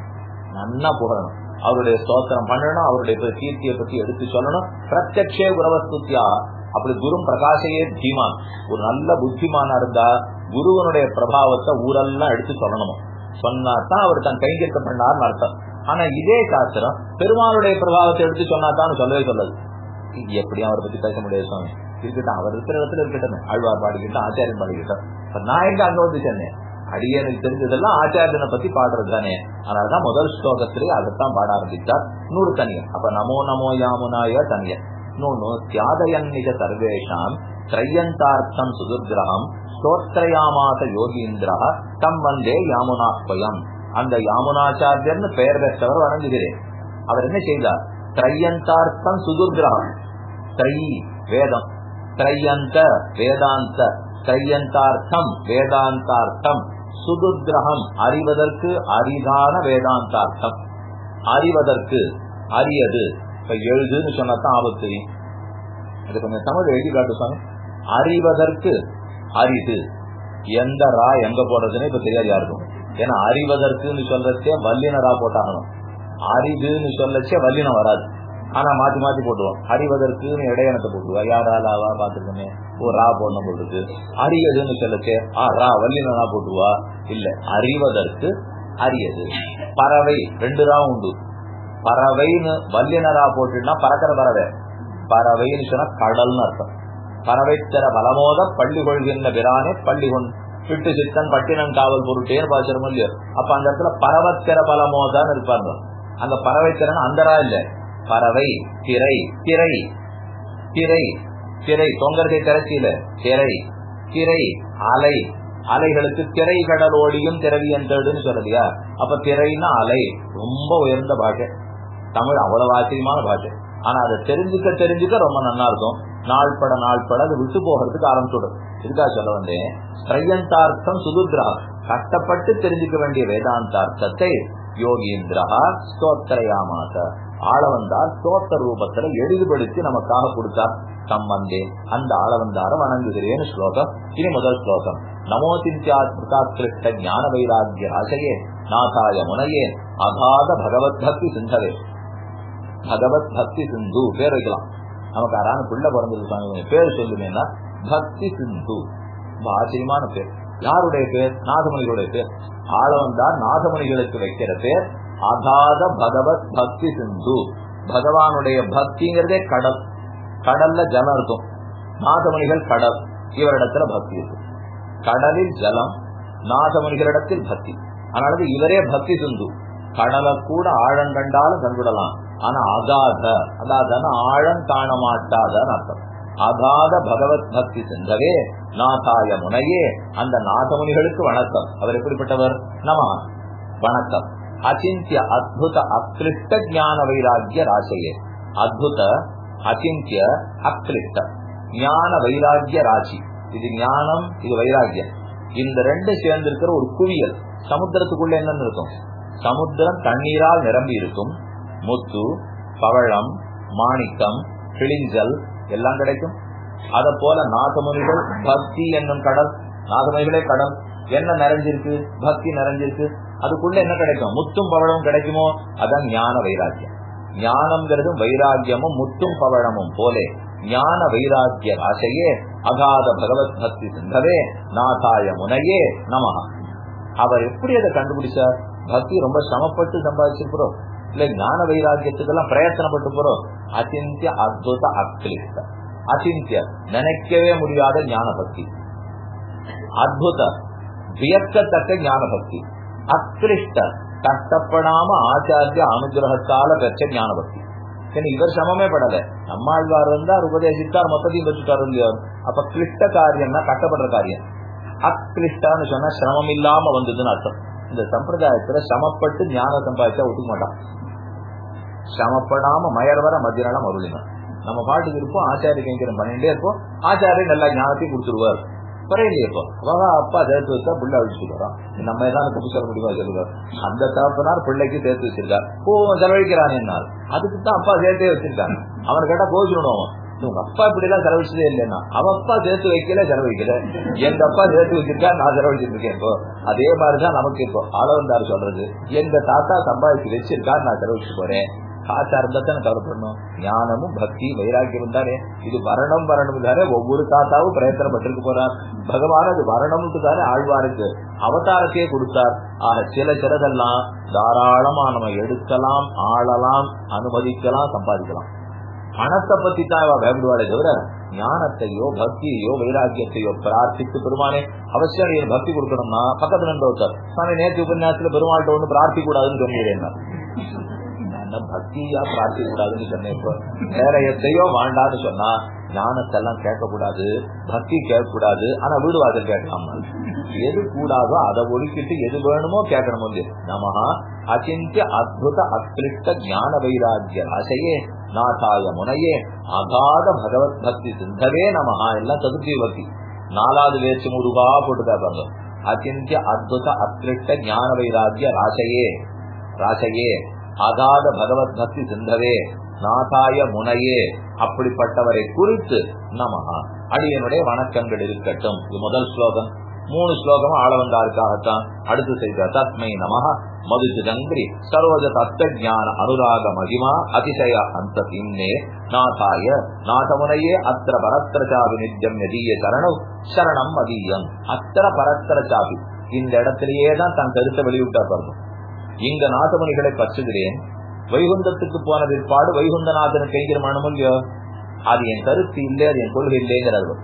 நன்னா புகழணும் அவருடைய ஸ்தோத்திரம் பண்ணணும் அவருடைய கீர்த்தியை பத்தி எடுத்து சொல்லணும் பிரத்யக்ஷே குரவஸ்துத்தியா அப்படி குரு பிரகாசையே தீமான் ஒரு நல்ல புத்திமானா இருந்தா குருவனுடைய பிரபாவத்தை ஊரெல்லாம் எடுத்து சொல்லணுமா சொன்னா தான் அவர் தன் கைங்கரிக்க பண்ணார்னு அர்த்தம் ஆனா இதே சாஸ்திரம் பெருமாளுடைய பிரபாவத்தை எடுத்து சொன்னா தான் சொல்லவே சொல்லாது இது எப்படியும் அவரை பத்தி பேச முடியாது சுவாமி இருக்கட்டும் அவர் இருக்கிற இடத்துல இருக்கட்டும் ஆழ்வார் பாடிக்கிட்டோம் ஆச்சாரியன் பாடிக்கிட்டோம் இப்ப நான் எங்க அங்க வந்து சொன்னேன் அடியனுக்கு தெரிஞ்சதெல்லாம் ஆச்சாரியனை பத்தி பாடுறது தானே அதனாலதான் முதல் ஸ்லோகத்திலேயே அதைத்தான் பாட ஆரம்பித்தார் நூறு தனியன் அப்ப நமோ நமோ யாமுனாய தனியன் இன்னொன்னு தியாதயன் நிஜ சர்வேஷாம் திரையந்தார்த்தம் சுதுர்கிரகம் ஸ்தோத்திரயாமாச யோகீந்திரா தம் வந்தே யாமுனாஸ்வயம் அந்த யாமுனாச்சாரியர்னு பெயர் பெற்றவர் வணங்குகிறேன் அவர் என்ன செய்தார் திரையந்தார்த்தம் சுதுர்கிரகம் திரை வேதம் திரையந்த வேதாந்த திரையந்தார்த்தம் வேதாந்தார்த்தம் சுதுர்கிரகம் அறிவதற்கு அரிதான வேதாந்தார்த்தம் அறிவதற்கு அரியது இப்ப எழுதுன்னு சொன்னதான் ஆபத்து தெரியும் அது கொஞ்சம் தமிழ் எழுதி காட்டு சுவாமி அறிவதற்கு அரிது எந்த ரா எங்க போடுறதுன்னு இப்ப தெரியாது யாருக்கும் ஏன்னா அறிவதற்குன்னு சொல்றச்சே வல்லினரா போட்டாகணும் அரிதுன்னு சொல்லச்சே வல்லினம் வராது ஆனா மாத்தி மாத்தி போட்டுவோம் அறிவதற்குன்னு இடையணத்தை போட்டுருவா யாரா லாவா பாத்துருக்கோமே ஒரு ரா போடணும் போட்டுருக்கு அரியதுன்னு சொல்லச்சே ஆ ரா வல்லினா போட்டுவா இல்ல அறிவதற்கு அரியது பறவை ரெண்டு ரா உண்டு பறவைன்னு வல்லினரா போட்டுன்னா பறக்கிற பறவை பறவைன்னு சொன்னா கடல்னு அர்த்தம் பறவை தர பலமோத பள்ளி கொள்கின்ற பிரானே பள்ளி கொண் விட்டு சித்தன் பட்டினம் காவல் பொருட்டேன்னு பாச்சிரும் இல்லையோ அப்ப அந்த இடத்துல பறவத்திர பலமோதான்னு இருப்பாங்க அங்க பறவை திறன் அந்தரா இல்ல பறவை திரை திரை திரை திரை தொங்கர்கை திரைச்சியில திரை திரை அலை அலைகளுக்கு திரை கடலோடியும் திரவியன் தேடுன்னு சொல்றதுயா அப்ப திரைன்னா அலை ரொம்ப உயர்ந்த பாஷை தமிழ் அவ்வளவு ஆச்சரியமான பாஷை ஆனா அதை தெரிஞ்சுக்க தெரிஞ்சுக்க ரொம்ப நல்லா இருக்கும் நாள்பட நாள்பட அது விட்டு போகிறதுக்கு ஆரம்பிச்சுடும் இதுக்காக சொல்ல வந்தேன் ஸ்திரையந்தார்த்தம் சுதுகிரகம் கஷ்டப்பட்டு தெரிஞ்சுக்க வேண்டிய வேதாந்தார்த்தத்தை யோகீந்திரா ஸ்தோத்திரயாமாச ஆளவந்தார் ஸ்தோத்திர ரூபத்துல எளிதுபடுத்தி நமக்காக கொடுத்தார் சம்பந்தே அந்த ஆளவந்தார வணங்குகிறேன் ஸ்லோகம் இனி முதல் ஸ்லோகம் நமோ சிந்தியாத்மிருஷ்ட ஞான வைராகிய ஆசையே நாசாய முனையே அகாத பகவத் பக்தி சிந்தவே பகவத் பக்தி சிந்து பேர் வைக்கலாம் நமக்கு யாரான பிள்ளை பிறந்தது சுவாமி பேர் சொல்லுமேனா பக்தி சிந்து ரொம்ப ஆச்சரியமான பேர் யாருடைய பேர் நாதமணிகளுடைய பேர் ஆளவந்தார் நாதமணிகளுக்கு வைக்கிற பேர் அகாத பகவத் பக்தி சிந்து பகவானுடைய பக்திங்கிறதே கடல் கடல்ல ஜலம் இருக்கும் நாதமணிகள் கடல் இவரிடத்துல பக்தி இருக்கு கடலில் ஜலம் நாதமணிகளிடத்தில் பக்தி அதனால இவரே பக்தி சிந்து கடலை கூட ஆழம் கண்டாலும் கண்டுடலாம் ஆனா அகாத அகாதன ஆழம் காண மாட்டாதன்னு அர்த்தம் அகாத பகவத் பக்தி சென்றவே நாதாய முனையே அந்த நாதமுனிகளுக்கு வணக்கம் அவர் எப்படிப்பட்டவர் நம வணக்கம் அச்சிந்திய அத்புத அக்லிஷ்ட ஞான வைராகிய ராசையே அத்புத அச்சிந்திய அக்லிஷ்ட ஞான வைராகிய ராசி இது ஞானம் இது வைராகியம் இந்த ரெண்டு சேர்ந்து இருக்கிற ஒரு குவியல் சமுத்திரத்துக்குள்ள என்னன்னு இருக்கும் சமுத்திரம் தண்ணீரால் நிரம்பி இருக்கும் முத்து பவழம் மாணிக்கம் கிளிஞ்சல் எல்லாம் கிடைக்கும் அத போல நாகமுனிகள் பக்தி என்னும் கடல் நாகமுனிகளே கடல் என்ன நிறைஞ்சிருக்கு பக்தி நிறைஞ்சிருக்கு அதுக்குள்ள என்ன கிடைக்கும் முத்தும் பவழமும் கிடைக்குமோ அதான் ஞான வைராக்கியம் ஞானம்ங்கிறதும் வைராக்கியமும் முத்தும் பவழமும் போலே ஞான வைராக்கிய ஆசையே அகாத பகவத் பக்தி சிந்தவே நாதாய முனையே நமஹா அவர் எப்படி அதை கண்டுபிடிச்சார் பக்தி ரொம்ப சிரமப்பட்டு சம்பாதிச்சிருக்கிறோம் இல்ல ஞான வைராக்கியத்துக்கெல்லாம் பிரயத்தனப்பட்டு போறோம் அச்சிந்திய அத்புத அக்லிஷ்ட அச்சிந்திய நினைக்கவே முடியாத ஞான பக்தி அத்புத வியக்கத்தக்க ஞான பக்தி அக்லிஷ்ட கஷ்டப்படாம ஆச்சாரிய அனுகிரகத்தால பெற்ற ஞான பக்தி இவர் சமமே படல நம்மாழ்வார் வந்தார் உபதேசித்தார் மொத்தத்தையும் வச்சுட்டாரு இல்லையோ அப்ப கிளிஷ்ட காரியம்னா கஷ்டப்படுற காரியம் அக்லிஷ்டான்னு சொன்னா சிரமம் இல்லாம வந்ததுன்னு அர்த்தம் இந்த சம்பிரதாயத்துல சமப்பட்டு ஞான சம்பாதிச்சா ஒத்துக்க மாட்டான் சமப்படாம மயர் வர மத்தியானம் அருளினான் நம்ம பாட்டுக்கு இருப்போம் ஆச்சாரிய கைங்கரம் பண்ணிட்டே இருப்போம் ஆச்சாரிய நல்லா ஞானத்தையும் கொடுத்துருவார் குறையிலே இப்போ அவ அப்பா சேர்த்து வச்சா பிள்ளை அழிச்சுட்டு வரோம் நம்ம ஏதாவது தப்பு சொல்ல முடியுமா சொல்லுவார் அந்த தகப்பனார் பிள்ளைக்கு சேர்த்து வச்சிருக்கார் ஓ செலவழிக்கிறான் என்னால் அதுக்கு தான் அப்பா சேர்த்தே வச்சிருக்காங்க அவனை கேட்டா கோச்சுடணும் உங்க அப்பா இப்படி எல்லாம் செலவழிச்சதே இல்லைன்னா அவ அப்பா சேர்த்து வைக்கல செலவழிக்கல எங்க அப்பா சேர்த்து வச்சிருக்கா நான் செலவழிச்சிட்டு இருக்கேன் இப்போ அதே மாதிரிதான் நமக்கு இப்போ ஆளவந்தார் சொல்றது எங்க தாத்தா சம்பாதிச்சு வச்சிருக்கா நான் செலவழிச்சு போறேன் ஆச்சாரம் தான் கவலைப்படணும் ஞானமும் பக்தி வைராக்கியம் தானே இது வரணும் வரணும் தானே ஒவ்வொரு தாத்தாவும் பிரயத்தனப்பட்டிருக்க போறார் பகவான் அது வரணும்னு தானே ஆழ்வாருக்கு அவதாரத்தையே கொடுத்தார் ஆக சில சிலதெல்லாம் தாராளமா நம்ம எடுக்கலாம் ஆளலாம் அனுமதிக்கலாம் சம்பாதிக்கலாம் பணத்தை பத்தி தான் இவ பயப்படுவாளே தவிர ஞானத்தையோ பக்தியையோ வைராக்கியத்தையோ பிரார்த்தித்து பெருமானே அவசியம் நீ பக்தி கொடுக்கணும்னா பக்கத்துல நின்று ஒருத்தர் சாமி நேற்று உபன்யாசத்துல பெருமாள்கிட்ட ஒண்ணு பிரார்த்தி கூடாதுன்னு சொன்னீங்க பக்தியா பிரார்த்திக்க கூடாதுன்னு சொன்னேன் இப்போ வேற எத்தையோ வாண்டான்னு சொன்னா ஞானத்தெல்லாம் கேட்க கூடாது பக்தி கேட்க கூடாது ஆனா வீடு வாசல் கேட்கலாம் எது கூடாதோ அதை ஒழிக்கிட்டு எது வேணுமோ கேட்கணும் வந்து நமஹா அச்சிந்திய அத்புத அக்லிஷ்ட ஞான வைராக்கிய ஆசையே நாசாய முனையே அகாத பகவத் பக்தி சிந்தவே நமஹா எல்லாம் சதுர்த்தி பக்தி நாலாவது வேச்சு முருகா போட்டுக்கா பாருங்க அச்சிந்திய அத்புத அக்லிஷ்ட ஞான வைராக்கிய ராசையே ராசையே அகாத பகவத் பக்தி சிந்தவே நாசாய முனையே அப்படிப்பட்டவரை குறித்து நமஹா அடியனுடைய வணக்கங்கள் இருக்கட்டும் இது முதல் ஸ்லோகம் மூணு ஸ்லோகம் ஆளவந்தாருக்காகத்தான் அடுத்து செய்த தத்மை நமஹ மதுஜங்கரி சரோஜ தத்த ஜான அனுராக மகிமா அதிசய அந்த தின்னே நாதாய நாதமுனையே அத்திர பரத்திர சாபி நித்தியம் எதீய சரணம் சரணம் மதியம் அத்திர பரத்திர சாபி இந்த இடத்திலேயே தான் தன் கருத்தை வெளியிட்டா பாருங்க இங்க நாதமுனிகளை பற்றுகிறேன் வைகுந்தத்துக்கு போன பிற்பாடு வைகுந்தநாதன் கைகிற மனமும் இல்லையோ அது என் கருத்து இல்லை அது என் கொள்கை இல்லைங்கிறது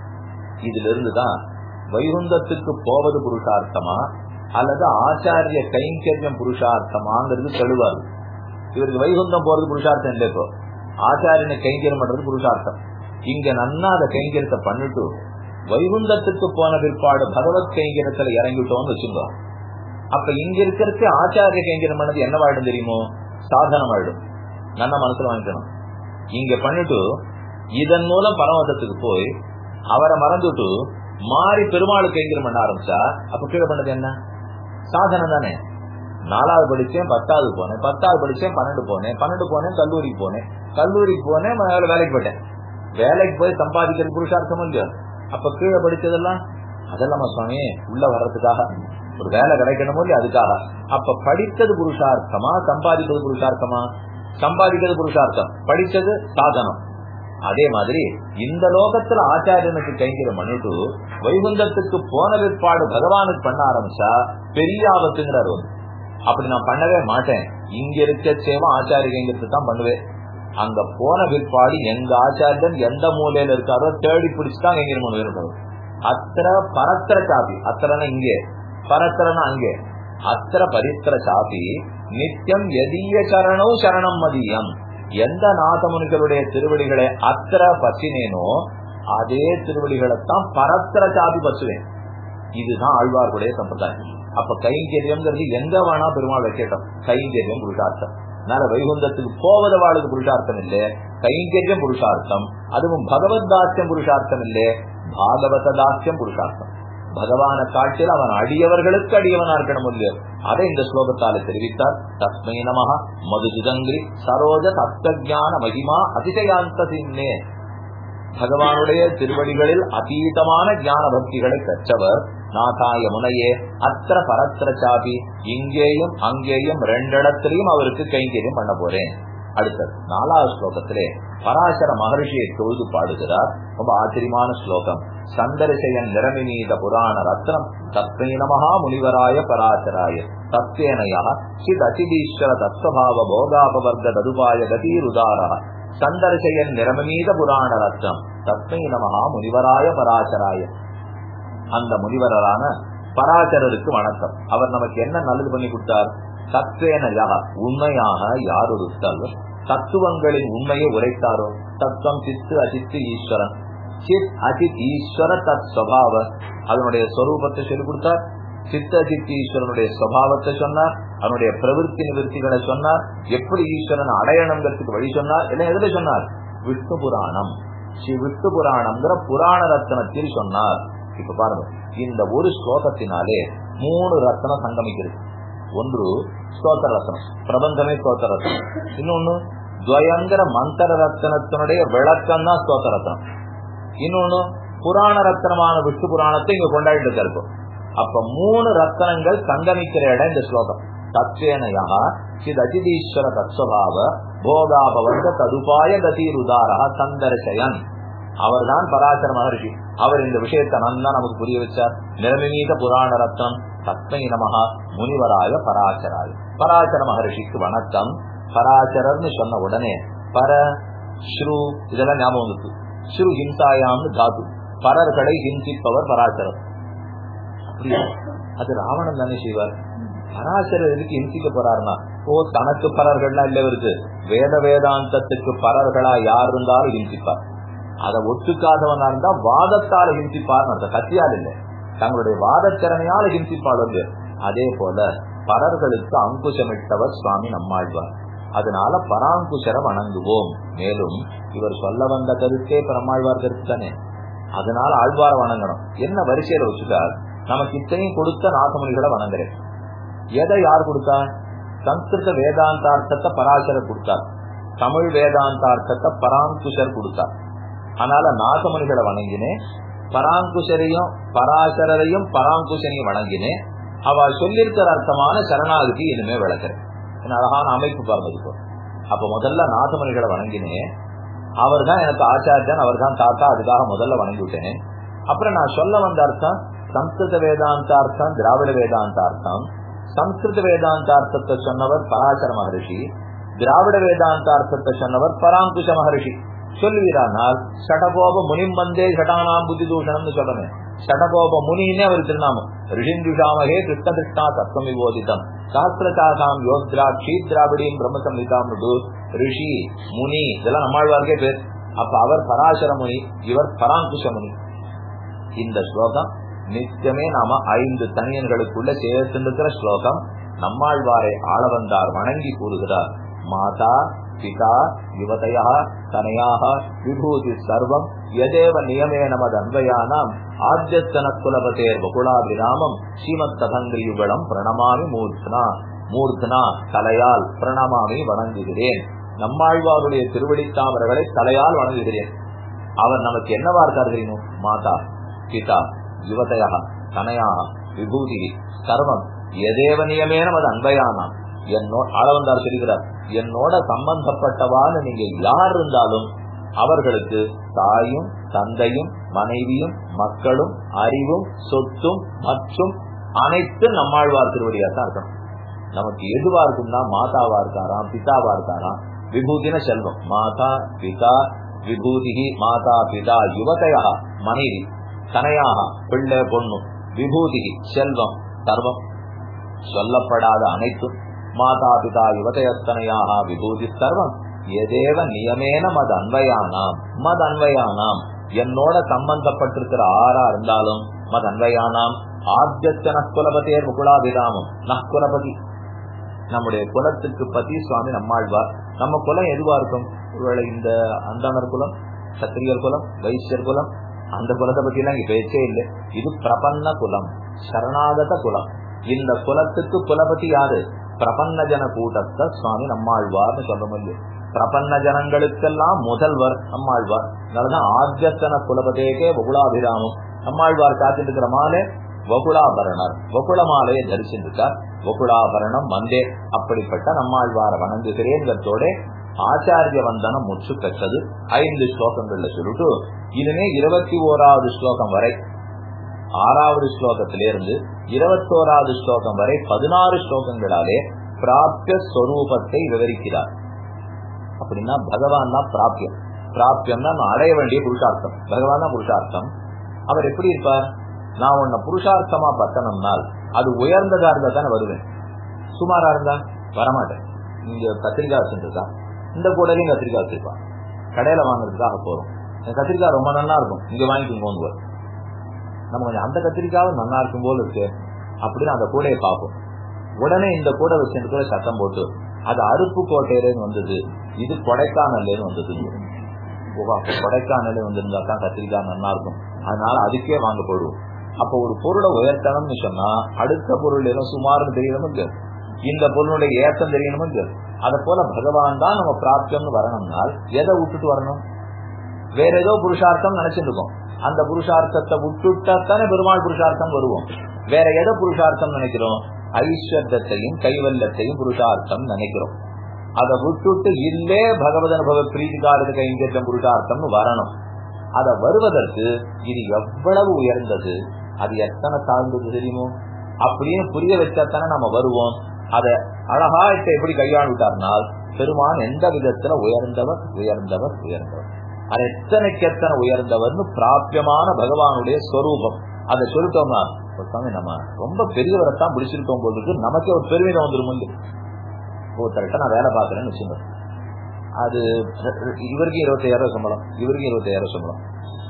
இதுல இருந்துதான் வைகுந்தத்துக்கு போவது புருஷார்த்தமா அல்லது ஆச்சாரிய கைங்கரியம் புருஷார்த்தமாங்கிறது தெளிவாரு இவருக்கு வைகுந்தம் போறது புருஷார்த்தம் இல்லை இப்போ ஆச்சாரியனை கைங்கரியம் பண்றது புருஷார்த்தம் இங்க நன்னா அதை கைங்கரியத்தை பண்ணிட்டு வைகுந்தத்துக்கு போன பிற்பாடு பகவத் கைங்கரியத்துல இறங்கிட்டோம்னு வச்சுக்கோ அப்ப இங்க இருக்கிறதுக்கு ஆச்சாரிய கைங்கரியம் பண்ணது என்னவாயிடும் தெரியுமோ சாதனம் ஆயிடும் நல்ல மனசுல வாங்கிக்கணும் இங்க பண்ணிட்டு இதன் மூலம் பரமதத்துக்கு போய் அவரை மறந்துட்டு மாறி பெருமாள் கைங்கரியம் பண்ண ஆரம்பிச்சா அப்ப கீழே பண்ணது என்ன சாதனம் தானே நாலாவது படிச்சேன் பத்தாவது போனேன் பத்தாவது படிச்சேன் பன்னெண்டு போனேன் பன்னெண்டு போனேன் கல்லூரிக்கு போனேன் கல்லூரிக்கு போனேன் வேலைக்கு போயிட்டேன் வேலைக்கு போய் சம்பாதிக்கிறது புருஷார்த்தம் இல்லையோ அப்ப கீழே படிச்சதெல்லாம் அதெல்லாம் சுவாமி உள்ள வர்றதுக்காக ஒரு வேலை கிடைக்கணுமோ இல்லையா அதுக்காக அப்ப படித்தது புருஷார்த்தமா சம்பாதிப்பது புருஷார்த்தமா சம்பாதிக்கிறது புருஷார்த்தம் படிச்சது சாதனம் அதே மாதிரி இந்த லோகத்துல ஆச்சாரியனுக்கு கைங்கிற மனுட்டு வைகுந்தத்துக்கு போன பிற்பாடு பகவானுக்கு பண்ண ஆரம்பிச்சா பெரிய ஆபத்துங்கிறார் வந்து அப்படி நான் பண்ணவே மாட்டேன் இங்க இருக்க சேவம் ஆச்சாரிய கைங்கிறது தான் பண்ணுவேன் அங்க போன பிற்பாடு எங்க ஆச்சாரியன் எந்த மூலையில இருக்காரோ தேடி பிடிச்சுதான் எங்க மூணு பேரும் அத்திர பரத்திர சாபி அத்திரனா இங்கே பரத்திரனா அங்கே அத்திர பரித்திர சாபி நித்தியம் எதிய சரணம் சரணம் மதியம் எந்த நாதமுனிகளுடைய திருவடிகளை அத்திர பசினேனோ அதே திருவடிகளைத்தான் பரத்திர சாபி பசுவேன் இதுதான் ஆழ்வார்களுடைய சம்பிரதாயம் அப்ப கைங்கரியம்ங்கிறது எங்க வேணா பெருமாள் வைக்கட்டும் கைங்கரியம் புருஷார்த்தம் அதனால வைகுந்தத்துக்கு போவது வாழுது புருஷார்த்தம் இல்ல கைங்கரியம் புருஷார்த்தம் அதுவும் பகவத் தாசியம் புருஷார்த்தம் இல்ல பாகவத தாசியம் புருஷார்த்தம் பகவான காட்டில் அவன் அடியவர்களுக்கு அடியவனா இருக்கணும் இல்லையோ அதை இந்த ஸ்லோகத்தால தெரிவித்தார் தஸ்மை நமக மதுசுதங்கிரி சரோஜ தத்துவஜான மகிமா அதிசயாந்த சின்னே பகவானுடைய திருவடிகளில் அதீதமான ஞான பக்திகளை பெற்றவர் நாதாய முனையே அத்திர பரத்திர சாபி இங்கேயும் அங்கேயும் ரெண்டிடத்திலையும் அவருக்கு கைங்கரியம் பண்ண போறேன் அடுத்தது நாலாவது ஸ்லோகத்திலே பராசர மகர்ஷியை தொழுது பாடுகிறார் ரொம்ப ஆச்சரியமான ஸ்லோகம் சந்தரிசையன் நிறமினீத புராண ரத்னம் தத்மை நமகா முனிவராய பராசராய தத்வேனயா சித் அசிதீஸ்வர தத்வபாவ போகாபவர்க ததுபாய கதீருதாரா சந்தர்சையன் நிறமமீத புராண ரத்னம் தத்மை நமகா முனிவராய பராசராய அந்த முனிவரான பராசரருக்கு வணக்கம் அவர் நமக்கு என்ன நல்லது பண்ணி கொடுத்தார் தத்வேனயா உண்மையாக யார் ஒருத்தல் தத்துவங்களின் உண்மையை உரைத்தாரோ தத்துவம் சித்து அஜித்து ஈஸ்வரன் சித் அஜித் ஈஸ்வர தத் சுவாவ அதனுடைய ஸ்வரூபத்தை சொல்லிக் கொடுத்தார் சித்த அஜித் ஈஸ்வரனுடைய சுவாவத்தை சொன்னார் அவனுடைய பிரவருத்தி நிவர்த்திகளை சொன்னார் எப்படி ஈஸ்வரன் அடையணுங்கிறதுக்கு வழி சொன்னார் என்ன எதுல சொன்னார் விஷ்ணு புராணம் ஸ்ரீ விஷ்ணு புராணம்ங்கிற புராண ரத்தனத்தில் சொன்னார் இப்ப பாருங்க இந்த ஒரு ஸ்லோகத்தினாலே மூணு ரத்தனம் சங்கமிக்கிறது ஒன்று ஸ்தோத்திர ரத்னம் பிரபந்தமே ஸ்தோத்திர ரத்னம் இன்னொன்னு துவயங்கிற மந்திர ரத்தனத்தினுடைய விளக்கம் தான் ஸ்தோத்திர ரத்னம் இன்னொன்னு புராண ரத்தனமான விஷ்ணு புராணத்தை இங்க கொண்டாடிட்டு இருக்காரு அப்ப மூணு ரத்தனங்கள் சங்கமிக்கிற இடம் இந்த ஸ்லோகம் தத்வேனயா சித் அஜிதீஸ்வர தத்வபாவ போகாபவந்த ததுபாய கதீருதாரா சந்தர்சயன் அவர்தான் பராசர மகர்ஷி அவர் இந்த விஷயத்தை நன்னா நமக்கு புரிய வச்சார் நிறமினீத புராண ரத்னம் தத்மை நமகா முனிவராய பராசராய பராசர மகர்ஷிக்கு வணக்கம் பராசரர்னு சொன்ன உடனே பர ஸ்ரு இதெல்லாம் ஞாபகம் இருக்கு ஸ்ரு ஹிம்சாயாம்னு தாது பரர்களை ஹிம்சிப்பவர் பராசரர் அப்படியா அது ராவணன் தானே செய்வார் பராசரர் எதுக்கு ஹிம்சிக்க போறாருன்னா ஓ தனக்கு பரர்கள்லாம் இல்ல இருக்கு வேத வேதாந்தத்துக்கு பரர்களா யார் இருந்தாலும் ஹிம்சிப்பார் அதை ஒத்துக்காதவனா இருந்தா வாதத்தால ஹிம்சிப்பார் அந்த கத்தியால் இல்லை தங்களுடைய வாதத்திறமையால ஹிம்சிப்பாள் வந்து அதே போல பரர்களுக்கு அங்குசமிட்டவர் சுவாமி நம்மாழ்வார் அதனால பராங்குஷரை வணங்குவோம் மேலும் இவர் சொல்ல வந்த கருத்தே பெருமாழ்வார் கருத்து தானே அதனால ஆழ்வார வணங்கணும் என்ன வரிசையில வச்சுட்டார் நமக்கு இத்தனையும் கொடுத்த நாகமணிகளை வணங்குறேன் எதை யார் கொடுத்தா சம்ஸ்கிருத வேதாந்தார்த்தத்தை பராசரர் கொடுத்தார் தமிழ் வேதாந்தார்த்தத்தை பராங்குஷர் கொடுத்தார் அதனால நாகமணிகளை வணங்கினேன் பராங்குஷரையும் பராசரரையும் பராங்குஷனையும் வணங்கினேன் அவ சொல்லியிருக்கிற அர்த்தமான சரணாகதி இனிமே விளக்குறேன் அழகான அமைப்பு பாருங்க அப்ப முதல்ல நாகமணிகளை வணங்கினேன் அவர் தான் எனக்கு ஆச்சாரியன் அவர் தான் தாத்தா அதுக்காக முதல்ல வணங்கி விட்டேன் அப்புறம் நான் சொல்ல வந்த அர்த்தம் சம்ஸ்கிருத வேதாந்தார்த்தம் திராவிட வேதாந்தார்த்தம் சம்ஸ்கிருத வேதாந்தார்த்தத்தை சொன்னவர் பராசர மகரிஷி திராவிட வேதாந்தார்த்தத்தை சொன்னவர் பராங்குஷ மகரிஷி சொல்லுவீரானால் சடகோப முனிம் வந்தே சடானாம் புத்தி தூஷணம்னு சொல்லணும் சடகோப முனின்னே அவர் திருநாமம் ரிஷிந்துஷாமகே கிருஷ்ண கிருஷ்ணா தத்துவம் விபோதிதம் சாஸ்திரகாசாம் யோத்ரா க்ஷீத்ராவிடியும் பிரம்ம சம்ஹிதாம் ரிஷி முனி இதெல்லாம் நம்மாழ்வார்க்கே பேர் அப்ப அவர் பராசர முனி இவர் பராங்குஷ முனி இந்த ஸ்லோகம் நித்தியமே நாம ஐந்து தனியன்களுக்குள்ள சேர்த்திருக்கிற ஸ்லோகம் நம்மாழ்வாரை ஆள வந்தார் வணங்கி கூறுகிறார் மாதா பிதா யுவதையா தனையாக விபூதி சர்வம் எதேவ நியமே நமது அன்பையானாம் ஆத்தியஸ்தன குலபதேர் வகுலாபிராமம் ஸ்ரீமத் ததங்கிரியுகளம் பிரணமாமி மூர்த்தனா மூர்த்தனா தலையால் பிரணமாமி வணங்குகிறேன் நம்மாழ்வாருடைய திருவடித்தாமர்களை தலையால் வணங்குகிறேன் அவர் நமக்கு என்னவா இருக்கார் தெரியுமோ மாதா பிதா யுவதையா தனையாக விபூதி சர்வம் எதேவ நியமே நமது அன்பையானாம் என்னோ ஆளவந்தார் சொல்கிறார் என்னோட சம்பந்தப்பட்டவான்னு நீங்க யார் இருந்தாலும் அவர்களுக்கு தாயும் தந்தையும் மனைவியும் மக்களும் அறிவும் சொத்தும் மற்றும் அனைத்து நம்மாழ்வார் திருவடியா தான் இருக்கணும் நமக்கு எதுவா இருக்கும்னா மாதாவா இருக்காராம் பிதாவா இருக்காராம் விபூதின செல்வம் மாதா பிதா விபூதி மாதா பிதா யுவதையா மனைவி தனையாக பிள்ளை பொண்ணு விபூதி செல்வம் சர்வம் சொல்லப்படாத அனைத்தும் மாதா பிதா யுவதயத்தனையாக விபூதி சர்வம் எதேவ நியமேன மத அன்வயானாம் மத அன்வயானாம் என்னோட சம்பந்தப்பட்டிருக்கிற ஆறா இருந்தாலும் மத அன்வயானாம் ஆத்தியத்த நக்குலபதியர் முகுலாபிராமம் நக்குலபதி நம்முடைய குலத்துக்கு பதி சுவாமி நம்மாழ்வார் நம்ம குலம் எதுவா இருக்கும் ஒருவேளை இந்த அந்தனர் குலம் சத்திரியர் குலம் வைசியர் குலம் அந்த குலத்தை பத்தி எல்லாம் இங்க பேச்சே இல்லை இது பிரபன்ன குலம் சரணாகத குலம் இந்த குலத்துக்கு குலபதி யாரு பிரபன்ன ஜன கூட்டத்தை சுவாமி நம்மாழ்வார்னு சொல்ல முடியும் பிரபன்ன ஜனங்களுக்கெல்லாம் முதல்வர் நம்மாழ்வார் அதனாலதான் ஆத்தியத்தன குலபதேகே வகுலாபிராமம் நம்மாழ்வார் காத்துட்டு இருக்கிற மாலே வகுலாபரணர் வகுள மாலையை தரிசிருக்கார் வகுலாபரணம் வந்தே அப்படிப்பட்ட நம்மாழ்வார வணங்குகிறேங்கிறதோட ஆச்சாரிய வந்தனம் முற்று பெற்றது ஐந்து ஸ்லோகங்கள்ல சொல்லிட்டு இனிமே இருபத்தி ஓராவது ஸ்லோகம் வரை ஆறாவது ஸ்லோகத்திலிருந்து இருபத்தோராவது ஸ்லோகம் வரை பதினாறு ஸ்லோகங்களாலே பிராப்திய ஸ்வரூபத்தை விவரிக்கிறார் அப்படின்னா பகவான் தான் பிராப்தியம் பிராப்தியம்னா நான் அடைய வேண்டிய புருஷார்த்தம் பகவான் தான் புருஷார்த்தம் அவர் எப்படி இருப்பார் நான் உன்னை புருஷார்த்தமா பத்தனம்னால் அது உயர்ந்ததா இருந்தா தானே வருவேன் சுமாரா இருந்தா வரமாட்டேன் இங்க கத்திரிக்காய் வச்சுருக்கா இந்த கூடலையும் கத்திரிக்காய் வச்சிருப்பான் கடையில வாங்குறதுக்காக போறோம் கத்திரிக்காய் ரொம்ப நல்லா இருக்கும் இங்க வாங்கிக்கோங்க நம்ம கொஞ்சம் அந்த கத்திரிக்காவும் நல்லா இருக்கும் போல இருக்கு அப்படின்னு அந்த கூடையை பார்ப்போம் உடனே இந்த கூடை வச்சுட்டு கூட சத்தம் போட்டு அது அருப்பு கோட்டையிலேருந்து வந்தது இது கொடைக்கானல்லேருந்து வந்தது கொடைக்கானலே வந்திருந்தா தான் கத்திரிக்காய் நல்லா இருக்கும் அதனால அதுக்கே வாங்க போடுவோம் அப்ப ஒரு பொருளை உயர்த்தணும்னு சொன்னா அடுத்த பொருள் ஏதோ சுமார்னு தெரியணுமுங்க இந்த பொருளுடைய ஏத்தம் தெரியணுமுங்க அத போல பகவான் தான் நம்ம பிராப்தியம்னு வரணும்னால் எதை விட்டுட்டு வரணும் வேற ஏதோ புருஷார்த்தம் நினைச்சிட்டு இருக்கோம் அந்த புருஷார்த்தத்தை விட்டுட்டாத்தானே பெருமாள் புருஷார்த்தம் வருவோம் வேற எதை புருஷார்த்தம் நினைக்கிறோம் ஐஸ்வர்யத்தையும் கைவல்லத்தையும் புருஷார்த்தம் நினைக்கிறோம் அதை விட்டுட்டு இல்லே பகவத் அனுபவ பிரீதிகாரது கைங்கேற்றம் புருஷார்த்தம்னு வரணும் அத வருவதற்கு இது எவ்வளவு உயர்ந்தது அது எத்தனை தாழ்ந்தது தெரியுமோ அப்படின்னு புரிய வச்சாத்தானே நம்ம வருவோம் அத அழகா இப்ப எப்படி கையாண்டுட்டார்னால் பெருமான் எந்த விதத்துல உயர்ந்தவர் உயர்ந்தவர் உயர்ந்தவர் அது எத்தனைக்கு எத்தனை உயர்ந்தவர்னு பிராபியமான பகவானுடைய ஸ்வரூபம் அதை சொல்லிட்டோம்னா சாமி நம்ம ரொம்ப பெரியவரைத்தான் பிடிச்சிருக்கோம் போது இருக்கு நமக்கே ஒரு பெருமிதம் வந்துடும் ஒருத்தர்கிட்ட நான் வேலை பார்க்கறேன்னு வச்சுங்க அது இவருக்கு இருபத்தையாயிரம் சம்பளம் இவருக்கு இருபத்தையாயிரம் சம்பளம்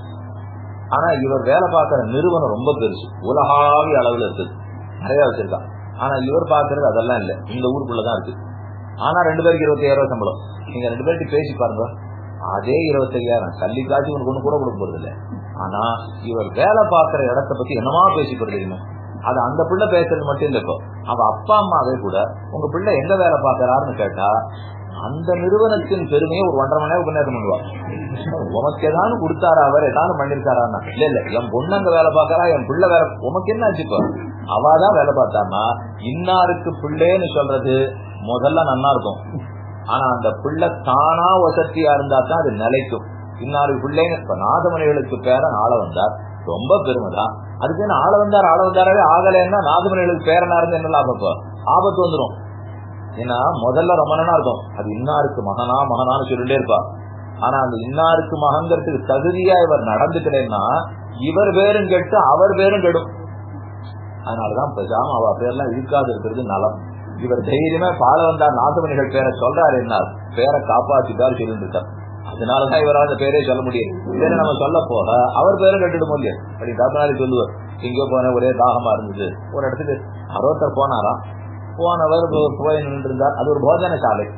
ஆனா இவர் வேலை பார்க்கற நிறுவனம் ரொம்ப பெருசு உலகாவிய அளவுல இருக்குது நிறைய வச்சிருக்கான் ஆனா இவர் பாக்குறது அதெல்லாம் இல்ல இந்த ஊருக்குள்ளதான் இருக்கு ஆனா ரெண்டு பேருக்கு இருபத்தையாயிரம் சம்பளம் நீங்க ரெண்டு பேருக்கு பேசி பாருங்க அதே இருபத்தையாயிரம் கல்வி காட்சி உனக்கு ஒண்ணு கூட கொடுக்க போறது இல்ல ஆனா இவர் வேலை பார்க்கிற இடத்த பத்தி என்னமா பேசி தெரியுமா அது அந்த பிள்ளை பேசுறது மட்டும் இல்ல இப்போ அவ அப்பா அம்மாவே கூட உங்க பிள்ளை எங்க வேலை பார்க்கறாருன்னு கேட்டா அந்த நிறுவனத்தின் பெருமையை ஒரு ஒன்றரை மணி நேரம் உபநேசம் பண்ணுவா உனக்கு ஏதாவது கொடுத்தாரா அவர் ஏதாவது பண்ணிருக்காரான்னா இல்ல இல்ல என் பொண்ணு அங்க வேலை பார்க்கறா என் பிள்ளை வேலை உனக்கு என்ன ஆச்சுப்பா அவாதான் வேலை பார்த்தான்னா இன்னாருக்கு பிள்ளைன்னு சொல்றது முதல்ல நன்னா இருக்கும் ஆனா அந்த பிள்ளை தானா வசதியா இருந்தா தான் அது நிலைக்கும் இன்னாருக்கு பிள்ளைங்க இப்ப நாதமணிகளுக்கு பேரன் ஆள வந்தார் ரொம்ப பெருமைதான் அதுக்கு என்ன ஆள வந்தார் ஆள வந்தாரே ஆகலைன்னா நாதமணிகளுக்கு பேரனா இருந்து என்ன லாபம் ஆபத்து வந்துடும் ஏன்னா முதல்ல ரொம்ப நல்லா இருக்கும் அது இன்னாருக்கு மகனா மகனான்னு சொல்லிட்டே இருப்பா ஆனா அந்த இன்னாருக்கு மகங்கிறதுக்கு தகுதியா இவர் நடந்துக்கலன்னா இவர் பேரும் கெட்டு அவர் பேரும் கெடும் அதனாலதான் பேசாம அவ பேர்லாம் இருக்காது இருக்கிறது நலம் இவர் தைரியமா பால வந்தார் நாட்டுமணிகள் பேரை சொல்றாரு என்ன பேரை காப்பாத்திட்டார் சொல்லிட்டு இருக்கார் அதனாலதான் இவரால் அந்த பேரே சொல்ல முடியும் இதே நம்ம சொல்ல போக அவர் பேரும் கட்டிட முடியும் அப்படி தாத்தனாரி சொல்லுவார் எங்கேயோ போன ஒரே தாகமா இருந்தது ஒரு இடத்துக்கு அறுபத்தர் போனாராம் போனவர் போய் நின்று இருந்தார் அது ஒரு போஜன சாலை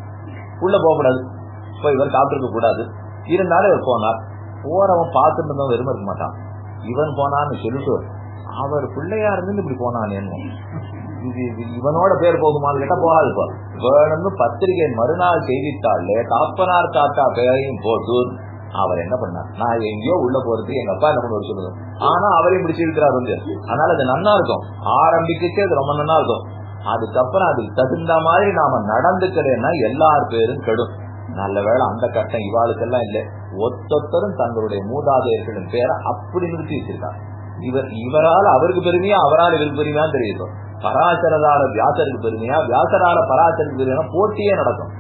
உள்ள போகக்கூடாது போய் இவர் சாப்பிட்டுருக்க கூடாது இருந்தாலும் இவர் போனார் போறவன் பார்த்துட்டு இருந்தவன் வெறுமை இருக்க மாட்டான் இவன் போனான்னு சொல்லிட்டு அவர் பிள்ளையா இருந்து இப்படி போனான் என்ன இது இவனோட பேர் போகுமான்னு கேட்டா போகாது இப்போ வேணும்னு பத்திரிகை மறுநாள் செய்தித்தாள்ல தாப்பனார் தாத்தா பேரையும் போட்டு அவர் என்ன பண்ணார் நான் எங்கேயோ உள்ள போறதுக்கு எங்க அப்பா என்ன பண்ணுவார் சொல்லுங்க ஆனா அவரையும் பிடிச்சிருக்கிறார் வந்து அதனால அது நன்னா இருக்கும் ஆரம்பிக்கச்சே அது ரொம்ப நன்னா இருக்கும் அதுக்கப்புறம் அதுக்கு தகுந்த மாதிரி நாம நடந்துக்கிறேன்னா எல்லார் பேரும் கெடும் நல்ல வேளை அந்த கஷ்டம் இவாளுக்கெல்லாம் இல்ல ஒத்தொத்தரும் தங்களுடைய மூதாதையர்களின் பேரை அப்படி நிறுத்தி வச்சிருக்காங்க இவர் இவரால் அவருக்கு பெருமையா அவரால் இவருக்கு பெருமையான்னு தெரியுது பராசரதால வியாசருக்கு பெருமையா வியாசரால பராசருக்கு பெருமையா போட்டியே நடக்கும்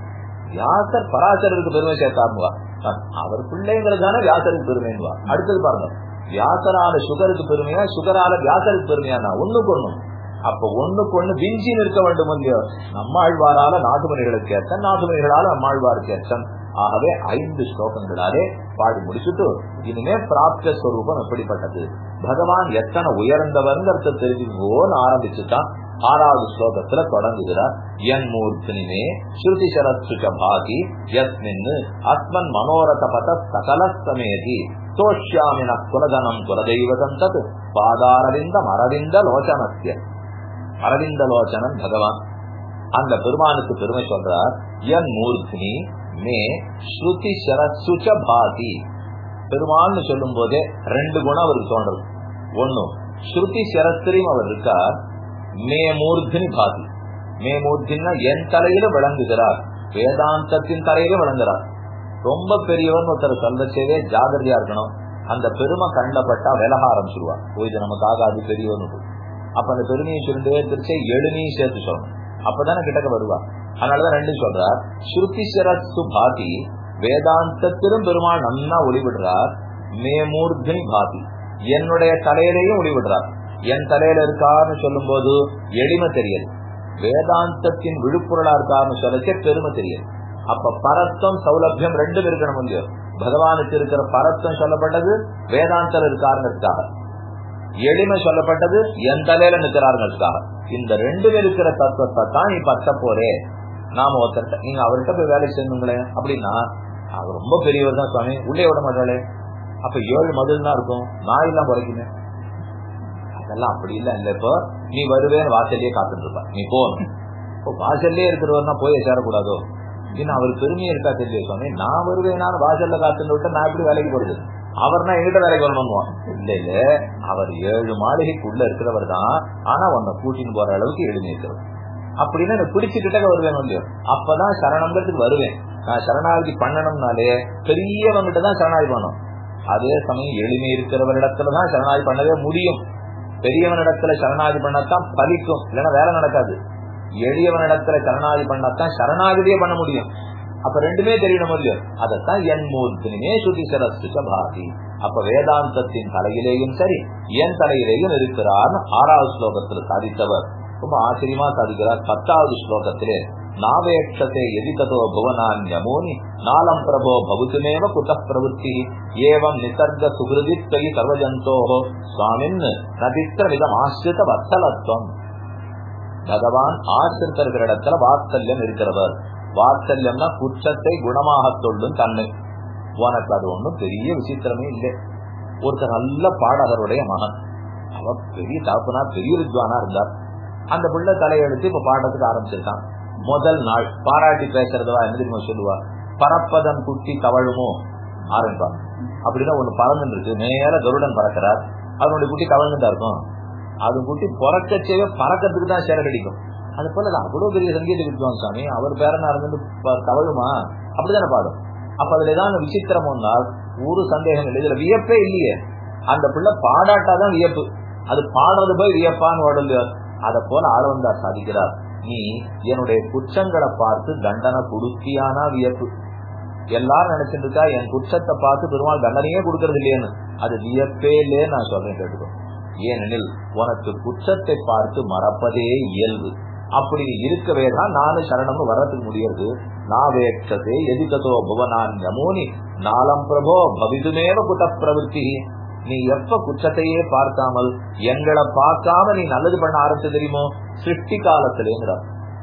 வியாசர் பராசரருக்கு பெருமை சேர்த்தாருவா அவர் பிள்ளைங்கிறதான வியாசருக்கு பெருமைன்னுவா அடுத்தது பாருங்க வியாசரால சுகருக்கு பெருமையா சுகரால வியாசருக்கு பெருமையா ஒண்ணுக்கு ஒண்ணும் அப்ப ஒண்ணுக்கு ஒண்ணு விஞ்சி நிற்க வேண்டும் இல்லையோ நம்மாழ்வாரால நாட்டுமணிகளுக்கு ஏற்ற நாட்டுமணிகளால நம்மாழ்வாருக்கு ஏற்றம் ஆகவே ஐந்து ஸ்லோகங்களாலே பாடி முடிச்சுட்டு இனிமே பிராப்த ஸ்வரூபம் எப்படிப்பட்டது பகவான் எத்தனை உயர்ந்தவர்ங்கிறத தெரிஞ்சுக்கோன்னு ஆரம்பிச்சுட்டான் ஆறாவது ஸ்லோகத்துல தொடங்குகிறார் என் மூர்த்தினிமே ஸ்ருதி சரத்சுக பாகி யஸ்மின் அஸ்மன் மனோரத பத சகல சமேதி தோஷ்யாமின குலதனம் குலதெய்வதம் தத் பாதாரவிந்தம் அரவிந்த லோச்சனத்திய அரவிந்த லோச்சனன் பகவான் அந்த பெருமானுக்கு பெருமை சொல்றார் என் மூர்த்தினி மே ஸ்ருதி சரசுச்ச பாதி பெருமாள்னு சொல்லும் போதே ரெண்டு குணம் அவருக்கு தோன்றது ஒண்ணு ஸ்ருதி சரஸ்திரியும் அவர் இருக்கார் மே மூர்த்தினி பாதி மே மூர்த்தின்னா என் தலையில விளங்குகிறார் வேதாந்தத்தின் தலையில விளங்குறார் ரொம்ப பெரியவன் ஒருத்தர் சொல்லச்சேவே ஜாகிரதையா இருக்கணும் அந்த பெருமை கண்டப்பட்டா விலக ஆரம்பிச்சிருவார் ஓ இது நமக்கு ஆகாது பெரியவனு அப்ப அந்த பெருமையை சொல்லிட்டு திருச்சே எழுமையும் சேர்த்து சொல்லணும் அப்பதானே கிட்டக்க வருவா அதனாலதான் ரெண்டு சொல்றார் ஸ்ருதி சிரஸ்து பாதி வேதாந்தத்திலும் பெருமாள் நன்னா ஒளிவிடுறார் மே மூர்த்தினி பாதி என்னுடைய தலையிலையும் ஒளிவிடுறார் என் தலையில இருக்காருன்னு சொல்லும் போது எளிமை தெரியுது வேதாந்தத்தின் விழுப்புரலா இருக்காருன்னு சொல்லச்சே பெருமை தெரியுது அப்ப பரத்தம் சௌலபியம் ரெண்டும் இருக்கணும் இல்லையோ பகவானுக்கு இருக்கிற பரத்தம் சொல்லப்பட்டது வேதாந்தம் இருக்காருங்கிறதுக்காக எளிமை சொல்லப்பட்டது என் தலையில நிற்கிறாருங்கிறதுக்காக இந்த ரெண்டும் இருக்கிற தத்துவத்தை தான் நீ பத்த போறே நாம ஒருத்தர் நீங்க அவர்கிட்ட போய் வேலை செய்யணுங்களேன் அப்படின்னா அவர் ரொம்ப பெரியவர் தான் சுவாமி உள்ளே விட மாட்டாளே அப்ப ஏழு மதில் தான் இருக்கும் நான் எல்லாம் குறைக்குமே அதெல்லாம் அப்படி இல்ல இல்ல இப்போ நீ வருவேன்னு வாசல்லையே காத்துட்டு இருப்பா நீ போகணும் இப்போ வாசல்லே இருக்கிறவர்னா போய் சேரக்கூடாதோ இன்னும் அவர் பெருமையா இருக்கா தெரியல சுவாமி நான் வருவேன் நான் வாசல்ல காத்துட்டு விட்டு நான் எப்படி வேலைக்கு போறது அவர்னா எங்கிட்ட வேலைக்கு வரணும்வான் இல்ல இல்ல அவர் ஏழு மாளிகைக்குள்ள இருக்கிறவர் தான் ஆனா உன்னை கூட்டின்னு போற அளவுக்கு எளிமை இருக்கிறவர் அப்படின்னு எனக்கு பிடிச்சுக்கிட்ட வருவேன் இல்லையோ அப்பதான் சரணங்கிறதுக்கு வருவேன் நான் சரணாகதி பண்ணணும்னாலே பெரியவங்கிட்ட தான் சரணாகி பண்ணணும் அதே சமயம் எளிமை இருக்கிறவரிடத்துலதான் சரணாகி பண்ணவே முடியும் பெரியவனிடத்துல சரணாகி பண்ணத்தான் பலிக்கும் இல்லைன்னா வேலை நடக்காது எளியவனிடத்துல சரணாகி பண்ணத்தான் சரணாகதியே பண்ண முடியும் அப்ப ரெண்டுமே தெரியணும் இல்லையோ அதத்தான் என் மூர்த்தினுமே சுத்தி சரஸ்துக பாதி அப்ப வேதாந்தத்தின் தலையிலேயும் சரி என் தலையிலேயும் இருக்கிறார் ஆறாவது ஸ்லோகத்தில் சாதித்தவர் ரொம்ப ஆச்சரியமா சாதிக்கிறார் பத்தாவது ஸ்லோகத்திலே நாவேட்சத்தை எதிதோ புவனான்யமோனி நாலம் பிரபோ பவுத்துமேவ குத பிரவருத்தி ஏவம் நிசர்க சுகிருதித்வை சர்வஜந்தோ சுவாமின் நதித்திரமிதம் ஆசிரித வத்தலத்துவம் பகவான் ஆசிரித்தர்களிடத்துல வாத்சல்யம் இருக்கிறவர் வாத்சல்யம்னா குற்றத்தை குணமாக சொல்லும் தன்மை உனக்கு அது ஒண்ணும் பெரிய விசித்திரமே இல்லை ஒருத்தர் நல்ல பாடகருடைய மகன் அவ பெரிய தாப்புனா பெரிய வித்வானா இருந்தார் அந்த பிள்ளை தலையெழுத்து இப்ப பாடத்துக்கு ஆரம்பிச்சிருக்கான் முதல் நாள் பாராட்டி பேசுறதா என்ன தெரியுமா சொல்லுவா பரப்பதன் குட்டி தவழுமோ ஆரம்பிப்பான் அப்படின்னா ஒண்ணு பறந்து இருக்கு மேல கருடன் பறக்கிறார் அதனுடைய குட்டி தவழ்ந்துட்டா இருக்கும் அது குட்டி பிறக்கச்சேவே பறக்கிறதுக்கு தான் சேர கிடைக்கும் அது போல அவ்வளவு பெரிய சங்கீத வித்வான் சாமி அவர் பேரனா இருந்து தவழுமா அப்படித்தானே பாடும் அப்ப அதுல ஏதாவது விசித்திரம் வந்தால் ஒரு சந்தேகம் இல்லை இதுல வியப்பே இல்லையே அந்த பிள்ளை பாடாட்டாதான் வியப்பு அது பாடுறது போய் வியப்பான்னு ஓடலையோ அதை போல ஆளவந்தார் சாதிக்கிறார் நீ என்னுடைய குற்றங்களை பார்த்து தண்டனை கொடுத்தியானா வியப்பு எல்லாரும் நினைச்சிட்டு இருக்கா என் குற்றத்தை பார்த்து பெருமாள் தண்டனையே கொடுக்கறது இல்லையேன்னு அது வியப்பே இல்லையே நான் சொல்றேன் கேட்டுக்கோ ஏனெனில் உனக்கு குற்றத்தை பார்த்து மறப்பதே இயல்பு அப்படி இருக்கவே தான் நானும் சரணம் வர்றதுக்கு முடியாது நாவேட்சதே எதிகதோ புவனான் யமோனி நாலம் பிரபோ பவிதுமேவ குத பிரவருத்தி நீ எப்ப குற்றத்தையே பார்க்காமல் எங்களை பார்க்காம நீ நல்லது பண்ண ஆரம்பிச்சு தெரியுமோ சிருஷ்டி காலத்திலேங்கிறார்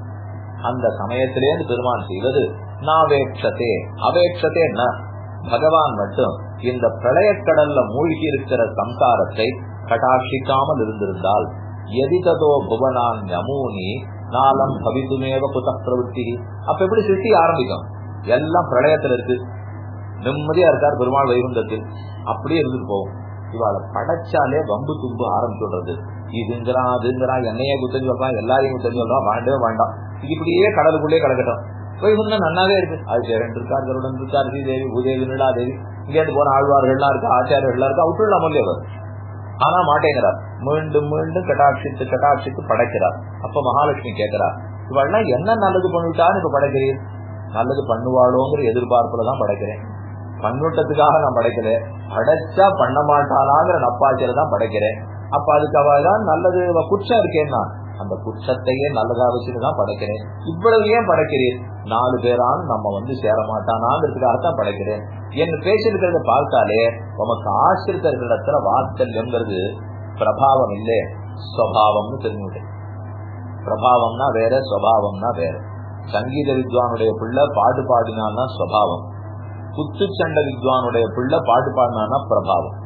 அந்த சமயத்திலேருந்து பெருமான் செய்வது நாவேட்சத்தே அவேட்சத்தே ந பகவான் மட்டும் இந்த பிரளயக்கடல்ல மூழ்கி இருக்கிற சம்சாரத்தை கட்டாட்சிக்காமல் இருந்திருந்தால் எதிததோ புவனான் யமூனி நாளம் பவிதுமேவ புத பிரவருத்தி அப்ப எப்படி சிருஷ்டி ஆரம்பிக்கும் எல்லாம் பிரளயத்துல இருக்கு நிம்மதியா இருக்கார் பெருமாள் வைகுண்டத்தில் அப்படியே இருந்துட்டு போகும் இவாளை படைச்சாலே வம்பு தும்பு ஆரம்பிச்சுடுறது இதுங்கிறான் அதுங்கிறான் என்னையே குத்தம் சொல்றான் எல்லாரையும் குத்தம் சொல்றான் வேண்டவே வேண்டாம் இது இப்படியே கடலுக்குள்ளே கிடக்கட்டும் வைகுண்டம் நன்னாவே இருக்கு ஆச்சாரியன் இருக்கார் கருடன் இருக்கார் ஸ்ரீதேவி பூதேவி நிலாதேவி இங்கேருந்து போன ஆழ்வார்கள்லாம் இருக்கு ஆச்சாரியர்கள்லாம் இருக்கு அவுட்டுள்ள மொழியவர் ஆனா மாட்டேங்கிறார் மீண்டும் மீண்டும் கட்டாட்சித்து கட்டாட்சித்து படைக்கிறார் அப்ப மகாலட்சுமி கேட்கிறார் இவள்லாம் என்ன நல்லது பண்ணிட்டான்னு இப்ப படைக்கிறீர் நல்லது பண்ணுவாளோங்கிற எதிர்பார்ப்புல தான் படைக்கிறேன் பண்ணுட்டதுக்காக நான் படைக்கல படைச்சா பண்ண மாட்டாளாங்கிற நப்பாச்சியில தான் படைக்கிறேன் அப்ப அதுக்கு அவதான் நல்லது குற்றம் இருக்கேன்னா அந்த குற்றத்தையே நல்லதா வச்சுட்டு தான் படைக்கிறேன் இவ்வளவு ஏன் படைக்கிறேன் நாலு பேரான நம்ம வந்து சேர மாட்டானாங்கிறதுக்காகத்தான் படைக்கிறேன் என்ன பேசிருக்கிறத பார்த்தாலே உமக்கு ஆசிரியர்களிடத்துல வாத்சல்யம்ங்கிறது பிரபாவம் இல்லை ஸ்வபாவம்னு தெரிஞ்சுட்டேன் பிரபாவம்னா வேற ஸ்வபாவம்னா வேற சங்கீத வித்வானுடைய பிள்ளை பாட்டு பாடினான்னா ஸ்வபாவம் குத்துச்சண்ட வித்வானுடைய பிள்ளை பாட்டு பாடினான்னா பிரபாவம்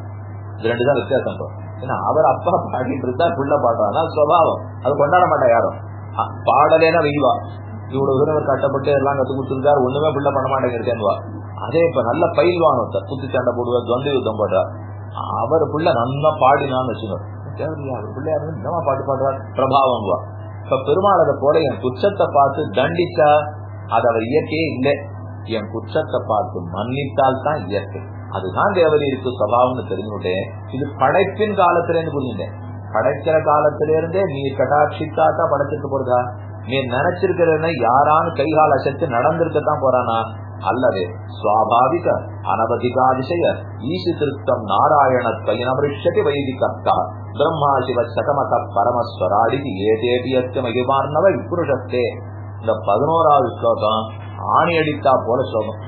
இது ரெண்டு தான் வித்தியாசம் ஏன்னா அவர் அப்பா பாடிட்டு இருந்தா பிள்ளை பாடுறான்னா சுவாவம் அது கொண்டாட மாட்டா யாரும் பாடலேனா வெய்வா இவ்வளவு தூரம் கட்டப்பட்டு எல்லாம் கத்து கொடுத்துருக்காரு ஒண்ணுமே பிள்ளை பண்ண மாட்டேங்கிறேன்வா அதே இப்ப நல்ல பயில்வான் ஒருத்தர் குத்துச்சண்டை போடுவார் துவந்த யுத்தம் போடுறார் அவர் பிள்ளை நல்லா பாடினான்னு வச்சுக்கணும் அவர் பிள்ளையாரு என்னமா பாட்டு பாடுறார் பிரபாவம் வா இப்ப பெருமாள் அதை போல என் குற்றத்தை பார்த்து தண்டிச்சா அது அவர் இயற்கையே இல்லை என் குற்றத்தை பார்த்து மன்னித்தால் தான் இயற்கை அதுதான் தேவதைக்கு சபாவம்னு தெரிஞ்சுட்டேன் இது படைப்பின் காலத்துல இருந்து புரிஞ்சுட்டேன் படைக்கிற காலத்தில இருந்தே நீ கடாட்சித்தா தான் படைச்சிட்டு போறதா நீ நினைச்சிருக்கிறதுனா யாரான்னு கைகால் அசைச்சு நடந்திருக்கத்தான் போறானா அல்லது சுவாபாவிக அனவதிகாதிசய ஈசி திருத்தம் நாராயண கைனமரிஷதி வைதிகத்தா பிரம்மா சிவ சகமத பரமஸ்வராடிக்கு ஏதேபியத்து மகிமார்னவ இப்புருஷத்தே இந்த பதினோராவது ஸ்லோகம் ஆணி அடித்தா போல ஸ்லோகம்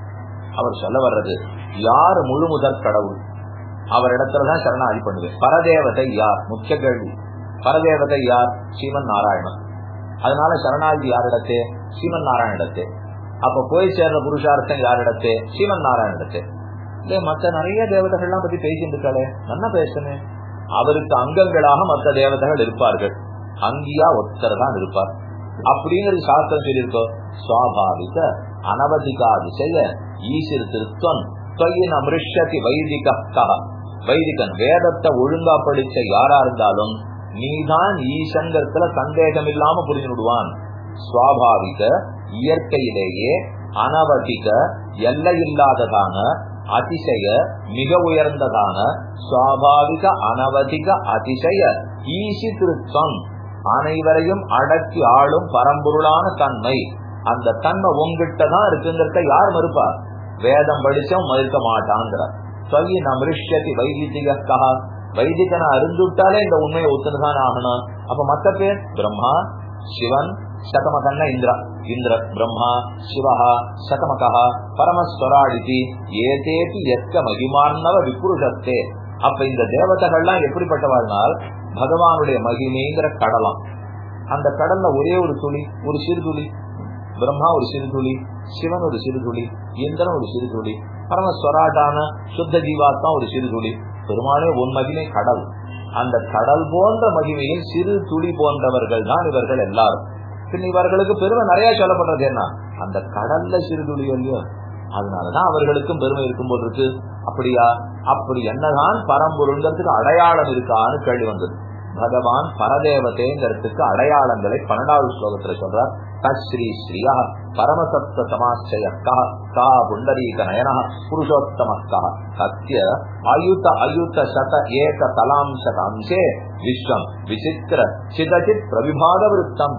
அவர் சொல்ல வர்றது யார் முழு முதற் கடவுள் அவர் இடத்துலதான் சரணாதி பண்ணுவேன் பரதேவதை யார் முக்கிய கேள்வி பரதேவதை யார் ஸ்ரீமன் நாராயணன் அதனால சரணாதி யாரிடத்தே ஸ்ரீமன் நாராயணிடத்தே அப்ப போய் சேர்ற புருஷார்த்தம் யாரிடத்தே ஸ்ரீமன் நாராயணிடத்தே இல்ல மத்த நிறைய தேவதைகள்லாம் பத்தி பேசிட்டு இருக்காளே நல்லா பேசுனே அவருக்கு அங்கங்களாக மற்ற தேவதைகள் இருப்பார்கள் அங்கியா ஒத்தர் தான் இருப்பார் அப்படிங்கிறது சாஸ்திரம் சொல்லியிருக்கோம் சுவாபாவிக அனவதிகாதிசய ஈசிர் திருத்தம் தொயின் அமிருஷதி வைதிகா வைதிகன் வேதத்தை ஒழுங்கா படிச்ச யாரா இருந்தாலும் நீதான் ஈசங்கத்துல சந்தேகம் இல்லாம புரிஞ்சு விடுவான் சுவாபாவிக இயற்கையிலேயே அனவதிக எல்லையில்லாததான அதிசய மிக உயர்ந்ததான சுவாபாவிக அனவதிக அதிசய ஈசி திருத்தம் அனைவரையும் அடக்கி ஆளும் பரம்பொருளான தன்மை அந்த தன்மை உங்ககிட்ட தான் இருக்குங்கிறத யார் மறுப்பா வேதம் படிச்சும் மறுக்க மாட்டாங்கிறார் சொல்லி நமிருஷ்யதி வைதிகா வைதிகனை அறிந்துட்டாலே இந்த உண்மையை ஒத்துணுதான் ஆகணும் அப்ப மத்த பேர் பிரம்மா சிவன் சதமகன்ன இந்திரா இந்திர பிரம்மா சிவஹா சதமகா பரமஸ்வராடிதி ஏதேபி எத்த மகிமான்னவ விபுருஷத்தே அப்ப இந்த தேவதைகள்லாம் எப்படிப்பட்டவாழ்னால் பகவானுடைய மகிமைங்கிற கடலாம் அந்த கடல்ல ஒரே ஒரு துளி ஒரு சிறு துளி பிரம்மா ஒரு சிறு துளி சிவன் ஒரு சிறு துளி இந்திரன் ஒரு சிறு துளி பரமஸ்வராட்டான சுத்த ஜீவாத்மா ஒரு சிறு துளி பெருமானே உன் மகிமை கடல் அந்த கடல் போன்ற மகிமையில் சிறு துளி போன்றவர்கள் தான் இவர்கள் எல்லாரும் பின் இவர்களுக்கு பெருமை நிறைய சொல்லப்படுறது என்ன அந்த கடல்ல சிறு துளி இல்லையோ அதனாலதான் அவர்களுக்கும் பெருமை இருக்கும் போது இருக்கு அப்படியா அப்படி என்னதான் பரம்பொருள்ங்கிறதுக்கு அடையாளம் இருக்கான்னு கேள்வி வந்தது பகவான் பரதேவதைங்கிறதுக்கு அடையாளங்களை பன்னெண்டாவது ஸ்லோகத்துல சொல்றார் தஸ்ரீ ஸ்ரீயா பரமசப்த சமாச்சயக்கா கா புண்டரீக நயன புருஷோத்தமக்கா சத்திய அயுத அயுத சத ஏக தலாம்சக அம்சே விஸ்வம் விசித்திர சிதஜித் பிரவிபாத விருத்தம்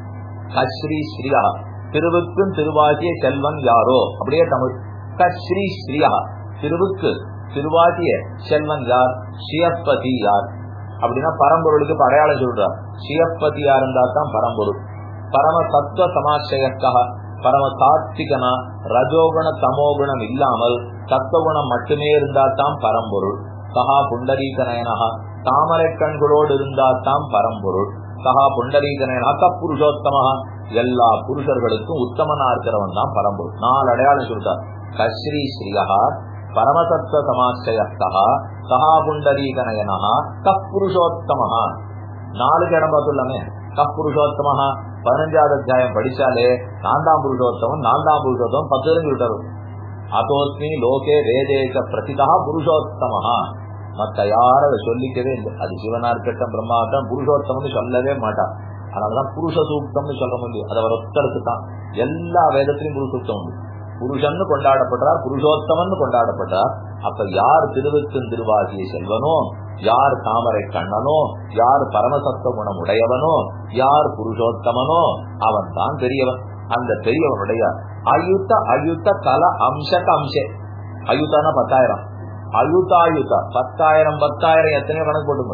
தஸ்ரீ ஸ்ரீயா திருவுக்கும் திருவாகிய செல்வன் யாரோ அப்படியே தமிழ் தஸ்ரீ ஸ்ரீயா திருவுக்கு திருவாகிய செல்வன் யார் சியப்பதி யார் அப்படின்னா பரம்பொருளுக்கு இப்ப அடையாளம் சொல்றார் சிவப்பதியா இருந்தா தான் பரம்பொருள் பரம தத்துவ சமாச்சயக்காக பரம தாத்திகனா ரஜோகுண தமோகுணம் இல்லாமல் தத்துவகுணம் மட்டுமே இருந்தா தான் பரம்பொருள் சகா புண்டரீகனயனகா தாமரை கண்களோடு இருந்தா தான் பரம்பொருள் சகா புண்டரீகனயனா கப்புருஷோத்தமகா எல்லா புருஷர்களுக்கும் உத்தமனா இருக்கிறவன் தான் பரம்பொருள் நாலு அடையாளம் சொல்றார் கஸ்ரீ ஸ்ரீயா பரமதத்துவ சமாச்சயஸ்தா சகா புண்டரீகனயனா கப்புருஷோத்தமஹா நாலு இடம் பார்த்துள்ளாமே கப்புருஷோத்தமஹா பதினஞ்சாவது அத்தியாயம் படிச்சாலே நான்காம் புருஷோத்தமம் நான்காம் புருஷோத்தமம் பத்து இருந்து விட்டது அதோஸ்மி லோகே வேதேக பிரசிதா புருஷோத்தமஹா மத்த யாரும் அதை சொல்லிக்கவே இல்லை அது சிவனா இருக்கட்டும் பிரம்மாட்டம் புருஷோத்தமம்னு சொல்லவே மாட்டான் அதனாலதான் புருஷ சூக்தம்னு சொல்ல முடியும் அது அவர் ஒத்தருக்கு தான் எல்லா வேதத்திலையும் புருஷ சூக்தம் உண்டு புருஷன்னு கொண்டாடப்படுறார் புருஷோத்தமன் கொண்டாடப்படுறார் அப்ப யார் திருவுக்கும் திருவாகிய செல்வனோ யார் தாமரை கண்ணனோ யார் பரமசத்துவ குணம் உடையவனோ யார் புருஷோத்தமனோ அவன் தான் பெரியவன் அந்த பெரியவனுடைய அயுத்த அயுத்த கல அம்சக அம்சே அயுத்தானா பத்தாயிரம் அயுதாயுதா பத்தாயிரம் பத்தாயிரம் எத்தனையோ கணக்கு போட்டுங்க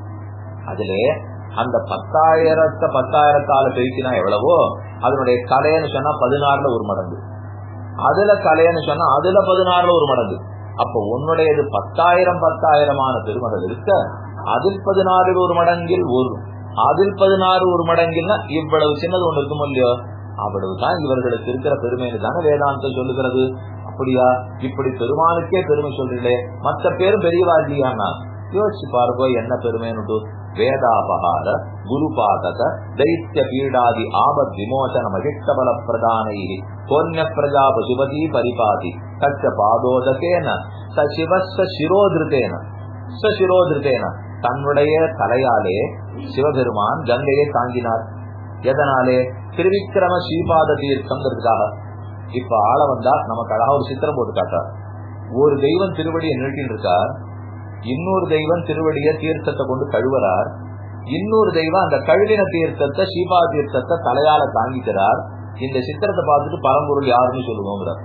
அதுல அந்த பத்தாயிரத்தை பத்தாயிரத்தால பெருக்கினா எவ்வளவோ அதனுடைய கலைன்னு சொன்னா பதினாறுல ஒரு மடங்கு அதுல கலைன்னு சொன்னா அதுல பதினாறுல ஒரு மடங்கு அப்ப உன்னுடையது பத்தாயிரம் பத்தாயிரமான பெருமகள் இருக்க அதில் பதினாறு ஒரு மடங்கில் ஒரு அதில் பதினாறு ஒரு மடங்கில்னா இவ்வளவு சின்னது ஒண்ணு இருக்கும் இல்லையோ அவ்வளவுதான் இவர்களுக்கு இருக்கிற பெருமைன்னு தானே வேதாந்தம் சொல்லுகிறது அப்படியா இப்படி பெருமானுக்கே பெருமை சொல்றீங்களே மற்ற பேரும் பெரியவா இல்லையானா யோசிச்சு பாருங்கோ என்ன பெருமைன்னு வேதாபகார குருபாதக தைத்திய பீடாதி ஆபத் விமோசன மகிஷ்டபல பிரதானை கோன்ய பிரஜா பசுபதி பரிபாதி தச்ச பாதோதகேன ச சிவஸ்வ சிரோதிருத்தேன ச சிரோதிருத்தேன தன்னுடைய தலையாலே சிவபெருமான் கங்கையை தாங்கினார் எதனாலே திருவிக்கிரம ஸ்ரீபாத தீர்த்தம்ங்கிறதுக்காக இப்ப ஆள வந்தா நமக்கு அழகா ஒரு சித்திரம் போட்டு காட்டார் ஒரு தெய்வம் திருவடியை நிறுத்தின்னு இருக்கார் இன்னொரு தெய்வம் திருவடிய தீர்த்தத்தை கொண்டு கழுவுறார் இன்னொரு தெய்வம் அந்த கழுவின தீர்த்தத்தை ஸ்ரீபா தீர்த்தத்தை தலையால தாங்கிக்கிறார் இந்த சித்திரத்தை பார்த்துட்டு பரம்பொருள் யாருன்னு சொல்லுவோங்கிறார்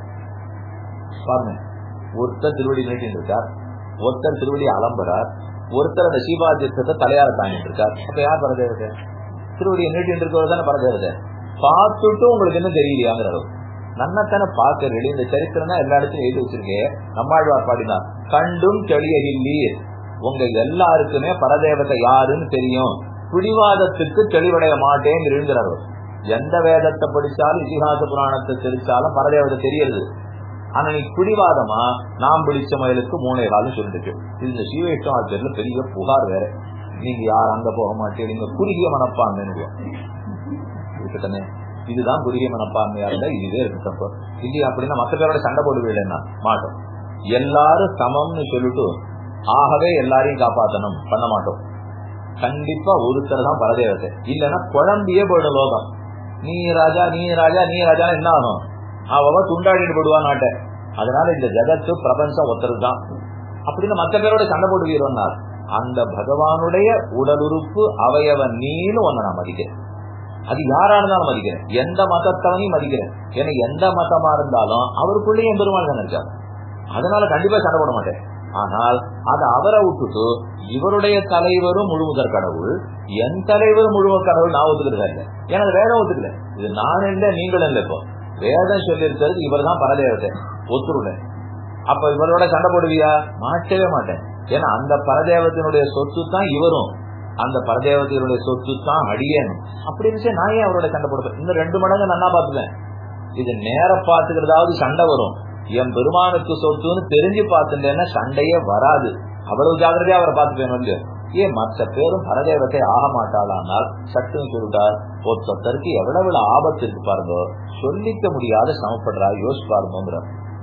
பாருங்க ஒருத்தர் திருவடி நீட்டின்னு இருக்கார் ஒருத்தர் திருவடி அலம்புறார் ஒருத்தர் அந்த ஸ்ரீபா தீர்த்தத்தை தலையால தாங்கிட்டு இருக்கார் அப்ப யார் பரதேவதை திருவடியை நீட்டின்னு இருக்கவர் தானே பரதேவதை பார்த்துட்டு உங்களுக்கு என்ன தெரியலையாங்கிறார் நன்னத்தானே பார்க்கறது இந்த சரித்திரம் தான் எல்லா இடத்துலயும் எழுதி வச்சிருக்கேன் நம்மாழ்வார் பாடினா கண்டும் தெளியகில்லீர் உங்க எல்லாருக்குமே பரதேவத்தை யாருன்னு தெரியும் பிடிவாதத்துக்கு தெளிவடைய மாட்டேன் எழுதுறாரு எந்த வேதத்தை படிச்சாலும் இதிகாச புராணத்தை தெரிச்சாலும் பரதேவதை தெரியறது ஆனா நீ பிடிவாதமா நாம் பிடிச்ச மயிலுக்கு மூணே காலம் சொல்லிட்டு இது இந்த சீவைஷ்ணவாச்சர்ல பெரிய புகார் வேற நீங்க யார் அங்க போக மாட்டீங்க நீங்க குறுகிய மனப்பான்மைன்னு இருக்கட்டனே இதுதான் குறுகிய மனப்பான்மையா இருந்தா இதுவே இருக்கு தப்பு இல்லையா அப்படின்னா மத்த பேரோட சண்டை போடுவீங்கன்னா மாட்டோம் எல்லாரும் சமம்னு சொல்லிட்டு ஆகவே எல்லாரையும் காப்பாத்தணும் பண்ண மாட்டோம் கண்டிப்பா ஒருத்தர் தான் பரதேவத்தை இல்லைன்னா குழம்பியே போயிடும் லோகம் நீ ராஜா நீ ராஜா நீ ராஜா என்ன ஆகும் அவ துண்டாடிட்டு போடுவா நாட்டை அதனால இந்த ஜகத்து பிரபஞ்சம் ஒருத்தர் தான் அப்படின்னு மத்த பேரோட சண்டை போடுவீரோன்னார் அந்த பகவானுடைய உடல் உறுப்பு அவயவ நீனு ஒன்ன நான் மதிக்கிறேன் அது யாரா இருந்தாலும் மதிக்கிறேன் எந்த மதத்தவனையும் மதிக்கிறேன் ஏன்னா எந்த மதமா இருந்தாலும் அவருக்குள்ளேயே என் பெருமாள் தானே இருக்காரு அதனால கண்டிப்பா சண்டை போட மாட்டேன் ஆனால் அதை அவரை விட்டுட்டு இவருடைய தலைவரும் முழுமுதற் கடவுள் என் தலைவரும் முழுவ கடவுள் நான் ஒத்துக்கிறதா இல்லை எனக்கு வேதம் ஒத்துக்கல இது நான் இல்லை நீங்களும் இல்லை இப்போ வேதம் சொல்லி இருக்கிறது இவர் தான் பரதேவத்தை ஒத்துருடேன் அப்ப இவரோட சண்டை போடுவியா மாட்டவே மாட்டேன் ஏன்னா அந்த பரதேவத்தினுடைய சொத்து தான் இவரும் அந்த பரதேவத்தையுடைய சொத்து தான் அடியேனும் அப்படி இருந்துச்சு நான் ஏன் அவரோட சண்டை போடுவேன் இன்னும் ரெண்டு மடங்கு நல்லா பாத்துவேன் இது நேர பாத்துக்கிறதாவது சண்டை வரும் என் பெருமானுக்கு சொத்துன்னு தெரிஞ்சு பார்த்துட்டேன்னா சண்டையே வராது அவ்வளவு ஜாகிரதையா அவரை பார்த்துப்பேன் இல்லையோ ஏன் மற்ற பேரும் பரதேவத்தை ஆக மாட்டாளானால் சட்டுன்னு சொல்லிட்டார் ஒருத்தருக்கு எவ்வளவு ஆபத்து இருக்கு பாருங்க சொல்லிக்க முடியாத சமப்படுறா யோசிச்சு பாருங்கிற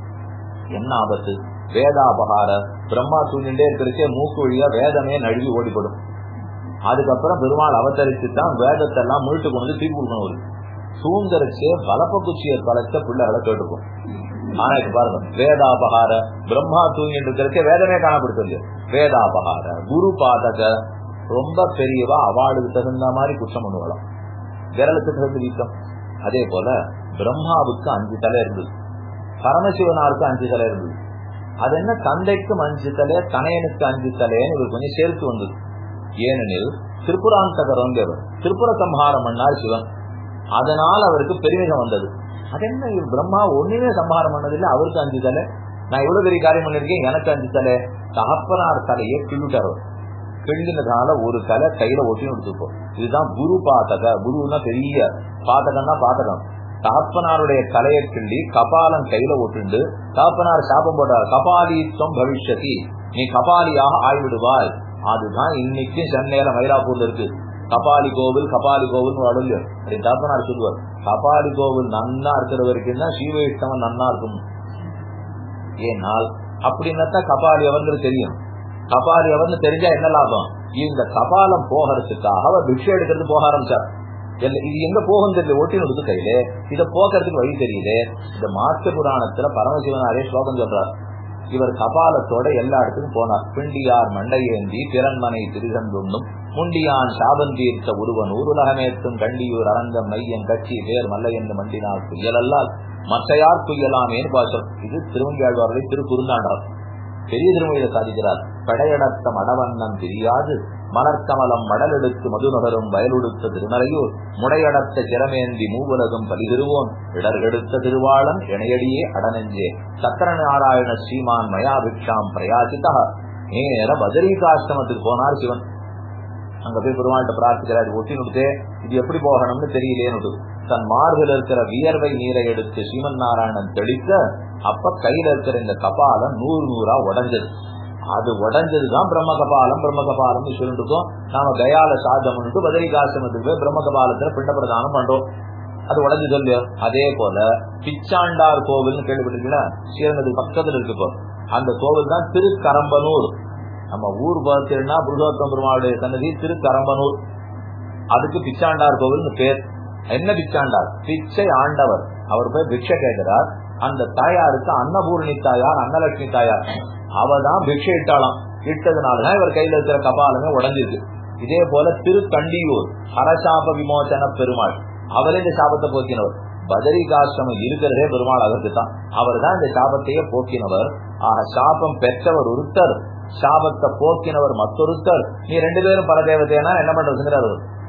என்ன ஆபத்து வேதாபகார பிரம்மா தூங்கிட்டே இருக்கிறச்சே மூக்கு வழியா வேதமே நழுவி ஓடிப்படும் அதுக்கப்புறம் பெருமாள் அவதரிச்சு தான் வேதத்தை எல்லாம் முழுட்டு கொண்டு தூக்கி கொடுக்கணும் தூங்கரிச்சு பலப்ப குச்சியை தொலைச்ச பிள்ளைகளை கேட்டுக்கும் ஆனா இப்ப பாருங்க வேதாபகார பிரம்மா தூங்கிட்டு இருக்கிறச்சே வேதமே காணப்படுத்தது வேதாபகார குரு பாதக ரொம்ப பெரியவா அவார்டுக்கு தகுந்த மாதிரி குற்றம் பண்ணுவலாம் விரலுக்கு தகுந்த வீக்கம் அதே போல பிரம்மாவுக்கு அஞ்சு தலை இருந்தது பரமசிவனாருக்கு அஞ்சு தலை இருந்தது அது என்ன தந்தைக்கும் அஞ்சு தலை தனையனுக்கு அஞ்சு தலைன்னு இவர் கொஞ்சம் சேர்த்து வந்தது ஏனெனில் திரிபுராந்தகர் வந்தவர் திரிபுர சம்ஹாரம் பண்ணார் சிவன் அதனால் அவருக்கு பெருமிதம் வந்தது அது என்ன இவர் பிரம்மா ஒண்ணுமே சம்ஹாரம் பண்ணதில்லை அவருக்கு அஞ்சு தலை நான் இவ்வளவு பெரிய காரியம் பண்ணிருக்கேன் எனக்கு அஞ்சு தலை தகப்பனார் தலையை கிள்ளிட்டார் கிள்ளினதால ஒரு தலை கையில ஒட்டி எடுத்துப்போம் இதுதான் குரு பாத்தக குருன்னா பெரிய பாத்தகம்னா பாத்தகம் தகப்பனாருடைய தலையை கிள்ளி கபாலம் கையில ஒட்டுண்டு தகப்பனார் சாபம் போட்டார் கபாலித்துவம் பவிஷ்யதி நீ கபாலியாக ஆய்விடுவாய் அதுதான் இன்னைக்கு சென்னையில மயிலாப்பூர்ல இருக்கு கபாலி கோவில் கபாலி கோவில் அடங்கு அப்படின்னு தகப்பனார் சொல்லுவார் கபாலி கோவில் நன்னா இருக்கிற வரைக்கும் தான் ஸ்ரீவைஷ்ணவன் நன்னா இருக்கும் ஏனால் அப்படின்னா கபாலி அவங்களுக்கு தெரியும் கபாலி அவர்னு தெரிஞ்சா என்ன லாபம் இந்த கபாலம் போகிறதுக்காக அவர் பிக்ஷை எடுக்கிறது போக ஆரம்பிச்சார் இது எங்க போகும் தெரியல ஒட்டினது கையில இத போக்குறதுக்கு வழி தெரியுது இந்த மாஸ்ட புராணத்துல பரமசிவனாரே ஸ்லோகம் சொல்றார் இவர் கபாலத்தோட எல்லா இடத்துக்கும் போனார் பிண்டியார் மண்டையேந்தி திறன்மனை திருகந்துண்ணும் முண்டியான் சாபம் தீர்த்த ஒருவன் ஊருலகமேத்தும் கண்டியூர் அரங்கம் மையம் கட்சி வேர் மல்ல என்று மண்டினால் துயலல்லால் மற்றையார் துயலாமேன்னு பாசம் இது திருவங்கியாழ்வாருடைய திருக்குறுந்தாண்டார் பெரிய திருமொழியை சாதிக்கிறார் படையடத்த மடவண்ணம் தெரியாது மலர்கமலம் மடலெடுத்து மதுநகரும் வயலுடுத்த திருமறையூர் முடையடத்த சிரமேந்தி மூவுலகம் பலிதிருவோன் இடர்கெடுத்த திருவாளன் இணையடியே அடனெஞ்சே சக்கர நாராயண ஸ்ரீமான் மயாபிக்ஷாம் பிரயாசிதா நேர பதரிகாசிரமத்துக்கு போனார் சிவன் அங்க போய் பெருமாள்கிட்ட பிரார்த்திக்கிறார் ஒட்டி நுடுத்தே இது எப்படி போகணும்னு தெரியலேன்னு தன் மார்பில் இருக்கிற வியர்வை நீரை எடுத்து ஸ்ரீமன் நாராயணன் தெளிக்க அப்ப கையில இருக்கிற இந்த கபாலம் நூறு நூறா உடஞ்சது அது உடஞ்சதுதான் பிரம்ம கபாலம் பிரம்ம கபாலம் சொல்லிட்டு நாம கயால சாதம் பதரிகாசிரமத்துக்கு போய் பிரம்ம கபாலத்துல பிண்ட பிரதானம் பண்றோம் அது உடஞ்சு சொல்லு அதே போல பிச்சாண்டார் கோவில்னு கேள்விப்பட்டிருக்கீங்களா ஸ்ரீரங்கத்துக்கு பக்கத்துல இருக்கு இப்போ அந்த கோவில் தான் திருக்கரம்பனூர் நம்ம ஊர் பார்த்தீங்கன்னா புருஷோத்தம் பெருமாளுடைய சன்னதி திருக்கரம்பனூர் அதுக்கு பிச்சாண்டார் கோவில் பேர் என்ன பிச்சாண்டார் பிச்சை ஆண்டவர் அவர் போய் பிக்ஷை கேட்கிறார் அந்த தாயாருக்கு அன்னபூர்ணி தாயார் அன்னலட்சுமி தாயார் அவ தான் பிக்ஷை இட்டாளாம் இட்டதுனாலதான் இவர் கையில இருக்கிற கபாலமே உடஞ்சிருக்கு இதே போல திருக்கண்டியூர் ஹரசாப விமோசன பெருமாள் அவரே இந்த சாபத்தை போக்கினவர் பதரிகாசிரமம் இருக்கிறதே பெருமாள் அதற்கு தான் அவர் தான் இந்த சாபத்தையே போக்கினவர் ஆக சாபம் பெற்றவர் ஒருத்தர் சாபத்தை போக்கினவர் மற்றொருத்தர் நீ ரெண்டு பேரும் பல தேவதைனா என்ன பண்றதுங்கிறார்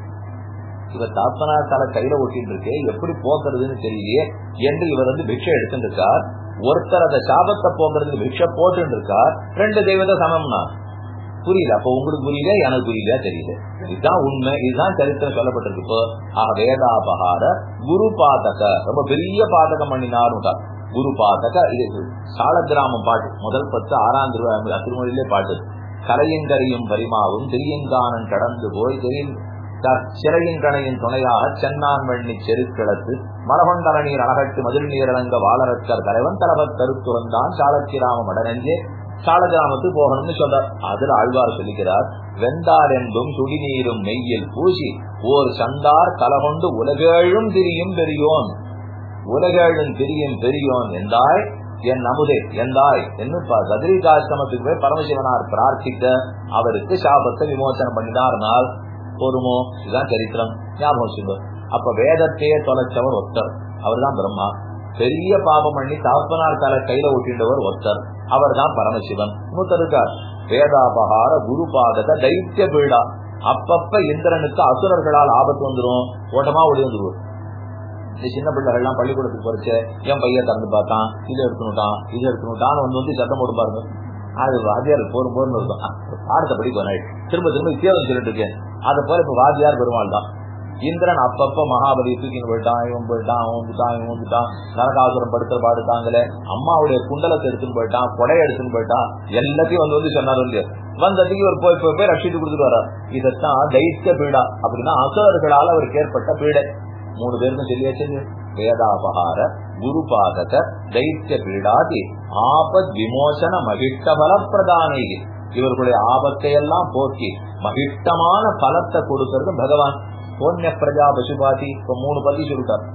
இவர் தாத்தனா தலை கையில ஒட்டிட்டு இருக்கே எப்படி போக்குறதுன்னு தெரியலையே என்று இவர் வந்து பிக்ஷை எடுத்துட்டு இருக்கார் ஒருத்தர் அந்த சாபத்தை போக்குறதுக்கு பிக்ஷை போட்டு இருக்கார் ரெண்டு தெய்வத்தை சமம்னா புரியல அப்ப உங்களுக்கு புரியல எனக்கு புரியல தெரியல இதுதான் உண்மை இதுதான் சரித்திரம் சொல்லப்பட்டிருக்கு இப்போ ஆக வேதாபகார குரு பாதக ரொம்ப பெரிய பாதகம் பண்ணினார் குரு பாதக இது சால கிராமம் பாட்டு முதல் பத்து ஆறாம் திருவ திருமொழியிலே பாட்டு கரையங்கரையும் பரிமாவும் திரியங்கானன் கடந்து போய் தெரியும் சிறையின் கணையின் துணையாக சென்னான் வெண்ணி செருக்கிழத்து மரபண்டல நீர் அழகட்டு மதில் நீரழங்க வாழறக்கர் தலைவன் தலவத் கருத்து வந்தான் சாலக்கிராமம் அடனெஞ்சே சாலகிராமத்துக்கு போகணும்னு சொல்றார் அதுல ஆழ்வார் சொல்லுகிறார் வெந்தார் என்பும் சுடிநீரும் மெய்யில் பூசி ஓர் சந்தார் கலகொண்டு உலகேழும் திரியும் பெரியோன் உலகேழும் திரியும் பெரியோன் என்றாய் என் அமுதே எந்தாய் என்று கதிரிகாசிரமத்துக்கு போய் பரமசிவனார் பிரார்த்திக்க அவருக்கு சாபத்தை விமோசனம் பண்ணினார்னால் போருமோ இதுதான் சரித்திரம் ஞாபகம் வச்சுக்கோ அப்ப வேதத்தையே தொலைச்சவர் ஒருத்தர் அவர் தான் பிரம்மா பெரிய பாபம் பண்ணி தகப்பனார் தலை கையில ஒட்டின்றவர் ஒருத்தர் அவர் தான் பரமசிவன் இன்னொருத்தர் இருக்கார் வேதாபகார குரு பாதக தைத்திய பீடா அப்பப்ப இந்திரனுக்கு அசுரர்களால் ஆபத்து வந்துடும் ஓட்டமா ஓடி வந்துருவோம் இந்த சின்ன பிள்ளைகள்லாம் பள்ளிக்கூடத்துக்கு போறச்ச என் பையன் திறந்து பார்த்தான் இது எடுத்துனுட்டான் இது எடுத்துனுட்டான் வந்து வந்து சத்தம் போட்டு பாருங்க அது வாத்தியார் போரும் போர்னு இருக்கும் பாடத்தை படிக்க திரும்ப திரும்ப வித்தியாசம் சொல்லிட்டு இருக்கேன் அதை போல இப்ப வாத்தியார் பெருமாள் தான் இந்திரன் அப்பப்ப மகாபலி தூக்கின்னு போயிட்டான் இவன் போயிட்டான் அவன் வந்துட்டான் இவன் வந்துட்டான் நரகாசுரம் படுத்த பாடுத்தாங்களே அம்மாவுடைய குண்டலத்தை எடுத்துன்னு போயிட்டான் கொடைய எடுத்துன்னு போயிட்டான் எல்லாத்தையும் வந்து வந்து சொன்னார் இல்லையா வந்ததுக்கு ஒரு போய் போய் போய் ரட்சித்து கொடுத்துட்டு வர்றார் இதத்தான் தைத்திய பீடா அப்படின்னா அசுரர்களால் அவருக்கு ஏற்பட்ட பீடை மூணு பேருக்கும் சொல்லியாச்சு வேதாபகார குரு பாதக தைத்திய பீடாதி ஆபத் விமோசன மகிஷ்ட பல பிரதானி இவர்களுடைய ஆபத்தை எல்லாம் போக்கி மகிஷ்டமான பலத்தை கொடுக்கிறது பகவான் போன்ய பிரஜா பசுபாதி இப்ப மூணு பதி சொல்லிட்டார்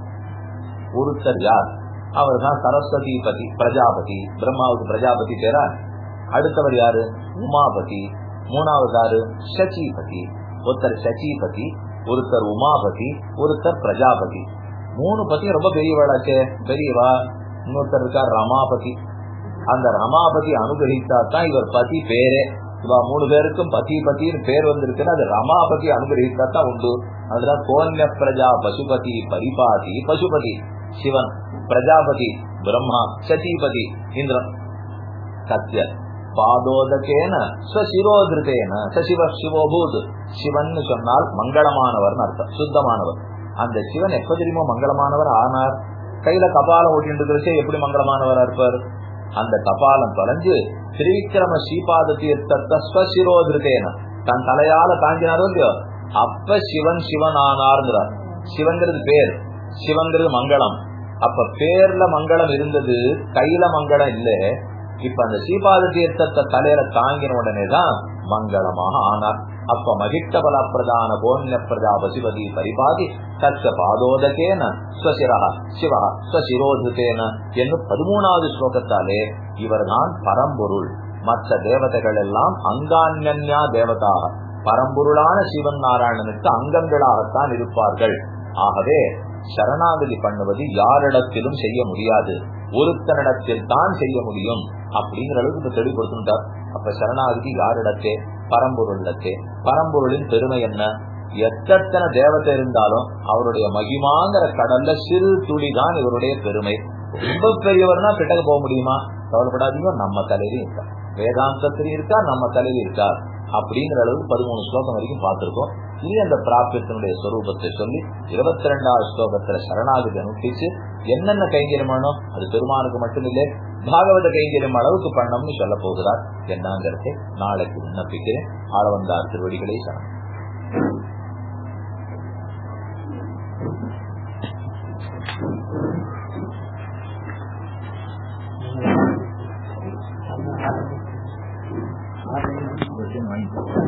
ஒருத்தர் யார் அவர் தான் சரஸ்வதி பதி பிரஜாபதி பிரம்மாவுக்கு பிரஜாபதி பேரா அடுத்தவர் யாரு உமாபதி மூணாவது யாரு சச்சிபதி ஒருத்தர் சச்சிபதி ஒருத்தர் உமாபதி ஒருத்தர் பிரஜாபதி மூணு பத்தி ரொம்ப பெரியவாளாச்சே பெரியவா இன்னொருத்தர் இருக்கார் ரமாபதி அந்த ரமாபதி அனுகிரகித்தா தான் இவர் பதி பேரே இவா மூணு பேருக்கும் பதி பத்தின்னு பேர் வந்திருக்குன்னா அது ரமாபதி அனுகிரகித்தா தான் உண்டு அதுதான் கோன்ய பிரஜா பசுபதி பரிபாதி பசுபதி சிவன் பிரஜாபதி பிரம்மா சசிபதி இந்திரன் சத்ய பாதோதகேன சிரோதிருத்தேன சசிவ சிவோபூத் சிவன் சொன்னால் மங்களமானவர் அர்த்தம் சுத்தமானவர் அந்த சிவன் எப்ப தெரியுமோ மங்களமானவர் ஆனார் கையில கபாலம் ஓட்டிட்டு இருக்கிறச்சே எப்படி மங்களமானவரா இருப்பார் அந்த கபாலம் தொலைஞ்சு திரிவிக்கிரம ஸ்ரீபாத தீர்த்தத்தை ஸ்வசிரோதிருத்தேன தன் தலையால தாங்கினாரோ இல்லையோ அப்ப சிவன் சிவன் ஆனார்ங்கிறார் சிவங்கிறது பேர் சிவங்கிறது மங்களம் அப்ப பேர்ல மங்களம் இருந்தது கையில மங்களம் இல்ல இப்ப அந்த ஸ்ரீபாத தீர்த்தத்தை தலையில தாங்கின உடனேதான் மங்களமாக ஆனார் அப்ப மகிட்ட பல பிரதான போன்ய பிரஜா பசுபதி பரிபாதி தச்ச பாதோதகேன ஸ்வசிரா சிவா ஸ்வசிரோதுகேன என்னும் பதிமூணாவது ஸ்லோகத்தாலே இவர்தான் பரம்பொருள் மற்ற தேவதைகள் எல்லாம் அங்கான்யா தேவதாக பரம்பொருளான சிவன் நாராயணனுக்கு அங்கங்களாகத்தான் இருப்பார்கள் ஆகவே சரணாகதி பண்ணுவது யாரிடத்திலும் செய்ய முடியாது ஒருத்தனிடத்தில் தான் செய்ய முடியும் அப்படிங்கிற அளவுக்கு இப்ப தெளிவுபடுத்திட்டார் அப்ப சரணாகதி யாரிடத்தே பரம்பொருளிடத்தே பரம்பொருளின் பெருமை என்ன எத்தனை தேவத்தை இருந்தாலும் அவருடைய மகிமாங்கிற கடல்ல சிறு துளி தான் இவருடைய பெருமை ரொம்ப பெரியவர்னா கிட்டக்க போக முடியுமா கவலைப்படாதீங்க நம்ம தலையிலும் இருக்கா வேதாந்தத்திலும் இருக்கா நம்ம தலையிலும் இருக்கா அப்படிங்கிற அளவுக்கு பதிமூணு ஸ்லோகம் வரைக்கும் பார்த்திருக்கோம் இனி அந்த பிராப்தியத்தினுடைய ஸ்வரூபத்தை சொல்லி இருபத்தி ரெண்டாவது ஸ்லோகத்துல சரணாகதி அனுப்பிச்சு என்னென்ன கைங்கரியம் வேணும் அது பெருமானுக்கு மட்டுமில்லை பாகவத கைங்கரியம் அளவுக்கு பண்ணணும்னு சொல்ல போகிறார் என்னங்கிறதை நாளைக்கு விண்ணப்பிக்கிறேன் ஆளவந்தார் திருவடிகளை சரணம் வாங்கிக்கோ